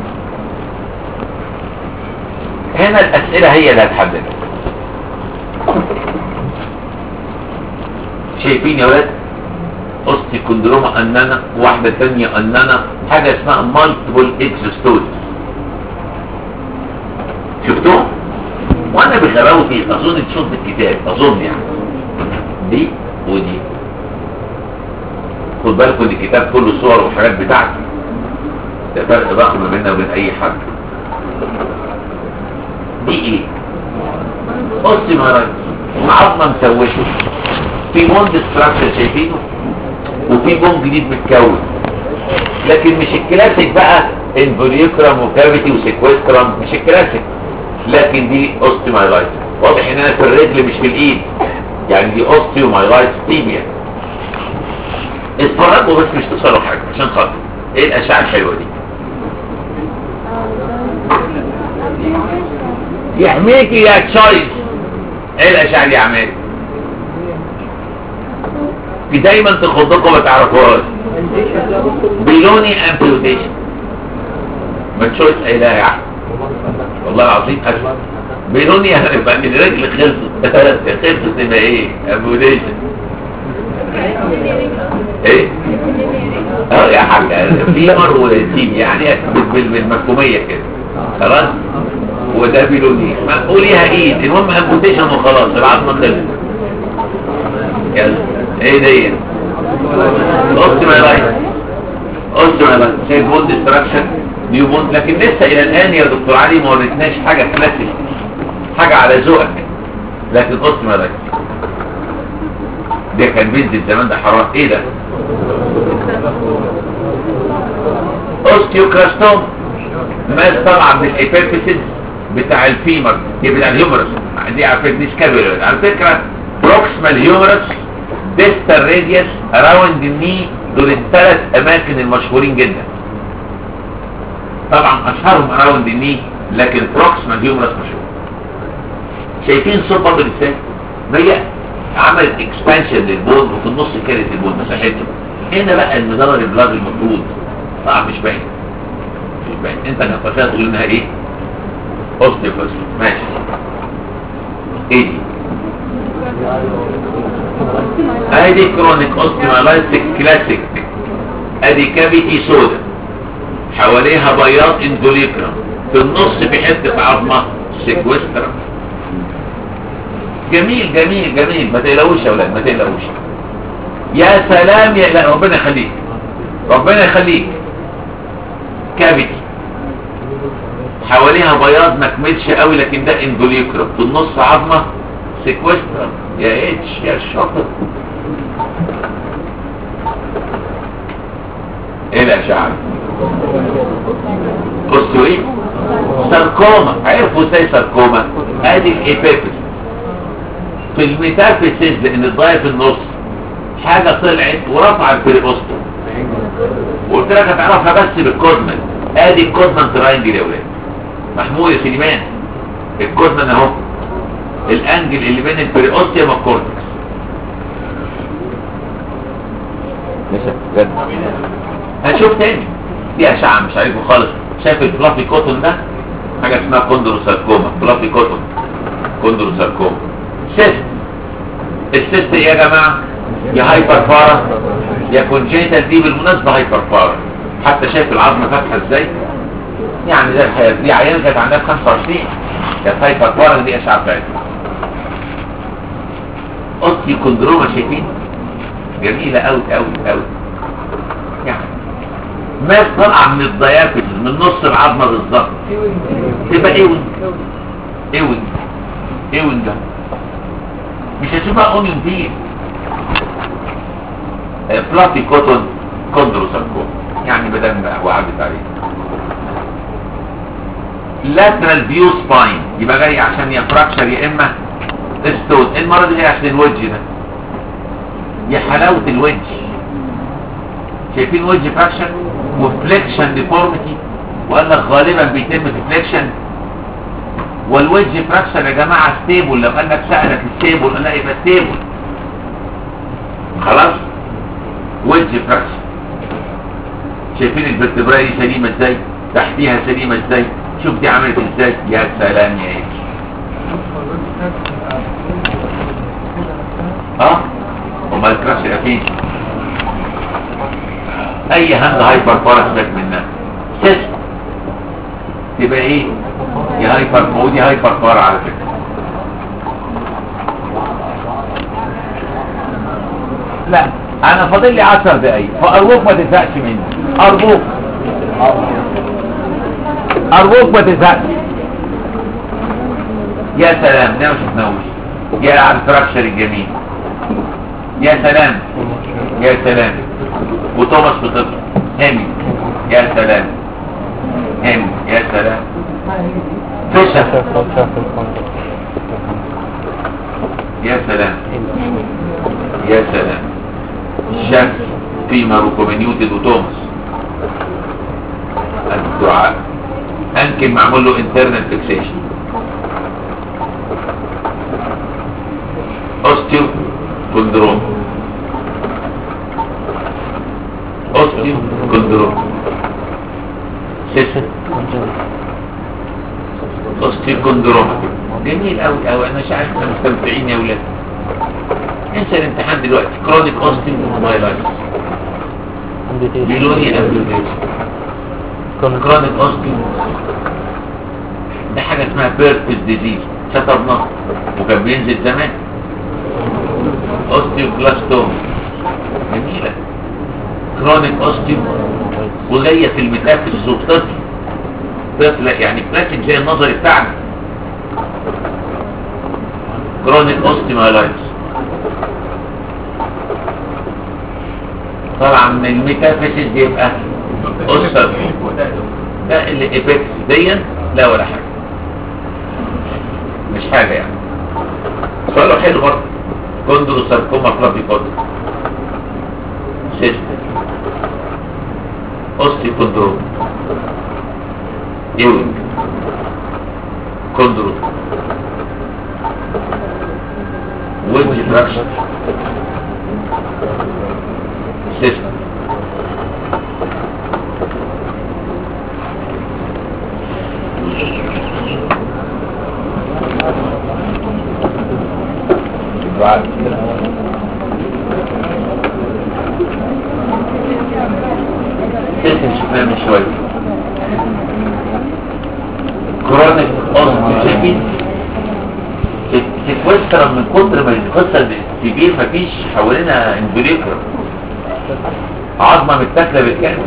هنا الاسئله هي اللي هتحددك شايفين يا ولاد اوستيكوندروما اننا واحدة تانية اننا حاجة اسمها مالتيبل اكزوستوز شفتوه وانا بغباوتي اظن دي صوت الكتاب اظن يعني دي ودي خد بالكم ان الكتاب كله صور وحاجات بتاعتي ده فرق ضخم بيننا وبين اي حد دي ايه بص مهرج عظمه مسوشه في موند ستراكشر شايفينه وفي بوم جديد متكون لكن مش الكلاسيك بقى انفوليوكرام وكافيتي وسيكويسترام مش الكلاسيك لكن دي اوستيومايلايتس واضح ان انا في الرجل مش في الايد يعني دي اوستيومايلايتس تيبيا اتفرجوا بس مش تصلوا حاجه عشان خاطر ايه الاشعه الحلوه دي يحميكي يا تشايز ايه الاشعه دي يا عماد في دايما تخضكم ما تعرفوهاش بيلوني امبيوتيشن ما تشويس قايلها يا احمد والله العظيم اسف بيلوني هيبقى من رجل خلصت خلصت تبقى ايه امبيوتيشن ايه اه يا حاجة فيمر وتيم يعني بال- بال- بالمفهومية كده خلاص وده بيلوني ما قوليها ايد المهم امبوتيشن وخلاص العظمة خلصت يلا ايه دي قلت ما لايك قلت ما لايك شايف بوند ديستراكشن نيو بوند لكن لسه الى الان يا دكتور علي ما وريتناش حاجة كلاسيك حاجة على ذوقك لكن قلت ما لايك ده كان بينزل زمان ده حرام ايه ده اوستيوكراستوم ماس طالعه من الابيفيسيس بتاع الفيمر دي بتاع الهيومرس دي على فكره دي سكابيولر على فكره بروكسمال هيومرس ديستال راديوس اراوند الني دول الثلاث اماكن المشهورين جدا طبعا اشهرهم اراوند الني لكن بروكسمال هيومرس مشهور شايفين صوت برضه الانسان ما هي عملت اكسبانشن للبون وفي النص كانت البون مساحته هنا بقى المدار البلاد المفروض طبعا مش باين مش باين انت نفسها تقول انها ايه اوستيوكوس ماشي ايه دي ادي كرونيك اوستيومالايتس كلاسيك ادي كافيتي سودا حواليها بياض اندوليكرم في النص في حته عظمه سيكوسترم جميل جميل جميل ما تقلقوش يا اولاد ما تقلقوش يا سلام يا لا ربنا يخليك ربنا يخليك كافيتي حواليها بياض ما كملش قوي لكن ده اندوليكرم في النص عظمه سيكوسترم يا اتش يا شاطر ايه الاشعه بصوا ايه ساركوما عرفوا ازاي ساركوما ادي الابيبس في الميتافيسيس لان الضايع في النص حاجة طلعت ورفع البريبوستوم وقلت لك هتعرفها بس بالكودمان ادي الكودمان تراينجل يا ولاد محمود يا سليمان الكودمان اهو الانجل اللي بين البريوستيوم والكورتكس لسه بجد هنشوف تاني دي اشعه مش عارفه خالص شايف الفلافي كوتون ده حاجه اسمها كوندروساركوما فلافي كوتون كوندروساركوما سيست السيست ايه يا جماعه يا هايبر فارا يا كونجيتال دي بالمناسبه هايبر فارا حتى شايف العظمه فاتحه ازاي يعني زي الحياه دي عيانه كانت عندها 25 كانت هايبر فارا دي اشعه بتاعتها اوستي كوندروما شايفين جميله قوي قوي قوي يعني ماس طالعه من الضيافل من نص العظمه بالظبط تبقى ايه وين ايه وين ايه وين ده مش هتشوفها اونيون دي فلافي كوتون كوندروساركوم يعني بدل ما وعدت عليه لاترال فيو سباين يبقى جاي عشان يا فراكشر يا اما ستون المره دي جاي عشان الوجه ده يا حلاوه الوجه شايفين وجه فراكشن وفليكشن ديفورميتي وقال لك غالبا بيتم ديفليكشن والوجه فراكشن يا جماعه ستيبل لو قال لك سالك ستيبل لا يبقى ستيبل خلاص وجه فراكشن شايفين الفرتبراي دي سليمه ازاي تحتيها سليمه ازاي شوف دي عملت ازاي يا سلام يا ايش اه وما يكرهش الافيد اي هاند هايبر بارا سيبك منها سيست تبقى ايه يا هايبر ودي هايبر بارا على فكره لا انا فاضل لي 10 دقايق فارجوك ما تزهقش مني ارجوك ارجوك ما تزهقش يا سلام ده مش تنوش يا على الفراكشر الجميل يا سلام يا سلام وتوماس بطفل هامي يا سلام هامي يا سلام فشل يا سلام يا سلام شاف فيما روكومنيوتد وتوماس الدعاء انكل معمول له انترنال فيكسيشن اوستيو كوندروم اوستيو كوندروم سيسن اوستيو كوندروم جميل قوي قوي انا مش عارف احنا مستمتعين يا ولاد انسى الامتحان دلوقتي كرونيك اوستيو مايلايتس بيلوني امبليفيشن كرونيك اوستيو ده حاجه اسمها بيرتس ديزيز شطبناه وكان بينزل زمان اوستيوبلاستوم جميلة كرونيك اوستيو وجاية في الميتافيزيس وطفل طفل يعني فلاكن زي النظري بتاعنا كرونيك اوستيومالايتس طبعا من الميتافيزيس بيبقى أسر ده اللي إيبكس ديا لا ولا حاجة مش حاجة يعني سؤاله حلو برضه كوندرو ساركوما فلافي كوندرو سيست اوستي كوندرو يوينج كوندرو ويدج فراكشن سيست دعاء سيست شفناه من شوية كرونيك اوستي شايفين تتوسر من كتر ما القصة كبير مفيش حوالينا امبريكر عظمة متاكلة بالكامل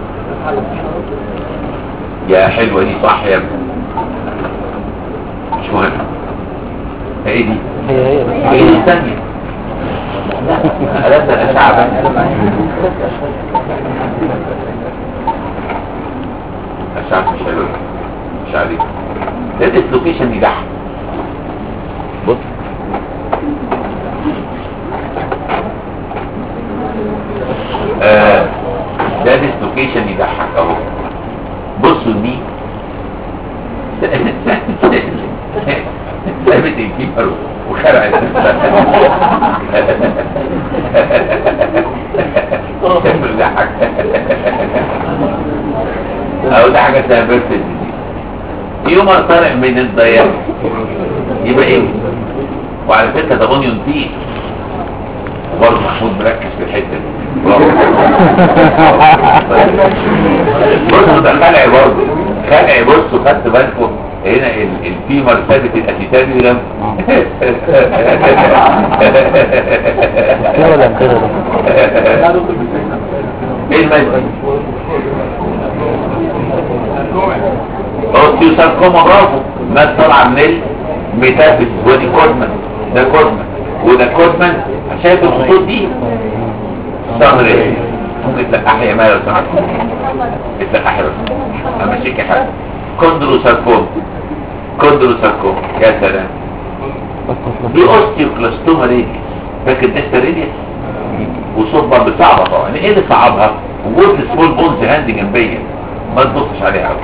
يا حلوة دي صح يا ابني مش مهم ايه دي ايه دي ثانية ألم الأشعة بقى أشعة مش حلوة مش عليك ده ديسلوكيشن يضحك بص آه ده ديسلوكيشن يضحك اهو بصوا دي ثابت الكيبر وخرع كمل ضحك اهو ده حاجه اسمها بيرفكت يوم طالع من الضياع يبقى ايه وعلى فكره ده اونيون تي برضه محمود مركز في الحته دي برافو. بصوا ده خلعي برضه خلعي بصوا خدت بالكم هنا ال- الفيمر ثابت الاسيتابيولم كده ولا كده ايه المادة اوستيو ساركوما برافو ناس طالعه من الميتافيز ودي كودمان ده كودمان وده كودمان شايف الخطوط دي صغري ممكن تلقحي يا مايا لو سمحت تلقحي بس امشيك يا حاجه كوندرو ساركوما كوندرو ساركوما يا سلام دي اوستيوكلاستوما ريديس فاكر ده ريديس وصوت برضه صعبة طبعا ايه اللي صعبها وجود السمول بونز هاند جنبيا ما تبصش عليها قوي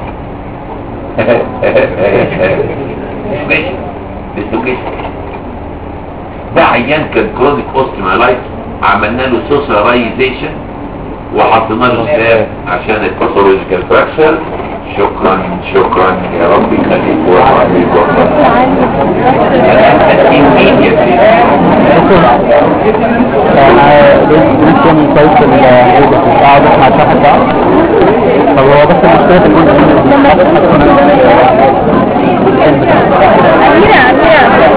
ماشي ديسلوكيشن ده عيان كان كرونيك اوستيمالايت عملنا له سوسرايزيشن وحطينا له سلاب عشان الباثولوجيكال فراكشر شكرا شكرا يا رب يخليك ويرحم بيك والله انا ممكن كويس الهيبة اقعد اسمع الشرح بتاعه طب هو بس المشكلة في أميرة أميرة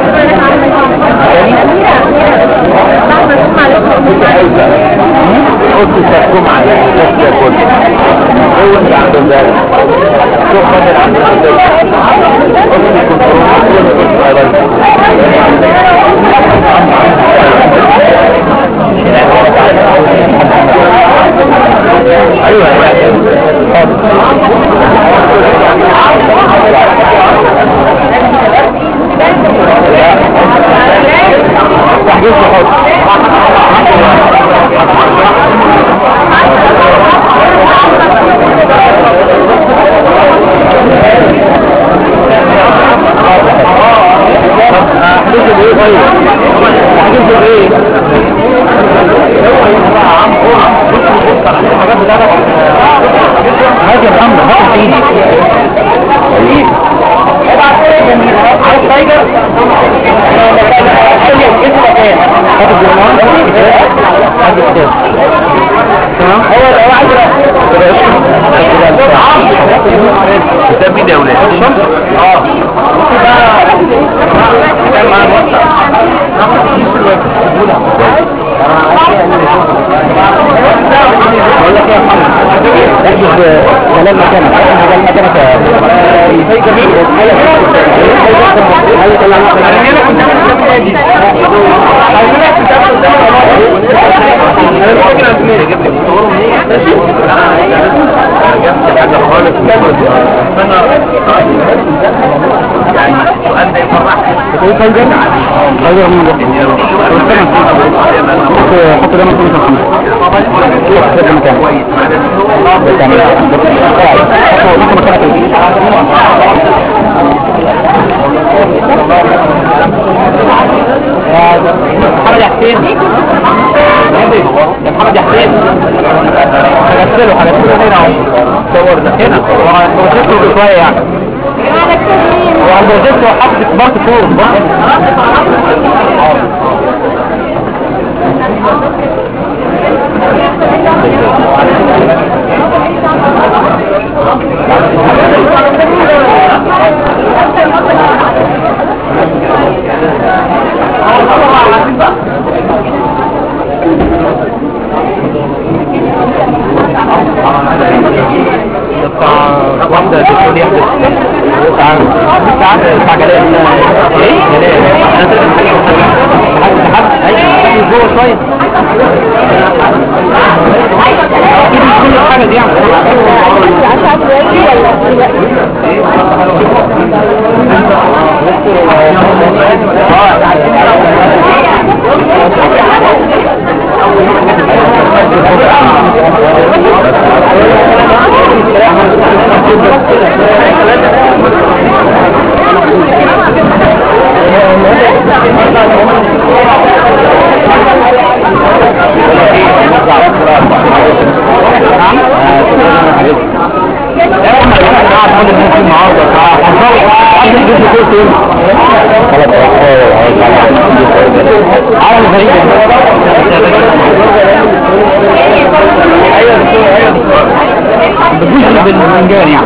قلت تحكم على الناس يا كل هو اللي عنده ذلك شوف بدل عنده ذلك قلت ايوه تحجيز الحب احجز بايه طيب احجز بايه هات يا محمد هات ايدي عايز تايجر هات الجرمان هات الكتاب تمام هو هو عايز كتاب مين يا ولاد؟ اه بقول لك ايه يا محمد احجز كلام مكانك احجز كلام مكانك يا جميل ايه فايدر؟ فايدر مين ده؟ حط حط ده مكان حط ده مكان يعني حط مكانك محمد يا حسين يا محمد يا حسين هغسله هغسله هنا اهو صور ده هنا وهغسله شويه يعني وهغسله وحط كبارت فوق واحدة تقول يحدث تعال تعال بتاع جلال ايه جلال حد حد اي جوه شويه اكيد مش كل حاجه دي يعني عالم غريب بتجوز بالمنجان يعني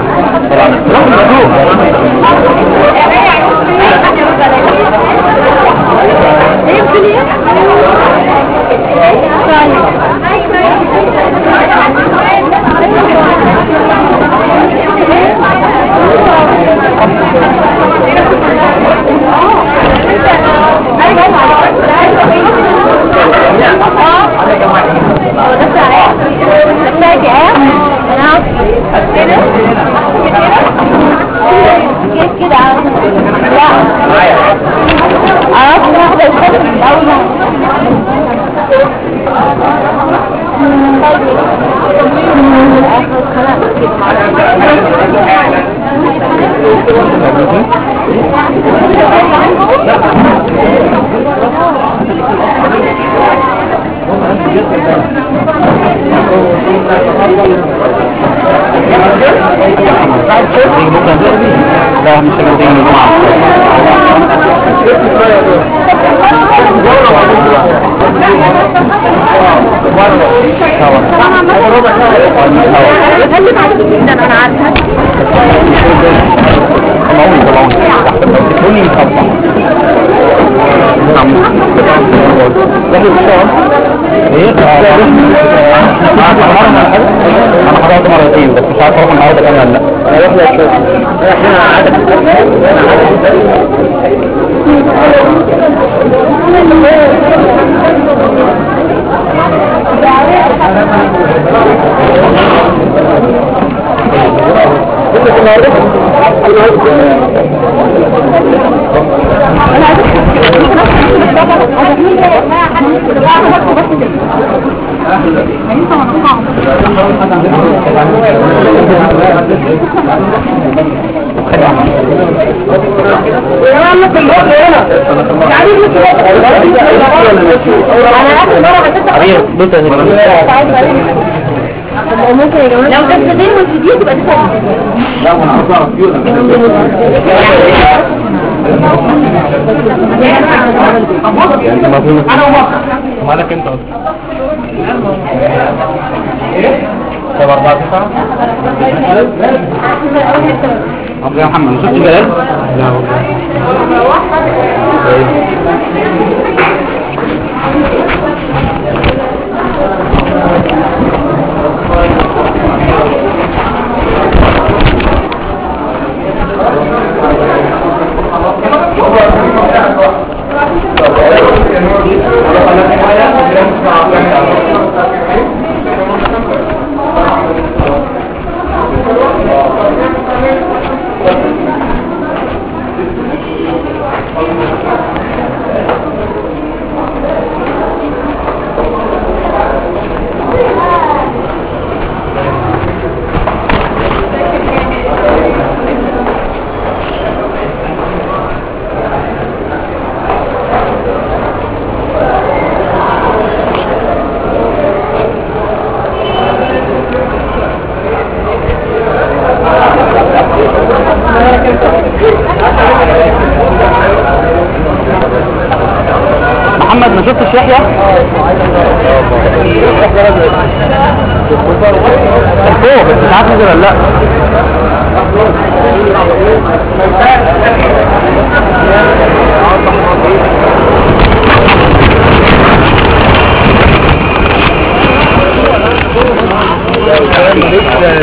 Thank you. ايه؟ انا حضرت مرتين بس مش عارف اروح النهارده كمان ولا لا احنا شوف احنا عدد احنا عدد حبيبي بص ممكن يا جماعه لو كانت غير مسجدين تبقى تسجل مالك انت اصلا طب أربعة تسعة طب يا محمد ما شفتش جلال؟ لا والله محمد ما شفتش يحيى؟ كان فوق بس مش عارف نزل ولا لا